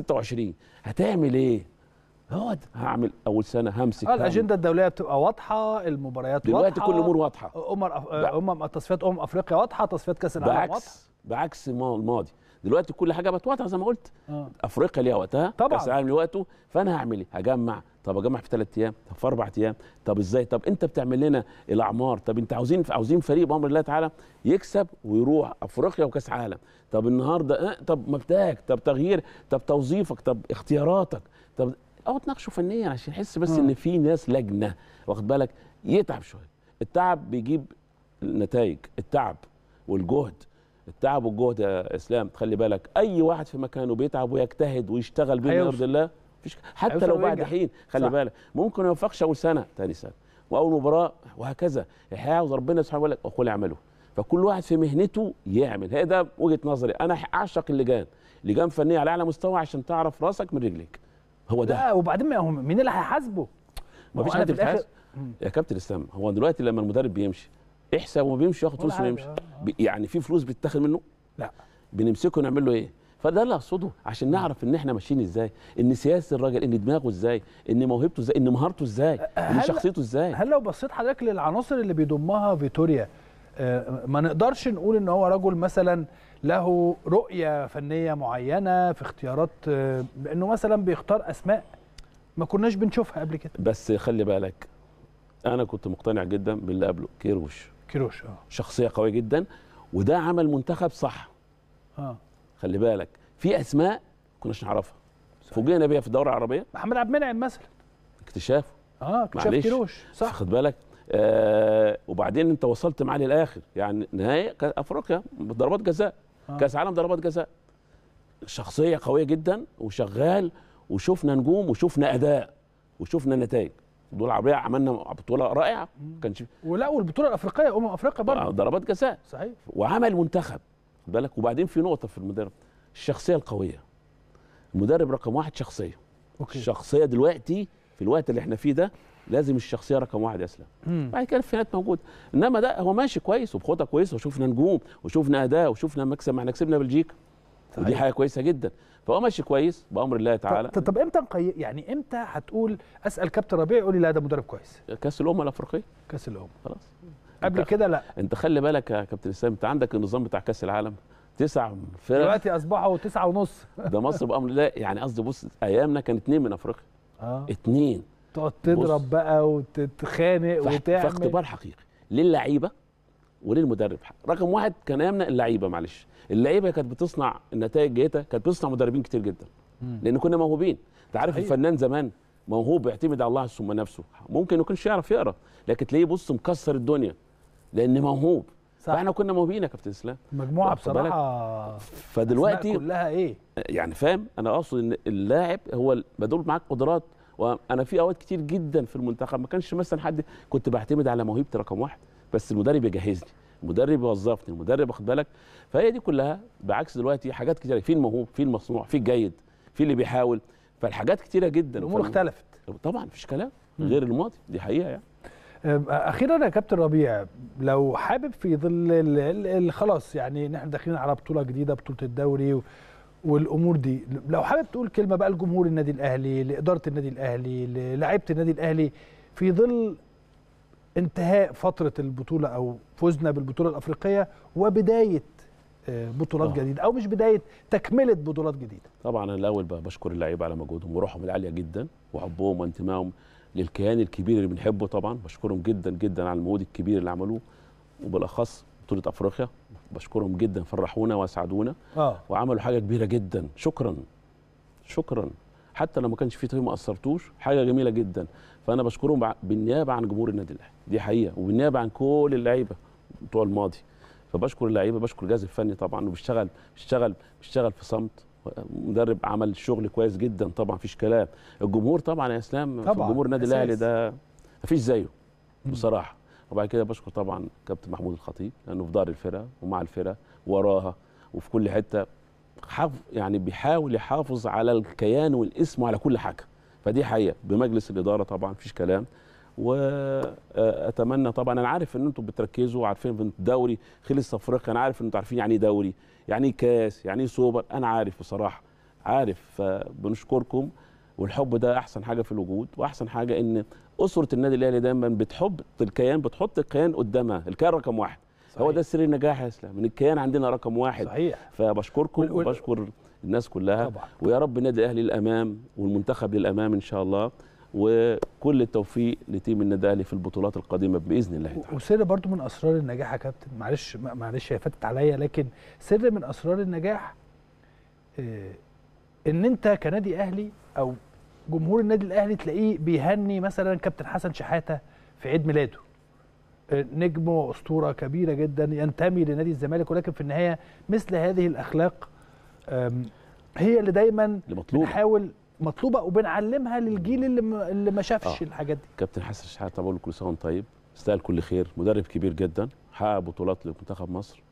26 هتعمل ايه؟ اقعد هعمل اول سنه همسك اه الاجنده الدوليه بتبقى واضحه المباريات دلوقتي واضحه كل الامور واضحه امم أف... امم تصفيات امم افريقيا واضحه تصفيات كاس العالم واضحه بعكس بعكس ما- الماضي دلوقتي كل حاجه بقت واضحه زي ما قلت اه افريقيا ليها وقتها طبعاً. كاس العالم ليه وقته فانا هعمل ايه؟ هجمع طب اجمع في ثلاث ايام طب في اربع ايام طب ازاي؟ طب انت بتعمل لنا الاعمار طب انت عاوزين عاوزين فريق بامر الله تعالى يكسب ويروح افريقيا وكاس عالم طب النهارده اه طب مبداك طب تغيير طب توظيفك طب اختياراتك طب اقعد ناقشه فنيا عشان يحس بس مم. ان في ناس لجنه واخد بالك يتعب شويه التعب بيجيب النتائج التعب والجهد التعب والجهد يا اسلام خلي بالك اي واحد في مكانه بيتعب ويجتهد ويشتغل بما هيوصل. يرضي الله مفيش حتى هيوصل لو بعد وينجح. حين خلي صح. بالك ممكن ما يوفقش اول سنه ثاني سنه واول مباراه وهكذا هيعاوز ربنا سبحانه وتعالى وقل اعملوا فكل واحد في مهنته يعمل هي ده وجهه نظري انا اعشق اللجان لجان فنيه على اعلى مستوى عشان تعرف راسك من رجليك هو ده لا وبعدين ما هو مين اللي هيحاسبه؟ ما هو مفيش أنا حد في الآخر- بيتحاسب يا كابتن اسلام هو دلوقتي لما المدرب بيمشي يحسب وما بيمشي ياخد ولا فلوس حاجة، ويمشي آه، بي- يعني في فلوس بتتاخد منه لا بنمسكه نعمل له ايه فده اللي اقصده عشان نعرف ان احنا ماشيين ازاي ان سياسه الراجل ان دماغه ازاي ان موهبته ازاي ان مهارته ازاي ان هل- شخصيته ازاي هل لو بصيت حضرتك للعناصر اللي بيضمها فيتوريا آه، ما نقدرش نقول ان هو رجل مثلا له رؤيه فنيه معينه في اختيارات آه، بانه مثلا بيختار اسماء ما كناش بنشوفها قبل كده بس خلي بالك انا كنت مقتنع جدا باللي قبله كيروش كيروش اه شخصيه قويه جدا وده عمل منتخب صح اه خلي بالك في اسماء ما كناش نعرفها فوجئنا بيها في الدوره العربيه محمد عبد المنعم مثلا اكتشاف اه اكتشاف معلش. كيروش صح خد بالك آه وبعدين انت وصلت معاه للاخر يعني نهايه كاس افريقيا ضربات جزاء آه. كاس عالم ضربات جزاء شخصيه قويه جدا وشغال وشفنا نجوم وشفنا اداء وشفنا نتائج الدول العربيه عملنا بطوله رائعه ما كانش ولا والبطوله الافريقيه امم افريقيا برضه ضربات جزاء صحيح وعمل منتخب خد بالك وبعدين في نقطه في المدرب الشخصيه القويه المدرب رقم واحد شخصيه اوكي الشخصيه دلوقتي في الوقت اللي احنا فيه ده لازم الشخصيه رقم واحد يا اسلام مم. بعد كده الفئات موجوده انما ده هو ماشي كويس وبخطه كويسه وشفنا نجوم وشفنا اداء وشفنا مكسب ما احنا كسبنا بلجيكا ودي صحيح. حاجه كويسه جدا فهو ماشي كويس بامر الله تعالى طب, طب امتى نقيم يعني امتى هتقول اسال كابتن ربيع يقول لي لا ده مدرب كويس كاس الامم الافريقيه كاس الامم خلاص قبل انت- كده لا انت خلي بالك يا كابتن اسلام انت عندك النظام بتاع كاس العالم تسع فرق دلوقتي اصبحوا تسعة ونص ده مصر بامر الله يعني قصدي بص ايامنا كان اثنين من افريقيا اه اثنين تقعد تضرب بقى وتتخانق في وتعمل اختبار حقيقي للعيبه وللمدرب رقم واحد كان ايامنا اللعيبه معلش اللعيبه كانت بتصنع النتائج جيده كانت بتصنع مدربين كتير جدا مم. لان كنا موهوبين انت عارف صحيح. الفنان زمان موهوب بيعتمد على الله ثم نفسه ممكن ما يكونش يعرف يقرا لكن تلاقيه بص مكسر الدنيا لان موهوب صح فاحنا كنا موهوبين يا كابتن اسلام مجموعه واخد بالك؟ بصراحه فدلوقتي أسماء كلها ايه يعني فاهم انا اقصد ان اللاعب هو ال- بدول معاك قدرات وانا في اوقات كتير جدا في المنتخب ما كانش مثلا حد كنت بعتمد على موهبتي رقم واحد بس المدرب يجهزني المدرب يوظفني المدرب واخد بالك فهي دي كلها بعكس دلوقتي حاجات كتيره في الموهوب في المصنوع في الجيد في اللي بيحاول فالحاجات كتيره جدا الامور فال- اختلفت طبعا مفيش كلام غير الماضي دي حقيقه يعني أم، اخيرا يا كابتن ربيع لو حابب في ظل ال- ال- ال- خلاص يعني نحن داخلين على بطوله جديده بطوله الدوري و- والامور دي لو حابب تقول كلمه بقى لجمهور النادي الاهلي لاداره النادي الاهلي للاعيبه النادي الاهلي في ظل انتهاء فتره البطوله او فوزنا بالبطوله الافريقيه وبدايه آه، بطولات آه. جديده او مش بدايه تكمله بطولات جديده طبعا انا الاول بقى بشكر اللعيبه على مجهودهم وروحهم العاليه جدا وحبهم وانتمائهم للكيان الكبير اللي بنحبه طبعا بشكرهم جدا جدا على المجهود الكبير اللي عملوه وبالاخص بطوله افريقيا بشكرهم جدا فرحونا واسعدونا اه وعملوا حاجه كبيره جدا شكرا شكرا حتى لو ما كانش في توفيق ما اثرتوش حاجه جميله جدا فانا بشكرهم بع- بالنيابه عن جمهور النادي الاهلي دي حقيقه وبالنيابه عن كل اللعيبه بتوع الماضي فبشكر اللعيبه بشكر الجهاز الفني طبعا وبيشتغل بيشتغل بيشتغل في صمت مدرب عمل شغل كويس جدا طبعا مفيش كلام الجمهور طبعا يا اسلام طبعاً، جمهور النادي أساس. الاهلي ده مفيش زيه مم. بصراحه وبعد كده بشكر طبعا كابتن محمود الخطيب لانه في دار الفرقه ومع الفرقه وراها وفي كل حته حاف يعني بيحاول يحافظ على الكيان والاسم وعلى كل حاجه فدي حقيقه بمجلس الاداره طبعا مفيش كلام واتمنى طبعا انا عارف ان انتم بتركزوا وعارفين ان الدوري خلص افريقيا انا عارف ان انتم عارفين يعني ايه دوري يعني ايه كاس يعني ايه سوبر انا عارف بصراحه عارف فبنشكركم والحب ده احسن حاجه في الوجود واحسن حاجه ان اسره النادي الاهلي دايما بتحب الكيان بتحط الكيان قدامها الكيان رقم واحد هو صحيح. ده سر النجاح يا اسلام ان الكيان عندنا رقم واحد صحيح فبشكركم وال- وال- وبشكر الناس كلها طبعا ويا رب النادي الاهلي للامام والمنتخب للامام ان شاء الله وكل التوفيق لتيم النادي الاهلي في البطولات القادمه باذن الله تعالى وسر برضو من اسرار النجاح يا كابتن معلش معلش هي فاتت عليا لكن سر من اسرار النجاح آه، ان انت كنادي اهلي او جمهور النادي الاهلي تلاقيه بيهني مثلا كابتن حسن شحاته في عيد ميلاده آه، نجم واسطوره كبيره جدا ينتمي لنادي الزمالك ولكن في النهايه مثل هذه الاخلاق آم، هي اللي دايما اللي مطلوب بنحاول مطلوبه وبنعلمها للجيل اللي ما, اللي ما شافش آه. الحاجات دي كابتن حسن شحاته بقول له كل سنه وانت طيب يستاهل كل خير مدرب كبير جدا حقق بطولات لمنتخب مصر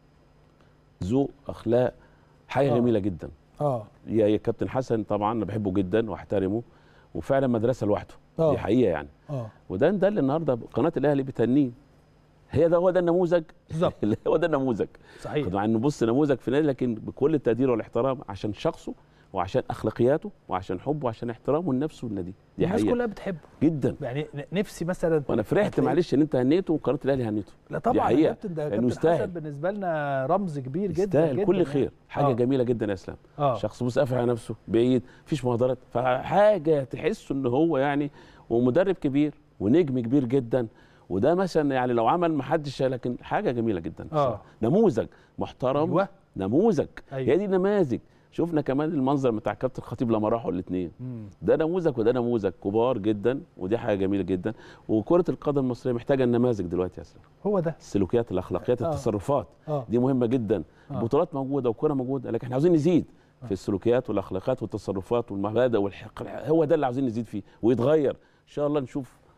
ذوق اخلاق حاجه آه. جميله جدا اه يا يا كابتن حسن طبعا انا بحبه جدا واحترمه وفعلا مدرسه لوحده آه. دي حقيقه يعني اه وده ده اللي النهارده قناه الاهلي بتهنيه هي ده هو ده النموذج بالظبط هو ده النموذج صحيح مع ان نبص نموذج في نادي لكن بكل التقدير والاحترام عشان شخصه وعشان اخلاقياته وعشان حبه وعشان احترامه لنفسه للنادي دي الناس حقيقه كلها بتحبه جدا يعني ن- نفسي مثلا وانا فرحت هتلاقي- معلش ان انت هنيته وقناه الاهلي هنيته لا دي طبعا يا حقيقة. كابتن ده لأنه كابتن يستاهل. حسن بالنسبه لنا رمز كبير جدا يستاهل جدا كل يعني. خير حاجه آه. جميله جدا يا اسلام اه شخص بص قافل على نفسه بعيد مفيش مهدرات فحاجه تحس ان هو يعني ومدرب كبير ونجم كبير جدا وده مثلا يعني لو عمل ما حدش لكن حاجه جميله جدا بصراحة. نموذج محترم ايوه نموذج أيوة. هي دي نماذج شفنا كمان المنظر بتاع كابتن الخطيب لما راحوا الاثنين مم. ده نموذج وده نموذج كبار جدا ودي حاجه جميله جدا وكره القدم المصريه محتاجه النماذج دلوقتي يا اسلام هو ده السلوكيات الاخلاقيات آه. التصرفات اه دي مهمه جدا آه. البطولات موجوده والكره موجوده لكن احنا عاوزين نزيد في السلوكيات والاخلاقيات والتصرفات والمبادئ والحق هو ده اللي عاوزين نزيد فيه ويتغير ان شاء الله نشوف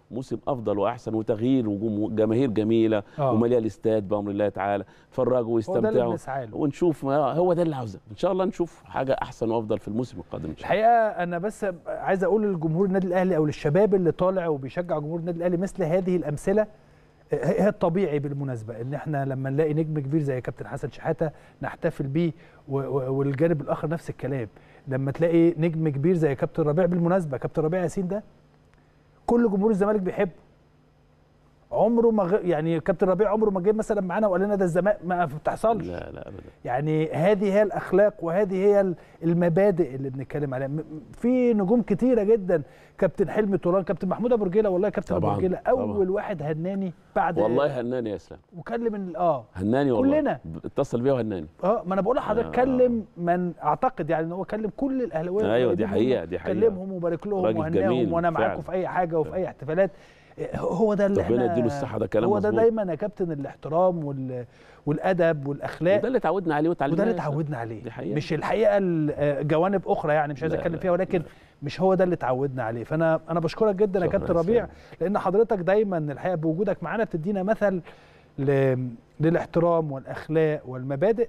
موسم افضل واحسن وتغيير وجماهير جميله آه. ومليئه الاستاد بامر الله تعالى يتفرجوا هو ده اللي ويستمتعوا بنسعى له ونشوف ما هو ده اللي عاوزه ان شاء الله نشوف حاجه احسن وافضل في الموسم القادم ان شاء الله الحقيقه انا بس عايز اقول للجمهور النادي الاهلي او للشباب اللي طالع وبيشجع جمهور النادي الاهلي مثل هذه الامثله هي الطبيعي بالمناسبه ان احنا لما نلاقي نجم كبير زي كابتن حسن شحاته نحتفل بيه و- و- والجانب الاخر نفس الكلام لما تلاقي نجم كبير زي كابتن ربيع بالمناسبه كابتن ربيع ياسين ده كل جمهور الزمالك بيحبه عمره ما غ... يعني كابتن ربيع عمره ما جه مثلا معانا وقال لنا ده الزمالك ما بتحصلش لا لا ابدا يعني هذه هي الاخلاق وهذه هي ال- المبادئ اللي بنتكلم عليها م- م- في نجوم كتيره جدا كابتن حلمي طولان كابتن محمود ابو رجيله والله كابتن ابو طبعاً، رجيله اول طبعاً. واحد هناني بعد والله هناني يا اسلام وكلم ال- اه هناني والله كلنا. اتصل بيا وهناني اه ما انا بقول لحضرتك آه. كلم من اعتقد يعني ان هو كلم كل الاهلاويه أيوة، دي القريبين منه، حقيقة، دي حقيقة. كلمهم وبارك لهم راجل وهناهم جميل وانا معاكم فعلا. في اي حاجه وفي اي احتفالات آه، هو ده اللي ربنا احنا يديله الصحة، ده كلام هو ده مظبوط. دايما يا كابتن الاحترام وال... والادب والاخلاق وده اللي اتعودنا عليه وتعلمناه وده اللي يا أسلام. اتعودنا عليه دي حقيقة. مش الحقيقه ال- آه، جوانب اخرى يعني مش عايز لا، اتكلم لا، فيها ولكن لا. مش هو ده اللي اتعودنا عليه فانا انا بشكرك جدا يا شكراً كابتن يا ربيع سلام. لان حضرتك دايما الحقيقه بوجودك معانا بتدينا مثل ل... للاحترام والاخلاق والمبادئ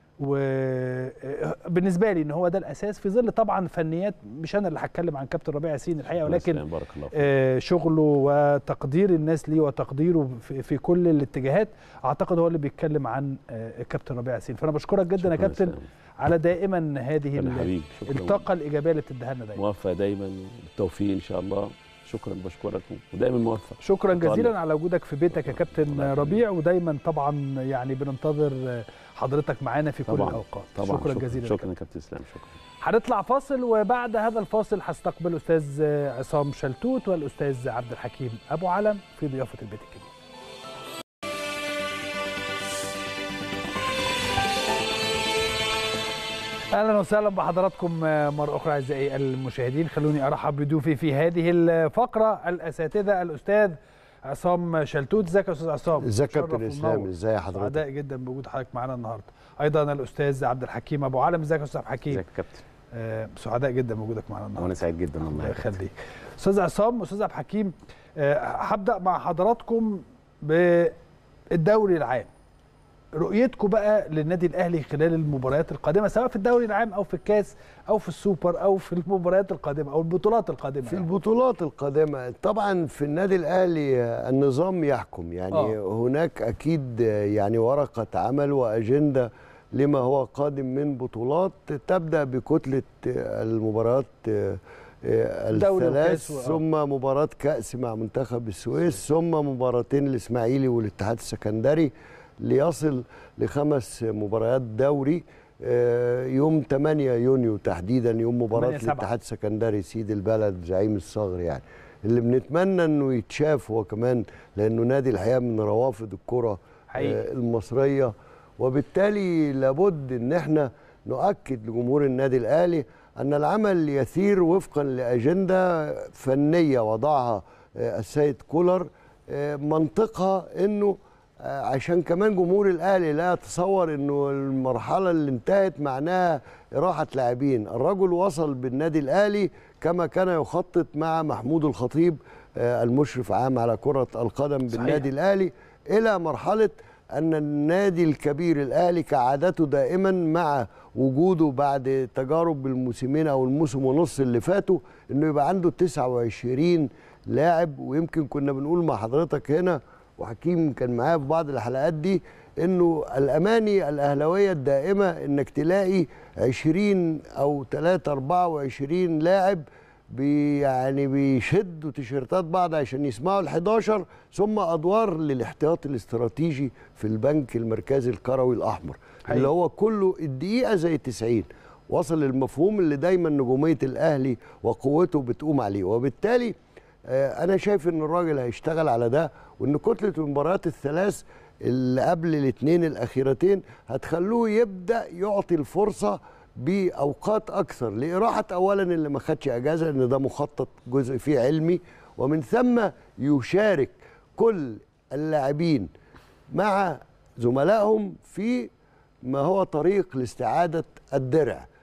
وبالنسبه لي ان هو ده الاساس في ظل طبعا فنيات مش انا اللي هتكلم عن كابتن ربيع ياسين الحقيقه يا ولكن سلام، بارك الله فيك آه، شغله وتقدير الناس ليه وتقديره في, في كل الاتجاهات اعتقد هو اللي بيتكلم عن آه، كابتن ربيع ياسين فانا بشكرك جدا يا شكراً كابتن سلام. على دائما هذه أنا ال- حبيبي شكرا الطاقه الايجابيه اللي بتديها لنا دايما موفق دايما بالتوفيق ان شاء الله شكرا بشكرك ودايما موفق شكرا طبعاً. جزيلا على وجودك في بيتك يا كابتن الله يخليك. ربيع ودايما طبعا يعني بننتظر حضرتك معانا في كل طبعاً. الاوقات طبعا شكرا جزيلا شكرا يا كابتن اسلام شكرا هنطلع فاصل وبعد هذا الفاصل هستقبل الاستاذ عصام شلتوت والاستاذ عبد الحكيم ابو علم في ضيافه البيت الكبير اهلا وسهلا بحضراتكم مره اخرى اعزائي المشاهدين خلوني ارحب بضيوفي في هذه الفقره الاساتذه الاستاذ عصام شلتوت ازيك يا استاذ عصام ازيك يا مشرف كابتن اسلام ومنور. ازاي حضرتك سعداء جدا بوجود حضرتك معانا النهارده ايضا الاستاذ عبد الحكيم ابو علم ازيك يا استاذ عبد الحكيم ازيك يا كابتن آه، سعداء جدا بوجودك معانا النهارده وانا سعيد جدا والله الله يا كابتن. يخليك استاذ عصام استاذ عبد الحكيم آه، هبدا مع حضراتكم بالدوري العام رؤيتكم بقى للنادي الاهلي خلال المباريات القادمه سواء في الدوري العام او في الكاس او في السوبر او في المباريات القادمه او البطولات القادمه في يعني. البطولات القادمة طبعا في النادي الأهلي آه، النظام يحكم يعني آه. آه. هناك أكيد آه، يعني ورقة عمل وأجندة لما هو قادم من بطولات تبدأ بكتلة آه، المباريات آه، آه، دوري الثلاث وكاس و- آه. ثم مباراة كأس مع منتخب السويس ثم مباراتين الإسماعيلي والاتحاد السكندري ليصل لخمس مباريات دوري آه، يوم 8 يونيو تحديدا يوم مباراة 8 سبعة. الاتحاد السكندري سيد البلد زعيم الصغر يعني اللي بنتمنى انه يتشاف هو كمان لانه نادي الحقيقه من روافد الكره حقيقي. آه، المصريه وبالتالي لابد ان احنا نؤكد لجمهور النادي الاهلي ان العمل يسير وفقا لاجنده فنيه وضعها آه، السيد كولر آه، منطقها انه آه، عشان كمان جمهور الاهلي لا يتصور انه المرحله اللي انتهت معناها راحه لاعبين الرجل وصل بالنادي الاهلي كما كان يخطط مع محمود الخطيب آه، المشرف عام على كره القدم صحيح. بالنادي الاهلي الى مرحله ان النادي الكبير الاهلي كعادته دائما مع وجوده بعد تجارب الموسمين او الموسم ونص اللي فاتوا انه يبقى عنده 29 لاعب ويمكن كنا بنقول مع حضرتك هنا وحكيم كان معايا في بعض الحلقات دي انه الاماني الاهلاويه الدائمه انك تلاقي 20 او 3 24 لاعب بي يعني بيشدوا تيشيرتات بعض عشان يسمعوا ال 11 ثم ادوار للاحتياط الاستراتيجي في البنك المركزي الكروي الاحمر حقيقي. اللي هو كله الدقيقه زي 90 وصل المفهوم اللي دايما نجوميه الاهلي وقوته بتقوم عليه وبالتالي آه، انا شايف ان الراجل هيشتغل على ده وان كتله المباريات الثلاث اللي قبل الاثنين الاخيرتين هتخلوه يبدا يعطي الفرصه باوقات اكثر لاراحه اولا اللي ما خدش اجازه لان ده مخطط جزء فيه علمي ومن ثم يشارك كل اللاعبين مع زملائهم في ما هو طريق لاستعاده الدرع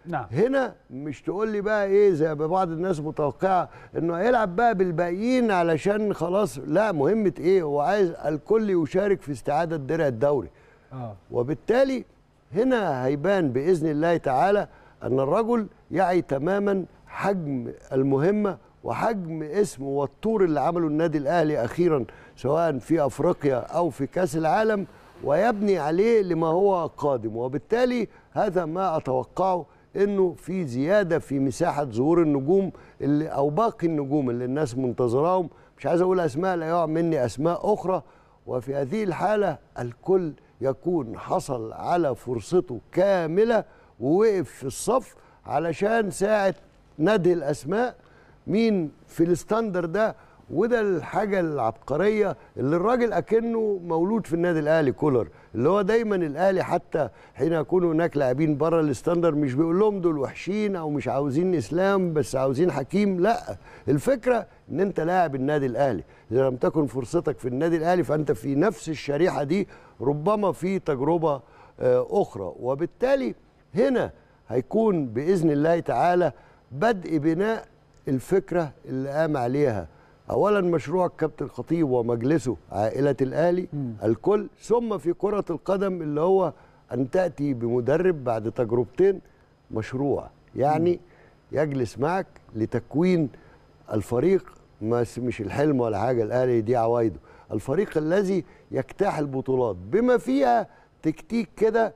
نعم هنا مش تقول لي بقى ايه زي ما بعض الناس متوقعه انه هيلعب بقى بالباقيين علشان خلاص لا مهمه ايه هو عايز الكل يشارك في استعاده درع الدوري اه وبالتالي هنا هيبان باذن الله تعالى ان الرجل يعي تماما حجم المهمه وحجم اسم والطور اللي عمله النادي الاهلي اخيرا سواء في افريقيا او في كاس العالم ويبني عليه لما هو قادم وبالتالي هذا ما اتوقعه انه في زياده في مساحه ظهور النجوم اللي او باقي النجوم اللي الناس منتظراهم مش عايز اقول اسماء لا يقع مني اسماء اخرى وفي هذه الحاله الكل يكون حصل على فرصته كامله ووقف في الصف علشان ساعه ندي الاسماء مين في الستاندر ده وده الحاجه العبقريه اللي الراجل اكنه مولود في النادي الاهلي كولر اللي هو دايما الاهلي حتى حين يكون هناك لاعبين بره الستاندر مش بيقول لهم دول وحشين او مش عاوزين اسلام بس عاوزين حكيم لا الفكره ان انت لاعب النادي الاهلي اذا لم تكن فرصتك في النادي الاهلي فانت في نفس الشريحه دي ربما في تجربه آه، اخرى وبالتالي هنا هيكون باذن الله تعالى بدء بناء الفكره اللي قام عليها اولا مشروع الكابتن خطيب ومجلسه عائله الاهلي الكل ثم في كره القدم اللي هو ان تاتي بمدرب بعد تجربتين مشروع يعني يجلس معك لتكوين الفريق مش مش الحلم ولا حاجه الاهلي دي عوايده الفريق الذي يجتاح البطولات بما فيها تكتيك كده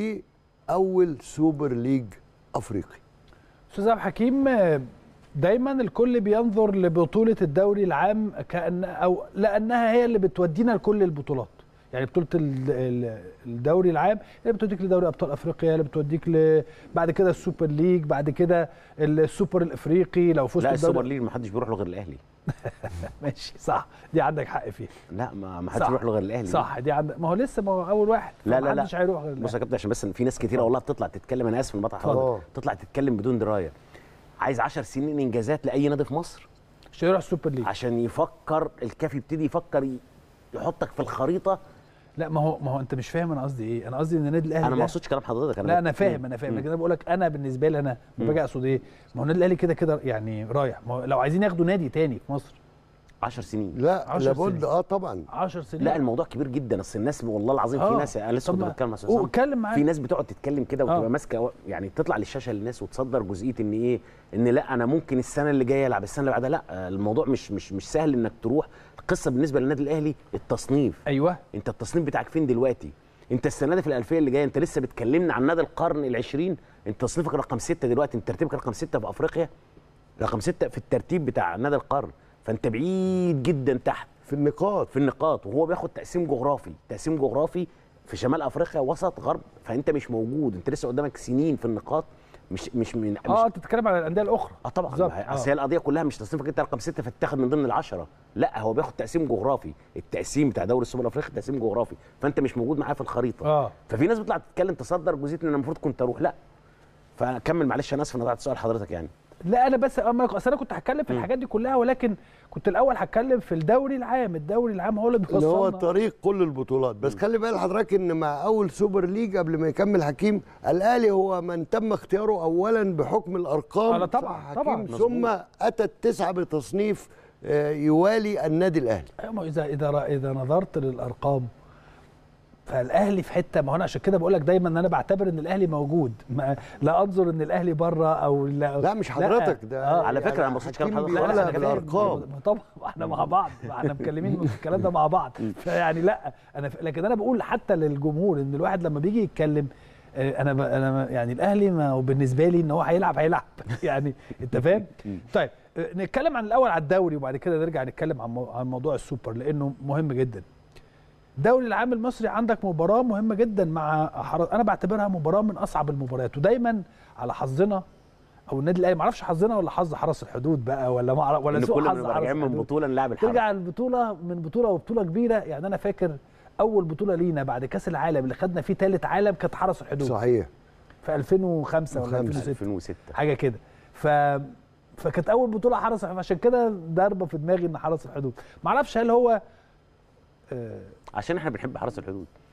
لاول سوبر ليج افريقي استاذ عبد الحكيم آه، دايما الكل بينظر لبطوله الدوري العام كان او لانها هي اللي بتودينا لكل البطولات يعني بطوله ال- ال- الدوري العام اللي بتوديك لدوري ابطال افريقيا اللي بتوديك ل... بعد كده السوبر ليج بعد كده السوبر الافريقي لو فزت لا بالدوري- السوبر ليج ما حدش بيروح له غير الاهلي ماشي صح دي عندك حق فيها لا ما ما حدش صح. بيروح له غير الاهلي صح دي عندك ما هو لسه ما هو اول واحد لا لا لا محدش هيروح غير بص الأهلي. يا كابتن عشان بس في ناس كتيره والله بتطلع تتكلم انا اسف في المقطع اتفضل. حضرتك تطلع تتكلم بدون درايه عايز 10 سنين انجازات لاي نادي في مصر مش هيروح السوبر ليج عشان يفكر الكاف يبتدي يفكر ي- يحطك في الخريطه لا ما هو ما هو انت مش فاهم انا قصدي ايه انا قصدي ان النادي الاهلي انا ده- ما اقصدش كلام حضرتك انا لا بت- انا فاهم انا فاهم مم. لكن انا بقول لك انا بالنسبه لي انا لما باجي اقصد ايه ما هو النادي الاهلي كده كده يعني رايح ما هو لو عايزين ياخدوا نادي تاني في مصر 10 سنين لا عشر لابد سنين. اه طبعا 10 سنين لا الموضوع كبير جدا اصل الناس والله العظيم في آه. ناس انا لسه طب كنت ما- بتكلم مع استاذ قول، عصام. اتكلم معايا. في ناس بتقعد تتكلم كده آه. وتبقى ماسكه يعني تطلع للشاشه للناس وتصدر جزئيه ان ايه ان لا انا ممكن السنه اللي جايه العب السنه اللي بعدها لا الموضوع مش مش مش سهل انك تروح القصه بالنسبه للنادي الاهلي التصنيف ايوه انت التصنيف بتاعك فين دلوقتي انت السنه دي في الالفيه اللي جايه انت لسه بتكلمنا عن نادي القرن ال20 انت تصنيفك رقم ستة دلوقتي انت ترتيبك رقم ستة في افريقيا رقم ستة في الترتيب بتاع نادي القرن فانت بعيد جدا تحت في النقاط في النقاط وهو بياخد تقسيم جغرافي تقسيم جغرافي في شمال افريقيا وسط غرب فانت مش موجود انت لسه قدامك سنين في النقاط مش مش من مش اه انت بتتكلم على الانديه الاخرى اه طبعا بالظبط. ما هي- آه. اصل هي القضيه كلها مش تصنيفك انت رقم سته فتتاخد من ضمن العشره لا هو بياخد تقسيم جغرافي التقسيم بتاع دوري السوبر الافريقي تقسيم جغرافي فانت مش موجود معاه في الخريطه اه ففي ناس بتطلع تتكلم تصدر جزئيه ان انا المفروض كنت اروح لا فكمل معلش انا اسف انا قطعت سؤال حضرتك يعني لا انا بس اما اصل انا كنت هتكلم في الحاجات دي كلها ولكن كنت الاول هتكلم في الدوري العام الدوري العام هو اللي اللي هو بيوصلنا طريق كل البطولات بس خلي بال حضرتك ان مع اول سوبر ليج قبل ما يكمل حكيم الاهلي هو من تم اختياره اولا بحكم الارقام آه، لا طبعا، صح طبعا. حكيم ثم اتى التسعه بتصنيف آه، يوالي النادي الاهلي أيوة، ما اذا اذا را- اذا نظرت للارقام فالاهلي في حته ما هو انا عشان كده بقول لك دايما ان انا بعتبر ان الاهلي موجود ما لا انظر ان الاهلي بره او لا لا مش حضرتك ده آه. على فكرة أنا ما بصيتش كلام حكيم حضرتك لا خالص، لا أنا انا كلام بالارقام ما طبعا احنا مع بعض احنا متكلمين في الكلام ده مع بعض فيعني لا انا ف... لكن انا بقول حتى للجمهور ان الواحد لما بيجي يتكلم آه، انا ب... انا ب- يعني الاهلي ما هو بالنسبه لي ان هو هيلعب هيلعب يعني انت فاهم طيب آه، نتكلم عن الاول على الدوري وبعد كده نرجع نتكلم عن مو... عن موضوع السوبر لانه مهم جدا الدوري العام المصري عندك مباراه مهمه جدا مع حر... انا بعتبرها مباراه من اصعب المباريات ودايما على حظنا او النادي الاهلي ما اعرفش حظنا ولا حظ حرس الحدود بقى ولا ما أعرف- ولا ان سوء كل حظ ما حرس راجعين من الحدود بطوله نلعب الحرب ترجع البطوله من بطوله وبطوله كبيره يعني انا فاكر اول بطوله لينا بعد كاس العالم اللي خدنا فيه ثالث عالم كانت حرس الحدود صحيح في 2005 ولا خمسة. 2006 2006 حاجه كده ف فكانت اول بطوله حرس عشان كده ضربه في دماغي ان حرس الحدود ما اعرفش هل هو آه، عشان احنا بنحب حرس الحدود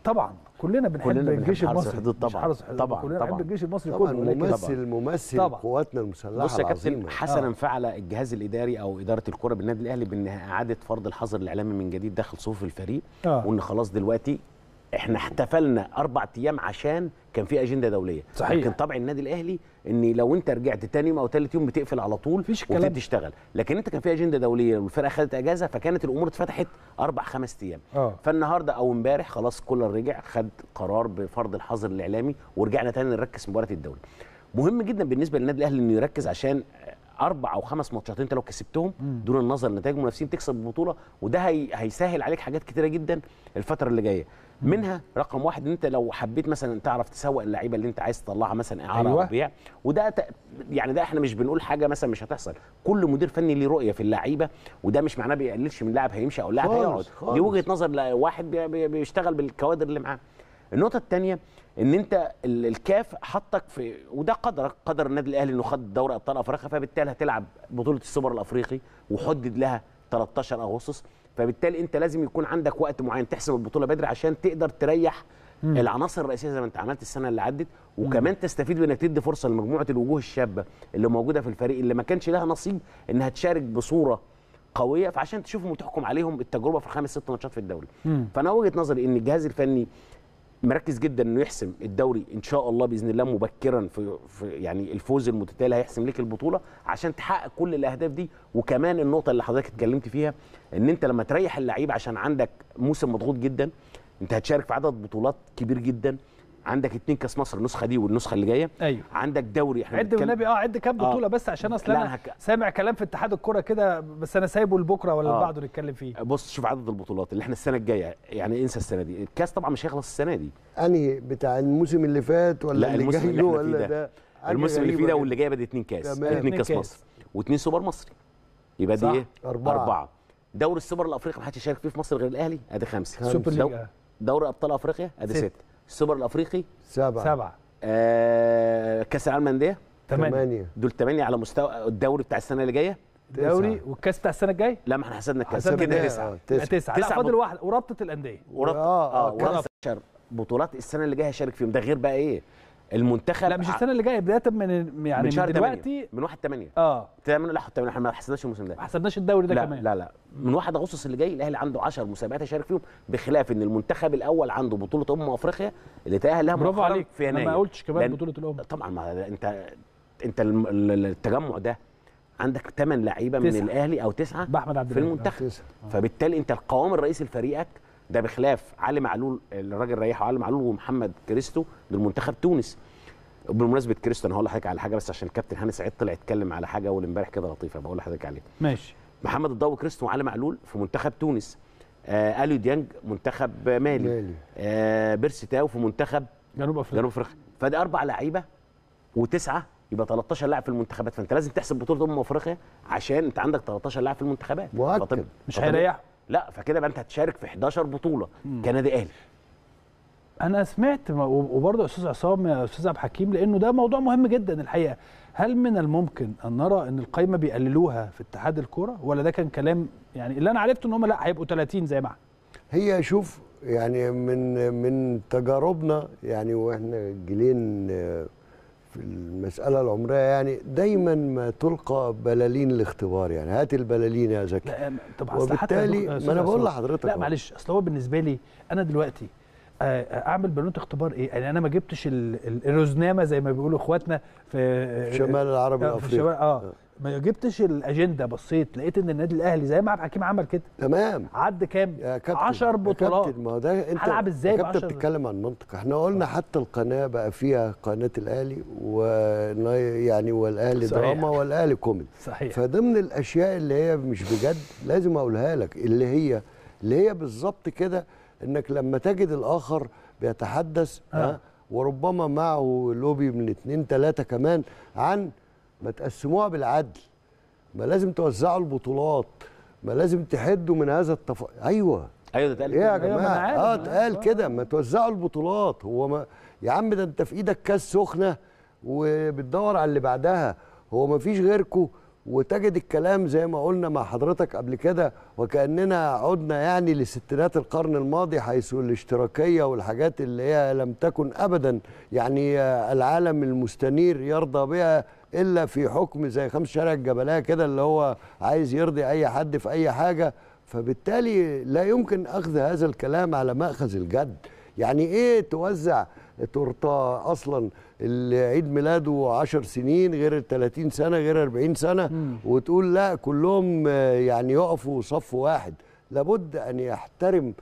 طبعا كلنا بنحب كلنا بنحب الجيش حرس المصري الحدود مش طبعاً. حرس الحدود، طبعاً، كلنا طبعاً. بنحب الجيش المصري طبعا كله ولكن ممثل ممثل طبعاً. قواتنا المسلحه بص يا كابتن العظيمه حسنا آه. فعل الجهاز الاداري او اداره الكره بالنادي الاهلي بان اعاده فرض الحظر الاعلامي من جديد داخل صفوف الفريق آه. وان خلاص دلوقتي احنا احتفلنا اربع ايام عشان كان في اجنده دوليه صحيح. لكن طبع النادي الاهلي ان لو انت رجعت تاني يوم او تالت يوم بتقفل على طول مفيش كلام. وبتبتدي تشتغل لكن انت كان في اجنده دوليه والفرقه خدت اجازه فكانت الامور اتفتحت اربع خمس ايام اه فالنهارده او امبارح خلاص كولر رجع خد قرار بفرض الحظر الاعلامي ورجعنا تاني نركز في مباراه الدوري مهم جدا بالنسبه للنادي الاهلي انه يركز عشان اربع او خمس ماتشات انت لو كسبتهم دون النظر لنتائج المنافسين تكسب البطوله وده هي هيسهل عليك حاجات كتيره جدا الفتره اللي جايه منها رقم واحد ان انت لو حبيت مثلا تعرف تسوق اللعيبه اللي انت عايز تطلعها مثلا اعاره أيوة. او بيع وده ت... يعني ده احنا مش بنقول حاجه مثلا مش هتحصل كل مدير فني ليه رؤيه في اللعيبه وده مش معناه بيقللش من لاعب هيمشي او لاعب خالص، هيقعد خالص. دي وجهه نظر لواحد بي- بي- بيشتغل بالكوادر اللي معاه النقطه الثانيه ان انت ال- الكاف حطك في وده قدرك قدر النادي الاهلي انه خد دوري ابطال افريقيا فبالتالي هتلعب بطوله السوبر الافريقي وحدد لها 13 اغسطس فبالتالي انت لازم يكون عندك وقت معين تحسم البطوله بدري عشان تقدر تريح العناصر الرئيسيه زي ما انت عملت السنه اللي عدت وكمان تستفيد بانك تدي فرصه لمجموعه الوجوه الشابه اللي موجوده في الفريق اللي ما كانش لها نصيب انها تشارك بصوره قويه فعشان تشوفهم وتحكم عليهم التجربه في الخمس ست ماتشات في الدوري مم. فانا وجهه نظري ان الجهاز الفني مركز جدا انه يحسم الدوري ان شاء الله باذن الله مبكرا في, في يعني الفوز المتتالي هيحسم لك البطوله عشان تحقق كل الاهداف دي وكمان النقطه اللي حضرتك اتكلمت فيها ان انت لما تريح اللعيبه عشان عندك موسم مضغوط جدا انت هتشارك في عدد بطولات كبير جدا عندك اتنين كاس مصر النسخه دي والنسخه اللي جايه ايوه عندك دوري احنا عد بنتكلم- والنبي اه عد كام آه. بطوله بس عشان اصل لا، انا أنا هك- سامع كلام في اتحاد الكره كده بس انا سايبه لبكره ولا آه. لبعده نتكلم فيه بص شوف عدد البطولات اللي احنا السنه الجايه يعني انسى السنه دي الكاس طبعا مش هيخلص السنه دي انهي بتاع الموسم اللي فات ولا لا اللي الموسم جاي اللي احنا ولا فيه ده ده حاجة الموسم اللي فيه غريبة ده واللي جاي بدي اتنين كاس تمام. اتنين اتنين كاس كاس. مصر واتنين سوبر مصري يبقى دي صح. ايه؟ أربعة. أربعة دوري السوبر الأفريقي ما حدش يشارك فيه في مصر غير الأهلي أدي خمسة سوبر دو- ليج آه. دوري أبطال أفريقيا أدي ستة. ستة السوبر الأفريقي سبعة سبعه آه كأس العالم للأندية ثمانيه ثمانية دول ثمانية على مستوى الدوري بتاع السنة اللي جاية دوري والكاس بتاع السنه الجايه لا ما احنا حسبنا الكاس حسبنا كده كده. تسعة آه، يبقى تسعة تسعه لا تسعة فاضل بط- واحد ورابطه الانديه وربط آه، اه آه، وربط عشر بطولات السنة اللي جاية هيشارك فيهم ده غير بقى إيه المنتخب لا مش ع- السنه اللي جايه بدايه من يعني من من, شهر دلوقتي 8 من 1 8 اه 8 لا 8 احنا ما حسبناش الموسم ده ما حسبناش الدوري ده لا كمان لا لا من 1 اغسطس اللي جاي الاهلي عنده 10 مسابقات هيشارك فيهم بخلاف ان المنتخب الاول عنده بطوله امم افريقيا اللي تاهل لها برافو مؤخراً عليك في انا يناير ما قلتش كمان لأن- بطوله الامم طبعا ما انت انت الم- ال- التجمع ده عندك 8 لعيبه من تسعة. الاهلي او تسعه باحمد عبد في الهادي. المنتخب تسعة. فبالتالي انت القوام الرئيسي لفريقك ده بخلاف علي معلول الراجل ريحه علي معلول ومحمد كريستو دول منتخب تونس بالمناسبه كريستو انا هقول لحضرتك على حاجه بس عشان الكابتن هاني سعيد طلع اتكلم على حاجه اول امبارح كده لطيفه بقول لحضرتك عليها ماشي محمد الضو كريستو وعلي معلول في منتخب تونس آه اليو ديانج منتخب مالي مالي. آه بيرسي تاو في منتخب جنوب افريقيا جنوب افريقيا فدي اربع لعيبه وتسعه يبقى 13 لاعب في المنتخبات فانت لازم تحسب بطوله امم افريقيا عشان انت عندك 13 لاعب في المنتخبات مؤكد. فطب- مش فطبيعي- هيريحوا لا فكده بقى انت هتشارك في 11 بطوله كنادي اهلي انا سمعت م- وبرضه استاذ عصام يا استاذ عبد الحكيم لانه ده موضوع مهم جدا الحقيقه هل من الممكن ان نرى ان القايمه بيقللوها في اتحاد الكوره ولا ده كان كلام يعني اللي انا عرفته ان هم لا هيبقوا 30 زي ما احنا هي شوف يعني من من تجاربنا يعني واحنا جيلين آه، في المسألة العمرية يعني دايما ما تلقى بلالين الاختبار يعني هات البلالين يا زكي لا طب أصل حتى يا وبالتالي دكتور- يا ما أستاذ انا بقول عصام، لحضرتك لا أهو. معلش اصل هو بالنسبه لي انا دلوقتي آه، اعمل بنوت اختبار ايه يعني انا ما جبتش ال- ال- الرزنامه زي ما بيقولوا اخواتنا في في شمال العربي آه، في الافريقي الشمال اه ما جبتش الاجنده بصيت لقيت ان النادي الاهلي زي ما عبد الحكيم عمل كده تمام عد كام يا كابتن 10 يا بطولات كابتن ما هو ده انت هلعب ازاي يا ب كابتن 10 بتتكلم عن منطق احنا قلنا حتى القناه بقى فيها قناه الاهلي و يعني والاهلي صحيح. دراما والاهلي كوميدي صحيح فضمن الاشياء اللي هي مش بجد لازم اقولها لك اللي هي اللي هي بالظبط كده انك لما تجد الاخر بيتحدث آه. ها وربما معه لوبي من اتنين تلاته كمان عن ما تقسموها بالعدل ما لازم توزعوا البطولات ما لازم تحدوا من هذا التف... ايوه ايوه ده اتقال ايه يا كده. أيوة، ما جماعه أنا عارف، اه ما أنا اتقال عارف. كده ما توزعوا البطولات هو ما يا عم ده انت في ايدك كاس سخنه وبتدور على اللي بعدها هو ما فيش غيركم وتجد الكلام زي ما قلنا مع حضرتك قبل كده وكأننا عدنا يعني لستينات القرن الماضي حيث الاشتراكية والحاجات اللي هي لم تكن أبدا يعني آه، العالم المستنير يرضى بها إلا في حكم زي خمس شارع الجبلية كده اللي هو عايز يرضي أي حد في أي حاجة فبالتالي لا يمكن أخذ هذا الكلام على مأخذ الجد يعني إيه توزع تورته اصلا اللي عيد ميلاده 10 سنين غير ال 30 سنه غير 40 سنه وتقول لا كلهم آه، يعني يقفوا صف واحد لابد ان يحترم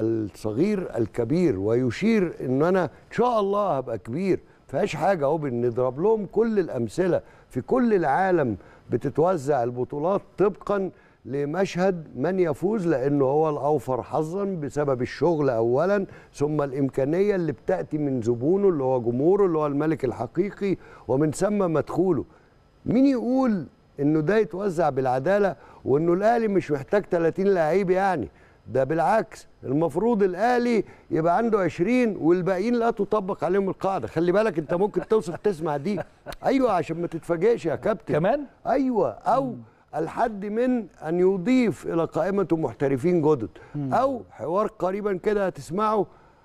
الصغير الكبير ويشير ان انا ان شاء الله هبقى كبير فيهاش حاجه اهو بنضرب لهم كل الامثله في كل العالم بتتوزع البطولات طبقا لمشهد من يفوز لانه هو الاوفر حظا بسبب الشغل اولا ثم الامكانيه اللي بتاتي من زبونه اللي هو جمهوره اللي هو الملك الحقيقي ومن ثم مدخوله مين يقول انه ده يتوزع بالعداله وانه الاهلي مش محتاج 30 لعيب يعني ده بالعكس المفروض الاهلي يبقى عنده 20 والباقيين لا تطبق عليهم القاعده خلي بالك انت ممكن توصل تسمع دي ايوه عشان ما تتفاجئش يا كابتن كمان ايوه او الحد من ان يضيف الى قائمته محترفين جدد او حوار قريبا كده هتسمعه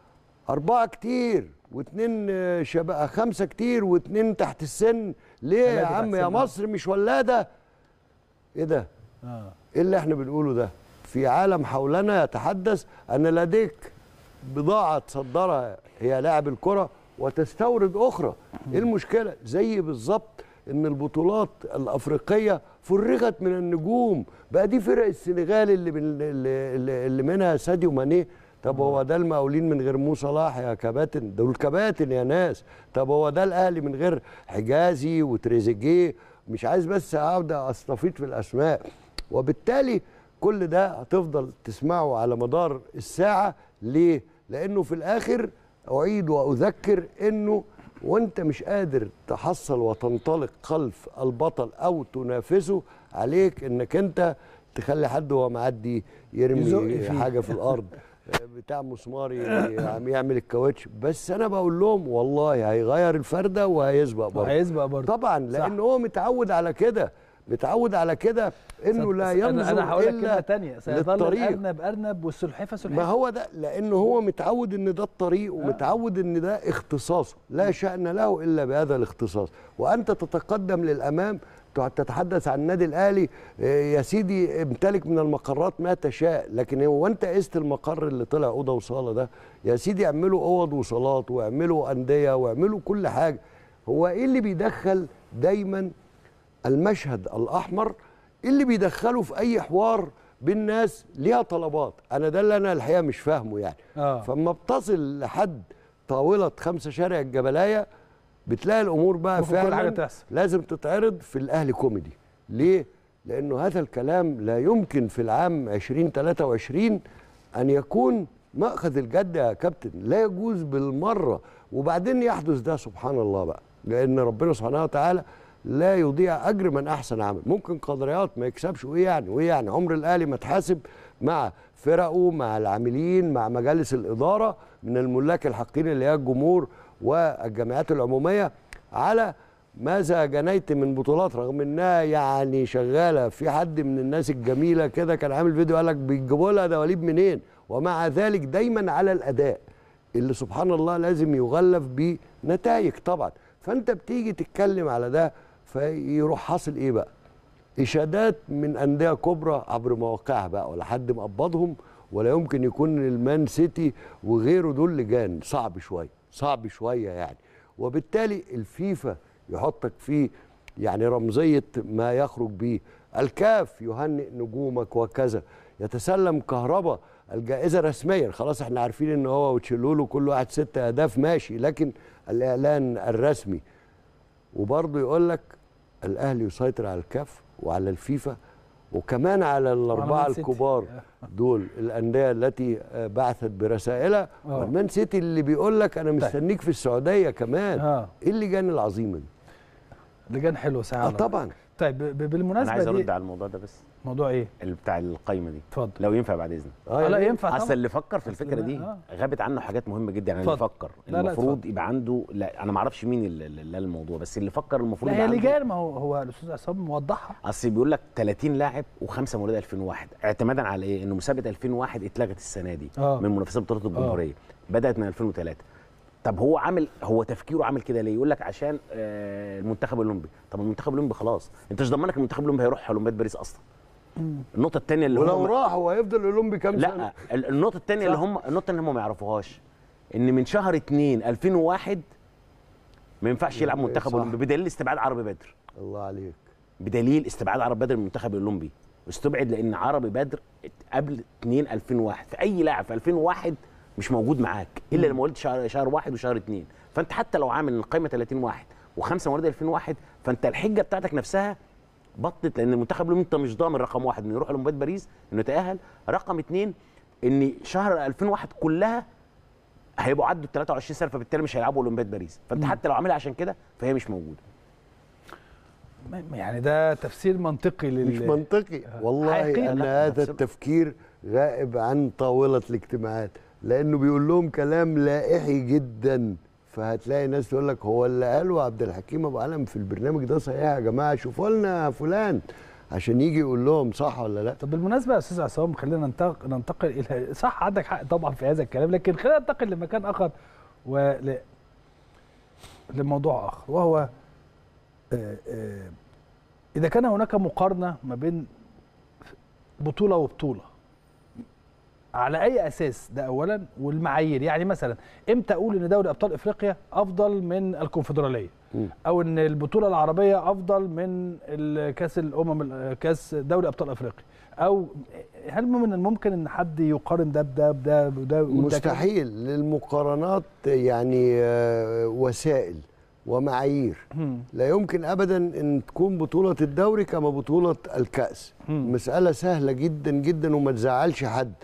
أربعة كتير واثنين آه، شباب خمسة كتير واثنين تحت السن ليه يا ثلاثة عم تحت يا السن. مصر مش ولادة ايه ده اه ايه اللي احنا بنقوله ده في عالم حولنا يتحدث ان لديك بضاعه تصدرها هي لاعب الكره وتستورد اخرى ايه المشكله زي بالظبط ان البطولات الافريقيه فرغت من النجوم بقى دي فرق السنغال اللي من اللي, اللي- اللي منها ساديو ماني طب هو ده المقاولين من غير مو صلاح يا كباتن دول كباتن يا ناس طب هو ده الاهلي من غير حجازي وتريزيجيه مش عايز بس اقعد استفيض في الاسماء وبالتالي كل ده هتفضل تسمعه على مدار الساعه ليه لانه في الاخر اعيد واذكر انه وانت مش قادر تحصل وتنطلق خلف البطل او تنافسه عليك انك انت تخلي حد وهو معدي يزق يرمي فيه. حاجه في الارض بتاع مسمار ي- عم يعمل الكاوتش بس انا بقول لهم والله هيغير الفرده وهيسبق برضه هيسبق برضه طبعا لان هو متعود على كده متعود على كده انه لا أنا- ينظر انا هقول لك كلمه الا تانية سيظل للطريق. الارنب ارنب والسلحفه ما سلحفه هو ده لانه هو متعود ان ده الطريق ومتعود ان ده اختصاصه لا شأن له الا بهذا الاختصاص وانت تتقدم للامام تتحدث عن النادي الاهلي آه، يا سيدي امتلك من المقرات ما تشاء لكن هو انت قست المقر اللي طلع اوضه وصاله ده يا سيدي اعملوا اوض وصالات واعملوا انديه واعملوا كل حاجه هو ايه اللي بيدخل دايما المشهد الاحمر اللي بيدخله في اي حوار بين ناس ليها طلبات انا ده اللي انا الحقيقه مش فاهمه يعني آه. فاما بتصل لحد طاوله خمسه شارع الجبلايه بتلاقي الامور بقى ممكن كل فعلا حاجة تحصل. لازم تتعرض في الاهلي كوميدي ليه لانه هذا الكلام لا يمكن في العام 2023 ان يكون ماخذ الجد يا كابتن لا يجوز بالمره وبعدين يحدث ده سبحان الله بقى لان ربنا سبحانه وتعالى لا يضيع اجر من احسن عمل ممكن قدريات ما يكسبش وايه يعني وايه يعني عمر الاهلي ما اتحاسب مع فرقه مع العاملين مع مجالس الاداره من الملاك الحقين اللي هي الجمهور والجمعيات العموميه على ماذا جنيت من بطولات رغم انها يعني شغاله في حد من الناس الجميله كده كان عامل فيديو قال لك بيجيبوا لها دواليب منين ومع ذلك دايما على الاداء اللي سبحان الله لازم يغلف بنتائج طبعا فانت بتيجي تتكلم على ده فيروح حاصل ايه بقى اشادات من انديه كبرى عبر مواقعها بقى ولا حد مقبضهم ولا يمكن يكون المان سيتي وغيره دول لجان صعب شويه صعب شويه يعني وبالتالي الفيفا يحطك في يعني رمزيه ما يخرج به الكاف يهنئ نجومك وكذا يتسلم كهربا الجائزه رسميا خلاص احنا عارفين ان هو وتشيلولو كل واحد ست اهداف ماشي لكن الاعلان الرسمي وبرضه يقول لك الاهلي يسيطر على الكاف وعلى الفيفا وكمان على الاربعه مان سيتي. الكبار دول الانديه التي آه، بعثت برسائلها آه. والمان سيتي اللي بيقول لك انا مستنيك في السعوديه كمان آه. ايه اللجان العظيمه دي لجان حلو ساعه اه طبعا طيب ب- ب- انا عايز بالمناسبه ارد دي على الموضوع ده بس موضوع ايه اللي بتاع القايمه دي اتفضل لو ينفع بعد اذنك آه لا ينفع اصل طبعا اللي فكر في أصل الفكره ده- دي آه. غابت عنه حاجات مهمه جدا يعني اللي اتفضل. فكر لا، لا، المفروض اتفضل. يبقى عنده لا انا ما اعرفش مين اللي اللي قال الموضوع بس اللي فكر المفروض لا هي يبقى عنده لجان ما هو هو الاستاذ عصام موضحها اصل بيقول لك 30 لاعب وخمسه مواليد 2001 اعتمادا على ايه؟ ان مسابقه 2001 اتلغت السنه دي آه. من منافسات بطوله الجمهوريه بدات من 2003 طب هو عامل هو تفكيره عامل كده ليه؟ يقول لك عشان آه، المنتخب الاولمبي طب المنتخب الاولمبي خلاص انت مش ضمنك المنتخب الاولمبي هيروح اولمبياد باريس اصلا النقطه الثانيه اللي ولو هم راح هو هيفضل اولمبي كام سنه لا ال- النقطه الثانيه اللي هم النقطه اللي هم ما يعرفوهاش ان من شهر 2 2001 ما ينفعش يلعب منتخب صح. اولمبي بدليل استبعاد عربي بدر الله عليك بدليل استبعاد عرب بدر من المنتخب الاولمبي استبعد لان عربي بدر قبل 2 2001 فاي لاعب في 2001 مش موجود معاك الا اللي مواليد شهر شهر واحد وشهر اثنين فانت حتى لو عامل القائمه 30 واحد وخمسه مواليد 2001 فانت الحجه بتاعتك نفسها بطلت لان المنتخب الاولمبي انت مش ضامن رقم واحد انه يروح اولمبياد باريس انه يتاهل رقم اثنين ان شهر 2001 كلها هيبقوا عدوا ال 23 سنه فبالتالي مش هيلعبوا اولمبياد باريس فانت حتى لو عاملها عشان كده فهي مش موجوده ما- يعني ده تفسير منطقي لل مش منطقي والله حقيقي. ان لا، هذا نفس- التفكير غائب عن طاوله الاجتماعات لانه بيقول لهم كلام لائحي جدا فهتلاقي ناس تقول لك هو اللي قاله عبد الحكيم ابو علم في البرنامج ده صحيح يا جماعه شوفوا لنا فلان عشان يجي يقول لهم صح ولا لا طب بالمناسبه يا استاذ عصام خلينا ننتق- ننتقل الى صح عندك حق طبعا في هذا الكلام لكن خلينا ننتقل لمكان اخر ول لموضوع اخر وهو آه، آه، اذا كان هناك مقارنه ما بين بطوله وبطوله على اي اساس ده اولا والمعايير يعني مثلا امتى اقول ان دوري ابطال افريقيا افضل من الكونفدراليه مم. او ان البطوله العربيه افضل من ال- كاس الامم كاس دوري ابطال افريقيا او هل من الممكن ان حد يقارن ده بده بده بده وده كده؟ مستحيل للمقارنات يعني آه، وسائل ومعايير مم. لا يمكن ابدا ان تكون بطوله الدوري كما بطوله الكاس مم. مساله سهله جدا جدا وما تزعلش حد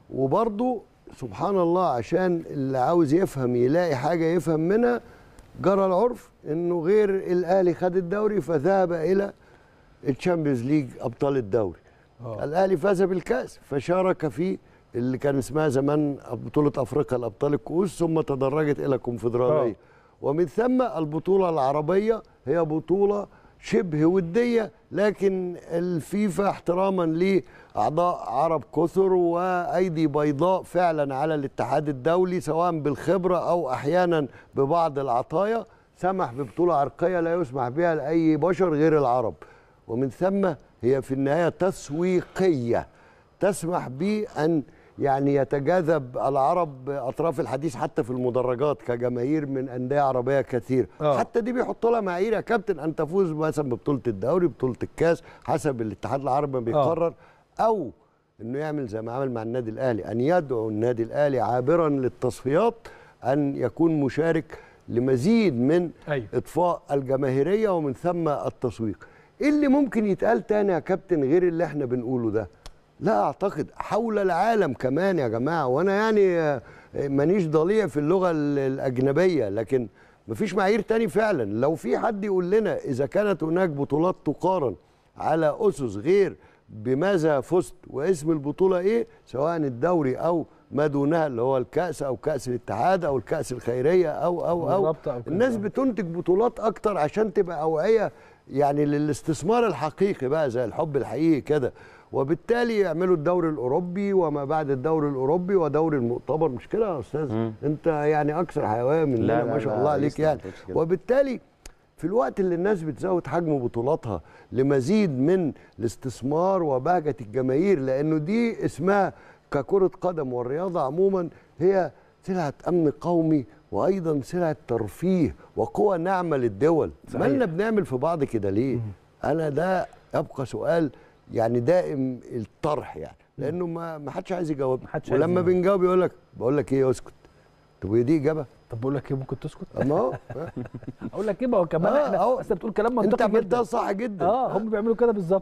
وبرضو سبحان الله عشان اللي عاوز يفهم يلاقي حاجه يفهم منها جرى العرف انه غير الاهلي خد الدوري فذهب الى الشامبيونز ليج ابطال الدوري آه. الاهلي فاز بالكاس فشارك في اللي كان اسمها زمان بطوله افريقيا الابطال الكؤوس ثم تدرجت الى كونفدراليه آه. ومن ثم البطوله العربيه هي بطوله شبه وديه لكن الفيفا احتراما لاعضاء عرب كثر وايدي بيضاء فعلا على الاتحاد الدولي سواء بالخبره او احيانا ببعض العطايا سمح ببطوله عرقيه لا يسمح بها لاي بشر غير العرب ومن ثم هي في النهايه تسويقيه تسمح بأن يعني يتجاذب العرب أطراف الحديث حتى في المدرجات كجماهير من أندية عربية كثير آه. حتى دي بيحطوا لها معايير يا كابتن أن تفوز مثلا ببطولة الدوري بطولة الكاس حسب الاتحاد العربي ما بيقرر أو انه يعمل زي ما عمل مع النادي الاهلي ان يدعو النادي الاهلي عابرا للتصفيات ان يكون مشارك لمزيد من أيوة. اطفاء الجماهيريه ومن ثم التسويق ايه اللي ممكن يتقال تاني يا كابتن غير اللي احنا بنقوله ده لا اعتقد حول العالم كمان يا جماعه وانا يعني آه، مانيش ضليع في اللغه ال- الاجنبيه لكن مفيش معايير تاني فعلا لو في حد يقول لنا اذا كانت هناك بطولات تقارن على اسس غير بماذا فزت واسم البطوله ايه سواء الدوري او ما دونها اللي هو الكاس او كاس الاتحاد او الكاس الخيريه او او او بالظبط أو كده. الناس بتنتج بطولات اكتر عشان تبقى اوعيه يعني للاستثمار الحقيقي بقى زي الحب الحقيقي كده وبالتالي يعملوا الدوري الاوروبي وما بعد الدوري الاوروبي ودوري المؤتمر مش كده يا استاذ مم. انت يعني اكثر حيويه مننا لا، ما لا، شاء لا، الله عليك لسه ما يعني قلتش كده. وبالتالي في الوقت اللي الناس بتزود حجم بطولاتها لمزيد من الاستثمار وبهجة الجماهير لأنه دي اسمها ككرة قدم والرياضة عموما هي سلعة أمن قومي وأيضا سلعة ترفيه وقوة ناعمة للدول صحيح. مالنا بنعمل في بعض كده ليه أنا ده يبقى سؤال يعني دائم الطرح يعني لأنه ما ما حدش عايز يجاوب محدش عايز ولما يجاوب. بنجاوب يقول لك بقول لك إيه اسكت طب هي دي إجابة طب بقول لك ايه ممكن تسكت أما هو اقول لك ايه ما هو كمان آه، احنا أهو. اصل بتقول كلام أنت منطقي عملتها جدا صح جدا اه هم بيعملوا كده بالظبط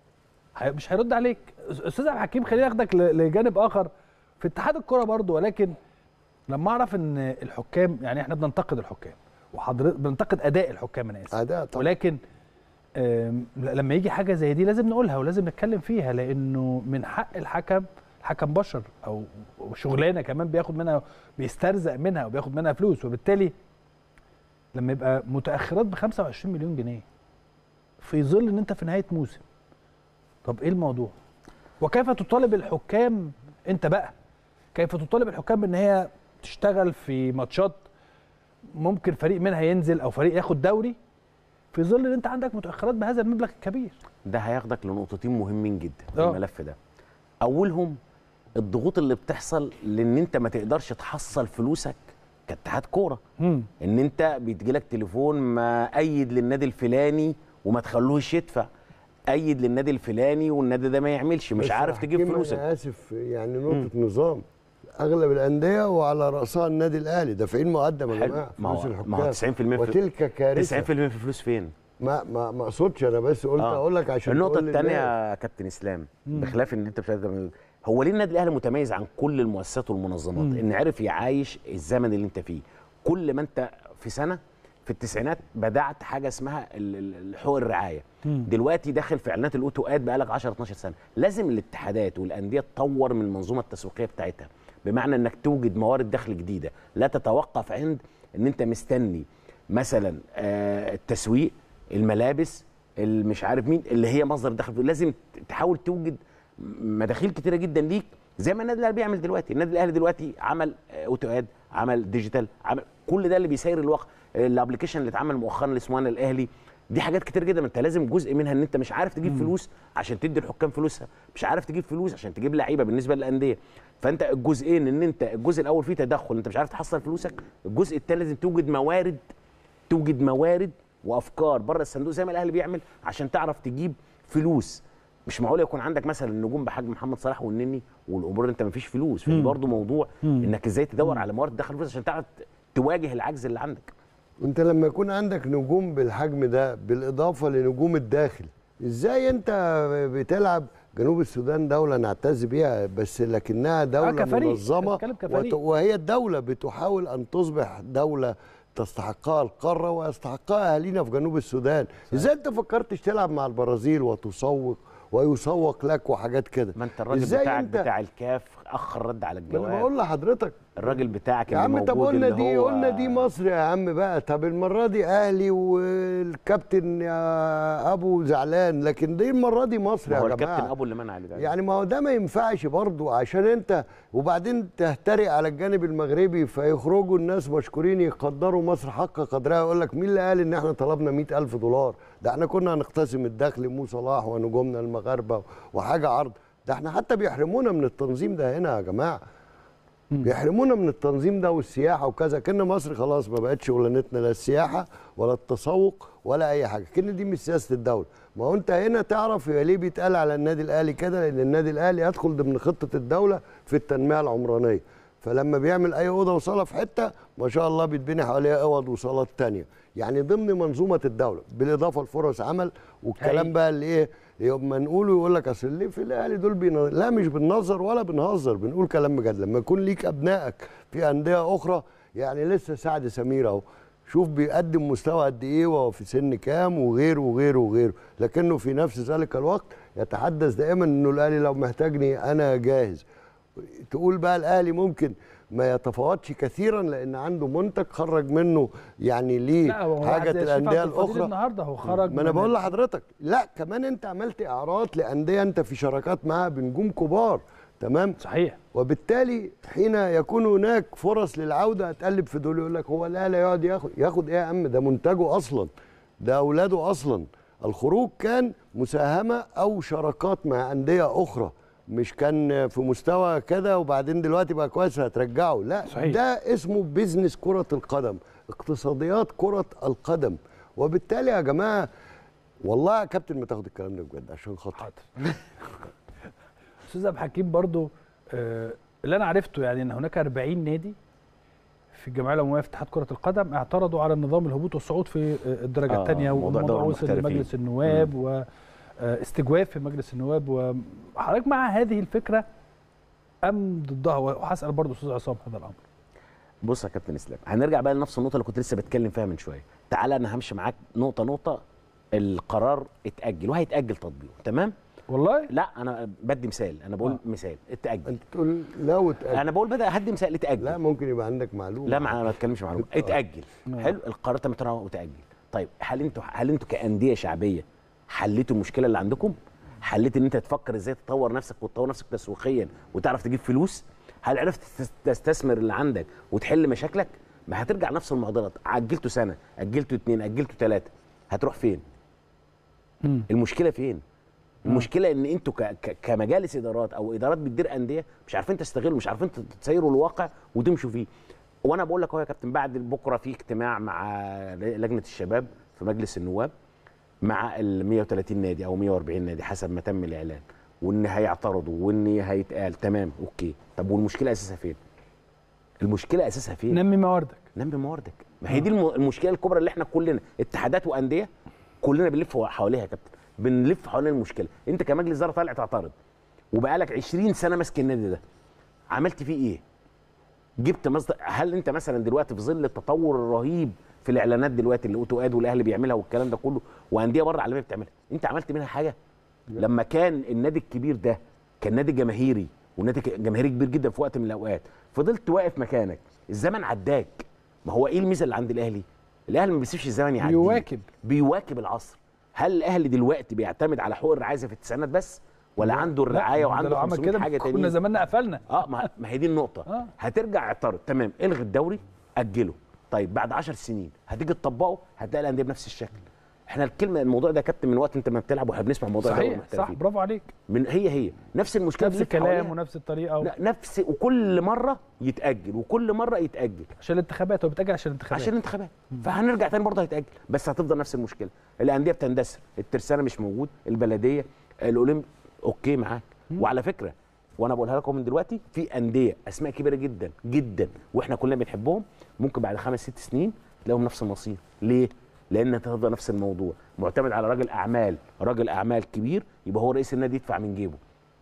هي- مش هيرد عليك استاذ عبد الحكيم خليني اخدك ل- لجانب اخر في اتحاد الكره برضو ولكن لما اعرف ان الحكام يعني احنا بننتقد الحكام وحضرتك بننتقد اداء الحكام انا اسف أداء طبعا ولكن آم، لما يجي حاجه زي دي لازم نقولها ولازم نتكلم فيها لانه من حق الحكم الحكم بشر او شغلانه كمان بياخد منها بيسترزق منها وبياخد منها فلوس وبالتالي لما يبقى متاخرات ب 25 مليون جنيه في ظل ان انت في نهايه موسم طب ايه الموضوع وكيف تطالب الحكام انت بقى كيف تطالب الحكام ان هي تشتغل في ماتشات ممكن فريق منها ينزل او فريق ياخد دوري في ظل ان انت عندك متاخرات بهذا المبلغ الكبير ده هياخدك لنقطتين مهمين جدا في آه. الملف ده اولهم الضغوط اللي بتحصل لان انت ما تقدرش تحصل فلوسك كاتحاد كوره مم. ان انت بيتجيلك تليفون ما ايد للنادي الفلاني وما تخلوهش يدفع ايد للنادي الفلاني والنادي ده ما يعملش مش بس عارف تجيب حكيمة فلوسك انا اسف يعني نقطه نظام اغلب الانديه وعلى راسها النادي الاهلي دافعين مقدم يا حلو. جماعه ما هو- فلوس ما هو الحكام 90% في- وتلك كارثه 90% في فلوس فين؟ ما ما ما اقصدش انا بس قلت آه. اقول لك عشان النقطة تقول الثانية للناس. يا كابتن اسلام بخلاف ان انت مش عايز هو ليه النادي الاهلي متميز عن كل المؤسسات والمنظمات؟ ان عرف يعايش الزمن اللي انت فيه، كل ما انت في سنة في التسعينات بدات حاجه اسمها ال- ال- حقوق الرعايه دلوقتي داخل في اعلانات الاوتوات بقالك 10 12 سنه لازم الاتحادات والانديه تطور من المنظومه التسويقيه بتاعتها بمعنى انك توجد موارد دخل جديده لا تتوقف عند ان انت مستني مثلا آه، التسويق الملابس مش عارف مين اللي هي مصدر دخل لازم تحاول توجد مداخيل كتيره جدا ليك زي ما النادي الاهلي بيعمل دلوقتي النادي الاهلي دلوقتي عمل آه، اوتواد عمل ديجيتال عمل كل ده اللي بيسير الواقع الابلكيشن اللي اتعمل مؤخرا اللي اسمه انا الاهلي دي حاجات كتير جدا ما انت لازم جزء منها ان انت مش عارف تجيب فلوس عشان تدي الحكام فلوسها مش عارف تجيب فلوس عشان تجيب لعيبه بالنسبه للانديه فانت الجزئين ان انت الجزء الاول فيه تدخل انت مش عارف تحصل فلوسك الجزء الثاني لازم توجد موارد توجد موارد وافكار بره الصندوق زي ما الاهلي بيعمل عشان تعرف تجيب فلوس مش معقول يكون عندك مثلا نجوم بحجم محمد صلاح والنني والامور انت ما فيش فلوس فدي برضه موضوع انك ازاي تدور على موارد تدخل فلوس عشان تعرف تواجه العجز اللي عندك انت لما يكون عندك نجوم بالحجم ده بالاضافه لنجوم الداخل ازاي انت بتلعب جنوب السودان دوله نعتز بيها بس لكنها دوله كفريق. منظمه بتتكلم كفريق. وت- وهي الدوله بتحاول ان تصبح دوله تستحقها القاره ويستحقها اهالينا في جنوب السودان ازاي انت فكرتش تلعب مع البرازيل وتسوق ويسوق لك وحاجات كده ما انت الراجل ازاي بتاعك انت بتاع الكاف اخر رد على ما انا الجواب بقول لحضرتك الراجل بتاعك يا اللي عم طب موجود قلنا اللي دي هو قلنا دي مصر يا عم بقى طب المره دي اهلي والكابتن يا ابو زعلان لكن دي المره دي مصر ما هو يا الكابتن جماعه ابو اللي منع اللي يعني ما هو ده ما ينفعش برضو عشان انت وبعدين تهترئ على الجانب المغربي فيخرجوا الناس مشكورين يقدروا مصر حق قدرها يقول لك مين اللي قال ان احنا طلبنا مئة ألف دولار ده احنا كنا هنقتسم الدخل مو صلاح ونجومنا المغاربه وحاجه عرض ده احنا حتى بيحرمونا من التنظيم ده هنا يا جماعه بيحرمونا من التنظيم ده والسياحه وكذا كنا مصر خلاص ما بقتش شغلانتنا لا السياحه ولا التسوق ولا اي حاجه كنا دي مش سياسه الدوله ما هو انت هنا تعرف يبقى ليه بيتقال على النادي الاهلي كده لان النادي الاهلي يدخل ضمن خطه الدوله في التنميه العمرانيه فلما بيعمل اي اوضه وصاله في حته ما شاء الله بيتبني حواليها اوض وصالات تانية يعني ضمن منظومه الدوله بالاضافه لفرص عمل والكلام حقيقي. بقى اللي ايه لما نقوله يقول لك اصل ليه في الاهلي دول بين... لا مش بننظر ولا بنهزر بنقول كلام بجد لما يكون ليك ابنائك في انديه اخرى يعني لسه سعد سمير اهو شوف بيقدم مستوى قد ايه وهو في سن كام وغيره وغيره وغيره لكنه في نفس ذلك الوقت يتحدث دائما انه الاهلي لو محتاجني انا جاهز تقول بقى الاهلي ممكن ما يتفاوتش كثيرا لان عنده منتج خرج منه يعني ليه لا هو حاجه واحد زي شريف الانديه عبد الفضيل الاخرى النهارده هو خرج ما انا من- بقول لحضرتك لا كمان انت عملت اعراض لانديه انت في شراكات معاها بنجوم كبار تمام صحيح وبالتالي حين يكون هناك فرص للعوده هتقلب في دول يقول لك هو الاهلي يقعد ياخد ياخد ايه يا عم ده منتجه اصلا ده اولاده اصلا الخروج كان مساهمه او شراكات مع انديه اخرى مش كان في مستوى كده وبعدين دلوقتي بقى كويس هترجعه لا صحيح. ده اسمه بيزنس كره القدم اقتصاديات كره القدم وبالتالي يا جماعه والله يا كابتن ما تاخد الكلام ده بجد عشان خاطر حاضر استاذ عبد الحكيم برضو آه، اللي انا عرفته يعني ان هناك 40 نادي في الجمعيه العموميه في اتحاد كره القدم اعترضوا على نظام الهبوط والصعود في آه، الدرجه آه، الثانيه موضوع والموضوع دوري وصل المحترفين. لمجلس النواب واستجواب في مجلس النواب وحضرتك مع هذه الفكره ام ضدها وهسال برضو استاذ عصام هذا الامر بص يا كابتن اسلام هنرجع بقى لنفس النقطه اللي كنت لسه بتكلم فيها من شويه تعالى انا همشي معاك نقطه نقطه القرار اتاجل وهيتاجل تطبيقه تمام والله لا انا بدي مثال انا بقول آه. مثال اتاجل انت تقول لو اتأجل انا بقول بدا هدي مثال اتاجل لا ممكن يبقى عندك معلومه لا ما ما بتكلمش معلومه اتاجل آه. حلو القرار تم تناوله وتاجل طيب هل انتوا هل انتوا كانديه شعبيه حليتوا المشكله اللي عندكم حليت ان انت تفكر ازاي تطور نفسك وتطور نفسك تسويقيا وتعرف تجيب فلوس هل عرفت تست- تستثمر اللي عندك وتحل مشاكلك ما هترجع نفس المعضلات عجلته سنه اجلته اتنين اجلته ثلاثه هتروح فين مم. المشكله فين المشكله ان انتوا ك- ك- كمجالس ادارات او ادارات بتدير انديه مش عارفين تستغلوا مش عارفين تسيروا الواقع وتمشوا فيه وانا بقول لك اهو يا كابتن بعد بكره في اجتماع مع لجنه الشباب في مجلس النواب مع ال 130 نادي او 140 نادي حسب ما تم الاعلان وان هيعترضوا وان هيتقال تمام اوكي طب والمشكله اساسها فين المشكله اساسها فين نمي مواردك نمي مواردك ما هي دي الم- المشكله الكبرى اللي احنا كلنا اتحادات وانديه كلنا بنلف حواليها يا كابتن بنلف حوالين المشكله انت كمجلس اداره طالع تعترض وبقالك 20 سنه ماسك النادي ده عملت فيه ايه جبت مصدر هل انت مثلا دلوقتي في ظل التطور الرهيب في الاعلانات دلوقتي اللي اوتواد والاهلي بيعملها والكلام ده كله وانديه بره العالميه بتعملها انت عملت منها حاجه لما كان النادي الكبير ده كان نادي جماهيري ونادي ك- جماهيري كبير جدا في وقت من الاوقات فضلت واقف مكانك الزمن عداك ما هو ايه الميزه اللي عند الاهلي الاهلي ما بيسيبش الزمن يعدي بيواكب. بيواكب العصر هل الاهلي دلوقتي بيعتمد على حقوق الرعايه زي في التسعينات بس ولا عنده الرعايه لا، ده وعنده لو عمل 500 كده حاجه كنا تانية زماننا قفلنا اه ما, ما هي دي النقطه آه. هترجع اعترض تمام الغي الدوري اجله طيب بعد 10 سنين هتيجي تطبقه هتلاقي الانديه بنفس الشكل احنا الكلمه الموضوع ده يا كابتن من وقت انت ما بتلعب واحنا بنسمع موضوع دوري صحيح صح المحترفين. برافو عليك من هي هي نفس المشكله نفس بنلف الكلام حواليها. ونفس الطريقه و... لا، نفس وكل مره يتاجل وكل مره يتاجل عشان الانتخابات هو بيتاجل عشان الانتخابات عشان الانتخابات فهنرجع تاني برضه هيتاجل بس هتفضل نفس المشكله الانديه بتندثر الترسانه مش موجود البلديه الاولمب اوكي معاك وعلى فكره وانا بقولها لكم من دلوقتي في انديه اسماء كبيره جدا جدا واحنا كلنا بنحبهم ممكن بعد خمس ست سنين تلاقيهم نفس المصير ليه لان هتفضل نفس الموضوع معتمد على راجل اعمال راجل اعمال كبير يبقى هو رئيس النادي يدفع من جيبه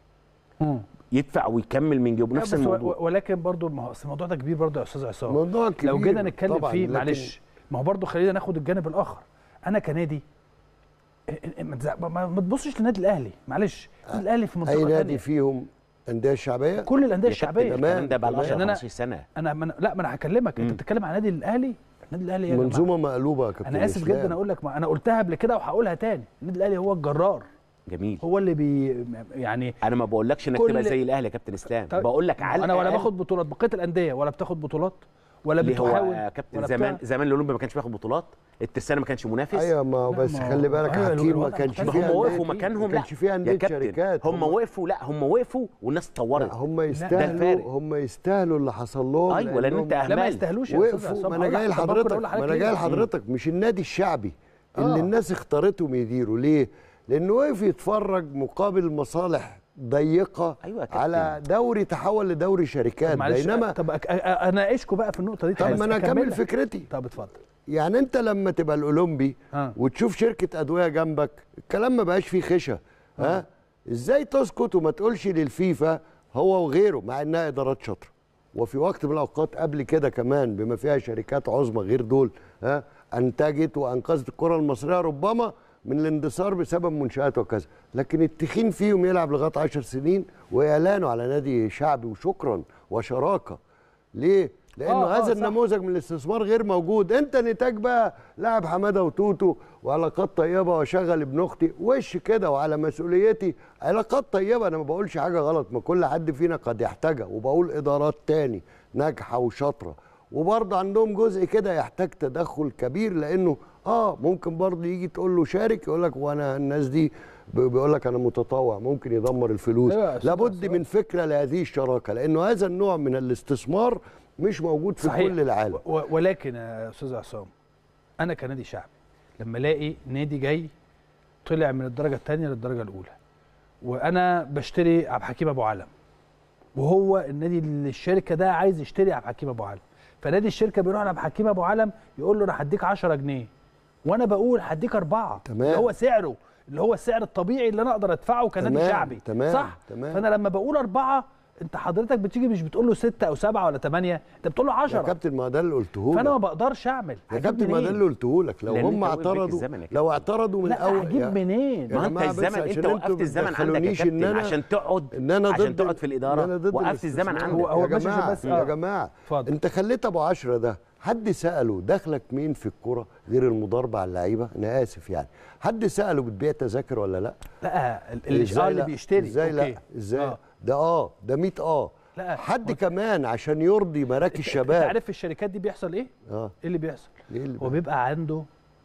مم. يدفع ويكمل من جيبه لا، نفس بس و- الموضوع ولكن برضو ما هو أصل الموضوع ده كبير برضو يا استاذ عصام موضوع كبير لو جينا نتكلم طبعاً، فيه لكن معلش ما هو برضو خلينا ناخد الجانب الاخر انا كنادي إيه- إيه- ما تزع- ما ما تبصش للنادي الاهلي معلش النادي الاهلي في اي منطقه نادي ثانيه فيهم انديه شعبيه كل الانديه يا كابتن الشعبيه تمام. الكلام ده بقى تمام. 10 يعني أنا- 15 سنه انا من لا ما انا هكلمك انت مم. بتتكلم عن النادي الاهلي النادي الاهلي يا جماعه منظومه مقلوبه يا كابتن انا اسف إسلام. جدا اقول لك ما انا قلتها قبل كده وهقولها تاني النادي الاهلي هو الجرار جميل هو اللي بي يعني انا ما بقولكش انك كل- تبقى زي الاهلي يا كابتن اسلام طيب، بقول لك على انا ولا الأقل- باخد بطولات بقيه الانديه ولا بتاخد بطولات ولا ليه هو بتحاول يا كابتن ولا زمان بتاع. زمان الاولمبي ما كانش بياخد بطولات الترسانه ما كانش منافس ايوه ما هو لا، بس ما هو- خلي بالك أيوة، يا حكيم ما الوضع كانش مختلف. ما فيها هم أندية- وقفوا ما مكانهم كانش لا فيها يا انديه كابتن شركات هم وقفوا لا هم وقفوا والناس لا اتطورت هم ده يستاهلوا الفارق. هم يستاهلوا اللي حصل لهم ايوه لان انت لأنهم لا ما اهمال يستاهلوش يا أستاذ وقفوا عصام. ما انا هقول جاي لك- طب أقول لحضرتك لحضرتك ما انا ليه؟ جاي لحضرتك مش النادي الشعبي اللي آه. الناس اختارتهم يديروا ليه؟ لانه وقف يتفرج مقابل مصالح ضيقه أيوة يا كابتن. على دوري تحول لدوري شركات معلش بينما طب أك- أ- اناقشكم بقى في النقطه دي طب ما انا اكمل أكملها. فكرتي طب اتفضل يعني انت لما تبقى الاولمبي ها. وتشوف شركه ادويه جنبك الكلام ما بقاش فيه خشة ها ازاي تسكت وما تقولش للفيفا هو وغيره مع انها ادارات شاطره وفي وقت من الاوقات قبل كده كمان بما فيها شركات عظمى غير دول ها انتجت وانقذت الكره المصريه ربما من الاندثار بسبب منشات وكذا لكن التخين فيهم يلعب لغايه 10 سنين واعلانه على نادي شعبي وشكرا وشراكه ليه لانه آه، آه، هذا صح. النموذج من الاستثمار غير موجود انت نتاج بقى لاعب حماده وتوتو وعلاقات طيبه واشغل ابن اختي وش كده وعلى مسؤوليتي علاقات طيبه انا ما بقولش حاجه غلط ما كل حد فينا قد يحتاجها وبقول ادارات تاني ناجحه وشاطره وبرضه عندهم جزء كده يحتاج تدخل كبير لانه اه ممكن برضه يجي تقول له شارك يقول لك وانا الناس دي ب- بيقول لك انا متطوع ممكن يدمر الفلوس أيوة يا أستاذ لابد عصام. من فكره لهذه الشراكه لانه هذا النوع من الاستثمار مش موجود في صحيح كل العالم و- ولكن يا استاذ عصام انا كنادي شعبي لما الاقي نادي جاي طلع من الدرجه الثانيه للدرجه الاولى وانا بشتري عبد الحكيم ابو علم وهو النادي اللي الشركه ده عايز يشتري عبد الحكيم ابو علم فنادي الشركه بيروح لعبد الحكيم ابو علم يقول له انا هديك 10 جنيه وانا بقول هديك اربعه تمام. اللي هو سعره اللي هو السعر الطبيعي اللي انا اقدر ادفعه كنادي تمام، شعبي تمام، صح تمام. فانا لما بقول اربعه انت حضرتك بتيجي مش بتقول له ستة او سبعة ولا ثمانية انت بتقول له يا 10 كابتن ما ده اللي قلته فانا ما لك بقدرش اعمل يا هجيب كابتن ما ده منين؟ اللي قلته لك لو لأن هم أنت وقف بيك اعترضوا الزمن يا لو اعترضوا من لا اول هجيب يا- منين يا ما انت جماعة بس الزمن عشان انت انتوا وقفت الزمن عندك يا بتدخلونيش إن كابتن أنا- عشان تقعد ان انا عشان ضد تقعد في إن الاداره أنا ضد وقفت الزمن الاستثمار. عندك هو- هو يا ماشي جماعه بس- يا آه. جماعه اتفضل. انت خليت ابو عشرة ده حد ساله دخلك مين في الكوره غير المضاربه على اللعيبه انا اسف يعني حد ساله بتبيع تذاكر ولا لا لا ال- اللي, إزاي آه اللي لا؟ بيشتري ازاي لا أوكي. ازاي آه. ده اه ده 100 اه لا، حد هو- كمان عشان يرضي مراكز انت الشباب عارف في الشركات دي بيحصل ايه؟ اه ايه اللي بيحصل؟ ايه اللي هو بقى؟ بيبقى عنده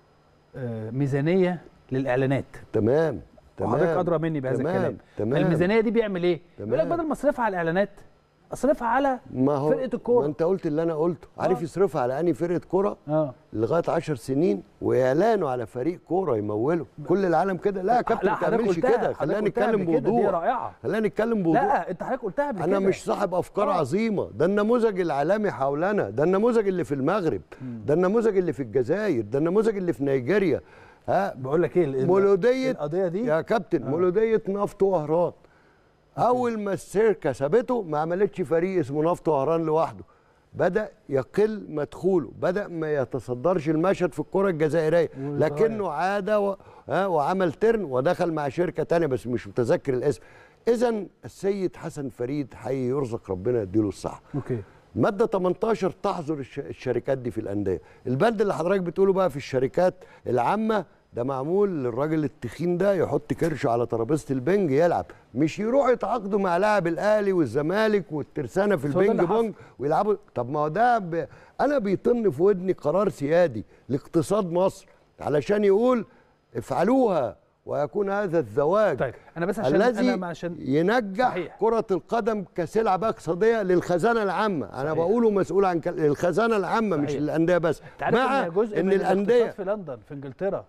آه، ميزانيه للاعلانات تمام تمام وحضرتك ادرى مني بهذا تمام، الكلام تمام الميزانيه دي بيعمل ايه؟ يقول لك تمام. بدل ما اصرفها على الاعلانات اصرفها على ما هو فرقة الكورة. ما انت قلت اللي انا قلته عارف آه. يصرفها على انهي فرقه كوره اه لغايه 10 سنين واعلانه على فريق كوره يموله كل العالم كده لا يا كابتن لا ما حضرتك تعملش قلتها كده حضرتك خلينا قلتها نتكلم قبل كده، دي بوضوح رائعه خلينا نتكلم بوضوح لا انت حضرتك قلتها قبل انا كده. مش صاحب افكار آه. عظيمه ده النموذج العالمي حولنا ده النموذج اللي في المغرب ده النموذج اللي في الجزائر ده النموذج اللي في نيجيريا ها بقول لك ايه ال- مولوديه القضيه دي يا كابتن آه. مولوديه نفط وهران اول ما السيركا سابته ما عملتش فريق اسمه نفط وهران لوحده بدا يقل مدخوله بدا ما يتصدرش المشهد في الكره الجزائريه لكنه عاد و... ها وعمل ترن ودخل مع شركه تانية بس مش متذكر الاسم اذا السيد حسن فريد حي يرزق ربنا يديله الصحه اوكي ماده 18 تحظر الش- الشركات دي في الانديه البند اللي حضرتك بتقوله بقى في الشركات العامه ده معمول للراجل التخين ده يحط كرشه على ترابيزه البنج يلعب مش يروحوا يتعاقدوا مع لاعب الاهلي والزمالك والترسانه في بس هو ده البنج اللي بونج ويلعبوا طب ما هو ده ب... انا بيطن في ودني قرار سيادي لاقتصاد مصر علشان يقول افعلوها ويكون هذا الزواج طيب انا بس عشان الذي انا عشان ينجح صحيح. كرة القدم كسلعة بقى اقتصادية للخزانة العامة أنا صحيح. بقوله مسؤول عن كل- الخزانة العامة مش صحيح. للأندية بس انت عارف مع ان جزء إن من الاقتصاد الأندية في لندن في انجلترا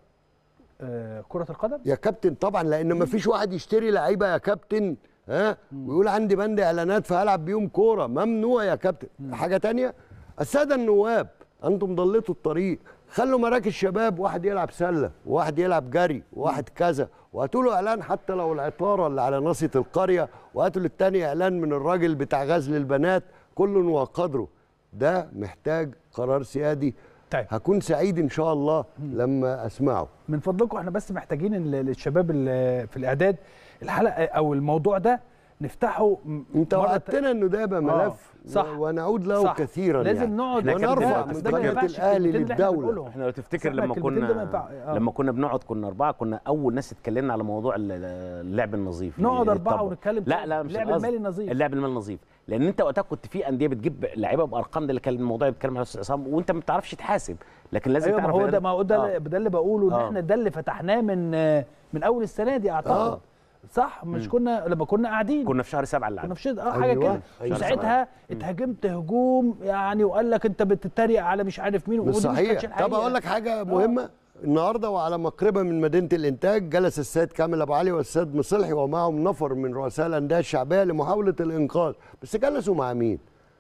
آه كره القدم يا كابتن طبعا لأن ما فيش واحد يشتري لعيبة يا كابتن ها ويقول عندي بند إعلانات فهلعب بيهم كورة ممنوع يا كابتن حاجة تانية السادة النواب أنتم ضليتوا الطريق خلوا مراكز شباب واحد يلعب سلة وواحد يلعب جري وواحد كذا وهاتوا له اعلان حتى لو العطاره اللي على ناصيه القريه وهاتوا للتاني اعلان من الراجل بتاع غزل البنات كل وقدره ده محتاج قرار سيادي طيب. هكون سعيد ان شاء الله لما اسمعه من فضلكم احنا بس محتاجين ال- الشباب ال- في الاعداد الحلقه او الموضوع ده نفتحه م- انت مرة وعدتنا انه ده يبقى آه، ملف صح. و- ونعود له صح. كثيرا لازم يعني. نقعد إحنا كده ونرفع بس من ده ما قيمه ينفعش الاهلي الكلمتين اللي إحنا للدوله بنقولهم. احنا لو تفتكر إحنا لما الكلمتين دول ما كنا ينفع- آه. لما كنا بنقعد كنا اربعه كنا اول ناس اتكلمنا على موضوع ال- اللعب النظيف نقعد اللي أربعة يتطبق. ونتكلم لا فيه. لا مش اللعب القصد. المالي النظيف. اللعب المالي النظيف لان انت وقتها كنت في انديه بتجيب لعيبه بارقام ده اللي كان الموضوع اللي بيتكلم عليه الاستاذ عصام وانت ما بتعرفش تحاسب لكن لازم ايوه ما تعرف هو إن- ده ما هو ده آه. اللي- ده اللي بقوله ان آه. احنا ده اللي فتحناه من آه، من اول السنه دي اعتقد آه. صح مش كنا لما كنا قاعدين كنا في شهر سبعه اللي كنا عدى في شد اه حاجه أيوة، كده أيوة. وساعتها اتهاجمت هجوم يعني وقال لك انت بتتريق على مش عارف مين مش ودي مش كانتش صحيح الحقيقة. طب اقول لك حاجه مهمه النهارده وعلى مقربه من مدينه الانتاج جلس السيد كامل ابو علي والسيد مصلحي ومعهم نفر من رؤساء الانديه الشعبيه لمحاوله الانقاذ بس جلسوا مع مين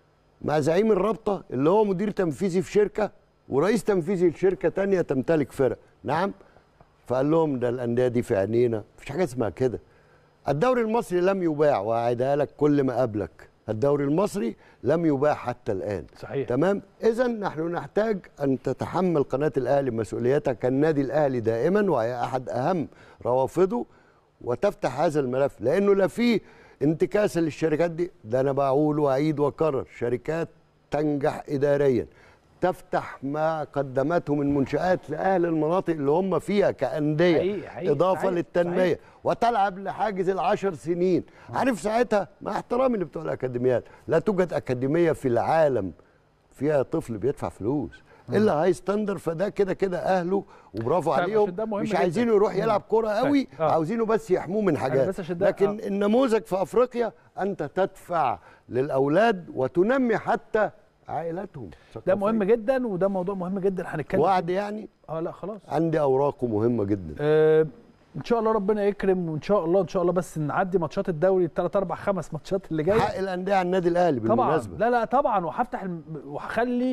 مع زعيم الرابطه اللي هو مدير تنفيذي في شركه ورئيس تنفيذي لشركه تانية تمتلك فرق نعم فقال لهم ده الانديه دي في عينينا مفيش حاجه اسمها كده الدوري المصري لم يباع وأعيدها لك كل ما قبلك الدوري المصري لم يباع حتى الآن صحيح. تمام إذا نحن نحتاج أن تتحمل قناة الأهلي مسؤوليتها كالنادي الأهلي دائما وهي أحد أهم روافده وتفتح هذا الملف لأنه لا فيه انتكاسة للشركات دي ده أنا بقول وأعيد وأكرر شركات تنجح إداريا تفتح ما قدمته من منشآت لأهل المناطق اللي هم فيها كأندية حقيقي، حقيقي، إضافة صحيح، للتنمية صحيح. وتلعب لحاجز العشر سنين عارف ساعتها مع احترامي لبتوع الأكاديميات لا توجد أكاديمية في العالم فيها طفل بيدفع فلوس الا هاي ستاندر فده كده كده اهله وبرافو طيب، عليهم عشان ده مهم مش جداً. عايزينه يروح يلعب كوره قوي طيب، آه. عاوزينه بس يحموه من حاجات بس عشان ده- لكن آه. النموذج في افريقيا انت تدفع للاولاد وتنمي حتى عائلاتهم ده مهم جدا وده موضوع مهم جدا هنتكلم وعد يعني اه لا خلاص عندي اوراقه مهمه جدا آه ان شاء الله ربنا يكرم وان شاء الله ان شاء الله بس نعدي ماتشات الدوري الثلاث اربع خمس ماتشات اللي جايه حق الانديه على النادي الاهلي طبعا بالمناسبه لا لا طبعا وهفتح الم... وهخلي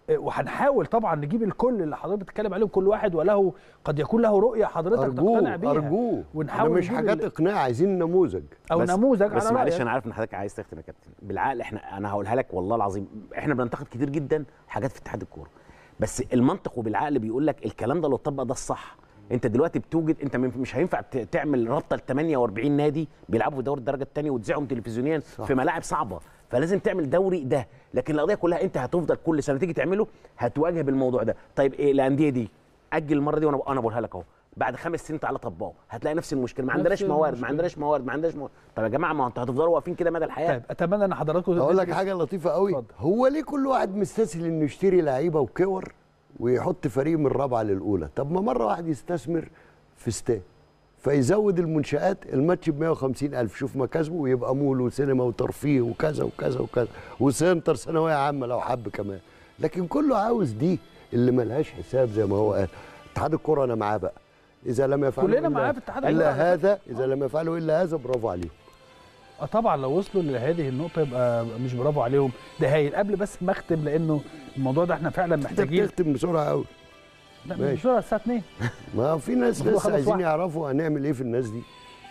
آه، وهنحاول طبعا نجيب الكل اللي حضرتك بتتكلم عليهم كل واحد وله قد يكون له رؤيه حضرتك تقتنع ارجوه بيها ارجوه ده ونحاول مش نجيب حاجات ال- اقناع عايزين نموذج او بس- نموذج بس على معلش رأيك. انا عارف ان حضرتك عايز تختم يا كابتن بالعقل احنا انا هقولها لك والله العظيم احنا بننتقد كتير جدا حاجات في اتحاد الكوره بس المنطق وبالعقل بيقول لك الكلام ده لو اتطبق ده الصح انت دلوقتي بتوجد انت من- مش هينفع ت- تعمل رابطه ل 48 نادي بيلعبوا في دوري الدرجه الثانيه وتذيعهم تلفزيونيا صح. في ملاعب صعبه فلازم تعمل دوري ده لكن القضيه كلها انت هتفضل كل سنه تيجي تعمله هتواجه بالموضوع ده طيب ايه الانديه دي اجل المره دي وانا انا بقولها لك اهو بعد خمس سنين تعالى طبقه هتلاقي نفس المشكله ما نفس عندناش موارد ما المشكلة. عندناش موارد ما عندناش موارد طب يا جماعه ما انتوا هتفضلوا واقفين كده مدى الحياه طيب اتمنى ان حضراتكم اقول لك تدرسوا- حاجه لطيفه قوي اتفضل. هو ليه كل واحد مستسهل انه يشتري لعيبه وكور ويحط فريق من الرابعه للاولى طب ما مره واحد يستثمر في استاد فيزود المنشآت الماتش ب 150 ألف شوف مكاسبه ويبقى مول وسينما وترفيه وكذا وكذا وكذا وسنتر ثانوية عامة لو حب كمان لكن كله عاوز دي اللي ملهاش حساب زي ما هو قال اتحاد الكرة أنا معاه بقى إذا لم يفعلوا كلنا إلا- معاه في اتحاد إلا الكرة. هذا إذا لم يفعلوا إلا هذا برافو عليهم اه طبعا لو وصلوا لهذه النقطه يبقى مش برافو عليهم ده هايل قبل بس ما اختم لانه الموضوع ده احنا فعلا أنت محتاجين بتختم بسرعة قوي لا ماشي. مش بسرعه الساعه 2 ما في ناس المفروض لسه أخلص عايزين واحد. يعرفوا هنعمل ايه في الناس دي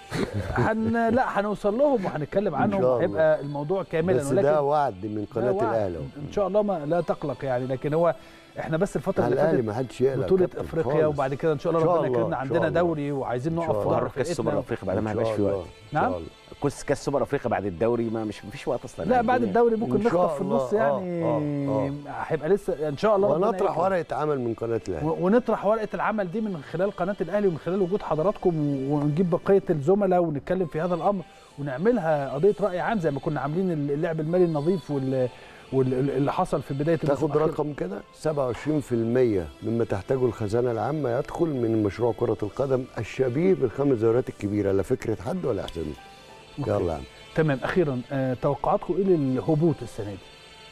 هن... لا هنوصل لهم وهنتكلم عنهم شاء الله. وهيبقى الموضوع كاملا بس ولكن ده وعد من ده قناه وعد. الاهلي ان شاء الله ما لا تقلق يعني لكن هو احنا بس الفتره على اللي الاهلي فاتت ما حدش يقلق بطوله كابتن افريقيا خالص. وبعد كده ان شاء الله إن شاء ربنا الله، يكرمنا إن عندنا شاء الله. دوري وعايزين إن نقف شاء في الله. ظهر وهنروح كاس السوبر فرقتنا الافريقي بعدها ما إن هيبقاش شاء في الله، وقت إن شاء نعم. الله. كاس كاس السوبر افريقيا بعد الدوري ما مش مفيش وقت اصلا لا بعد الدنيا. الدوري ممكن إن شاء نخطف في النص الله. يعني آه، آه، هيبقى لسه ان شاء الله ربنا ونطرح يكرم. ورقه عمل من قناه الاهلي و- ونطرح ورقه العمل دي من خلال قناه الاهلي ومن خلال وجود حضراتكم و- ونجيب بقيه الزملاء ونتكلم في هذا الامر ونعملها قضيه راي عام زي ما كنا عاملين اللعب المالي النظيف وال واللي حصل في بدايه تاخد الموسم. رقم كده 27% مما تحتاجه الخزانه العامه يدخل من مشروع كره القدم الشبيه بالخمس دوريات الكبيره لا فكره حد ولا احسن أوكي. يلا يا عم تمام اخيرا آه توقعاتكم ايه للهبوط السنه دي؟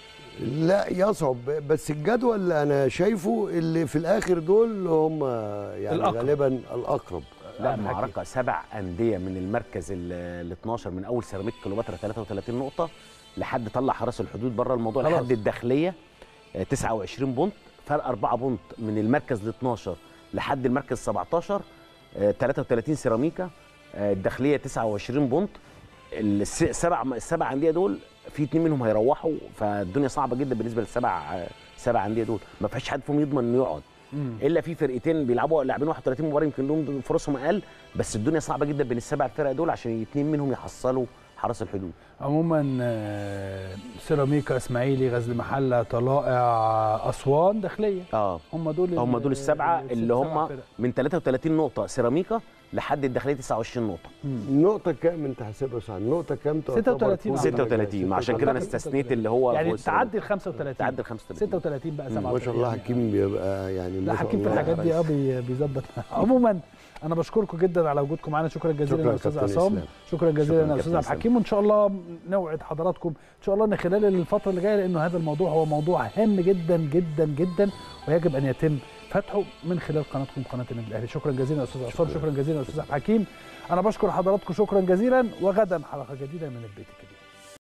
لا يصعب بس الجدول اللي انا شايفه اللي في الاخر دول هم يعني الأقرب. غالبا الاقرب لا أهم حاجة. معركه سبع انديه من المركز ال 12 من اول سيراميك كليوباترا 33 نقطه لحد طلع حرس الحدود بره الموضوع خلاص. لحد الداخليه آه، 29 بونت فرق 4 بونت من المركز ال 12 لحد المركز 17 آه، 33 سيراميكا آه، الداخليه 29 بونت الس- السبع السبع انديه دول في اتنين منهم هيروحوا فالدنيا صعبه جدا بالنسبه للسبع آه، سبع انديه دول ما فيش حد فيهم يضمن انه يقعد الا في فرقتين بيلعبوا لاعبين 31 مباراه يمكن لهم فرصهم اقل بس الدنيا صعبه جدا بين السبع الفرق دول عشان اتنين منهم يحصلوا حرس الحدود عموما آه، سيراميكا اسماعيلي غزل محله طلائع اسوان داخليه اه هم دول هم ال- دول السبعه الست اللي سبع هم فرق. من 33 نقطه سيراميكا لحد الداخليه 29 نقطه النقطة كام انت حاسبها صح النقطة كام تعتبر 36 فوز 36 ما عشان كده انا أعتقد استثنيت اللي هو يعني فوز تعدي ال 35 تعدي ال 35 36 بقى 37 ما شاء الله يعني. حكيم بيبقى يعني لا ما شاء حكيم في الله الحاجات دي اه بي- بيظبط عموما انا بشكركم جدا على وجودكم معانا شكرا جزيلا شكرا يا استاذ كابتن عصام إسلام. شكرا جزيلا شكراً يا استاذ كابتن عبد إسلام. الحكيم وان شاء الله نوعد حضراتكم ان شاء الله ان خلال الفتره اللي جايه لانه هذا الموضوع هو موضوع هام جدا جدا جدا ويجب ان يتم فتحه من خلال قناتكم قناه النادي الاهلي شكرا جزيلا يا استاذ عصام شكرا جزيلا يا استاذ عبد الحكيم انا بشكر حضراتكم شكرا جزيلا وغدا حلقه جديده من البيت الكبير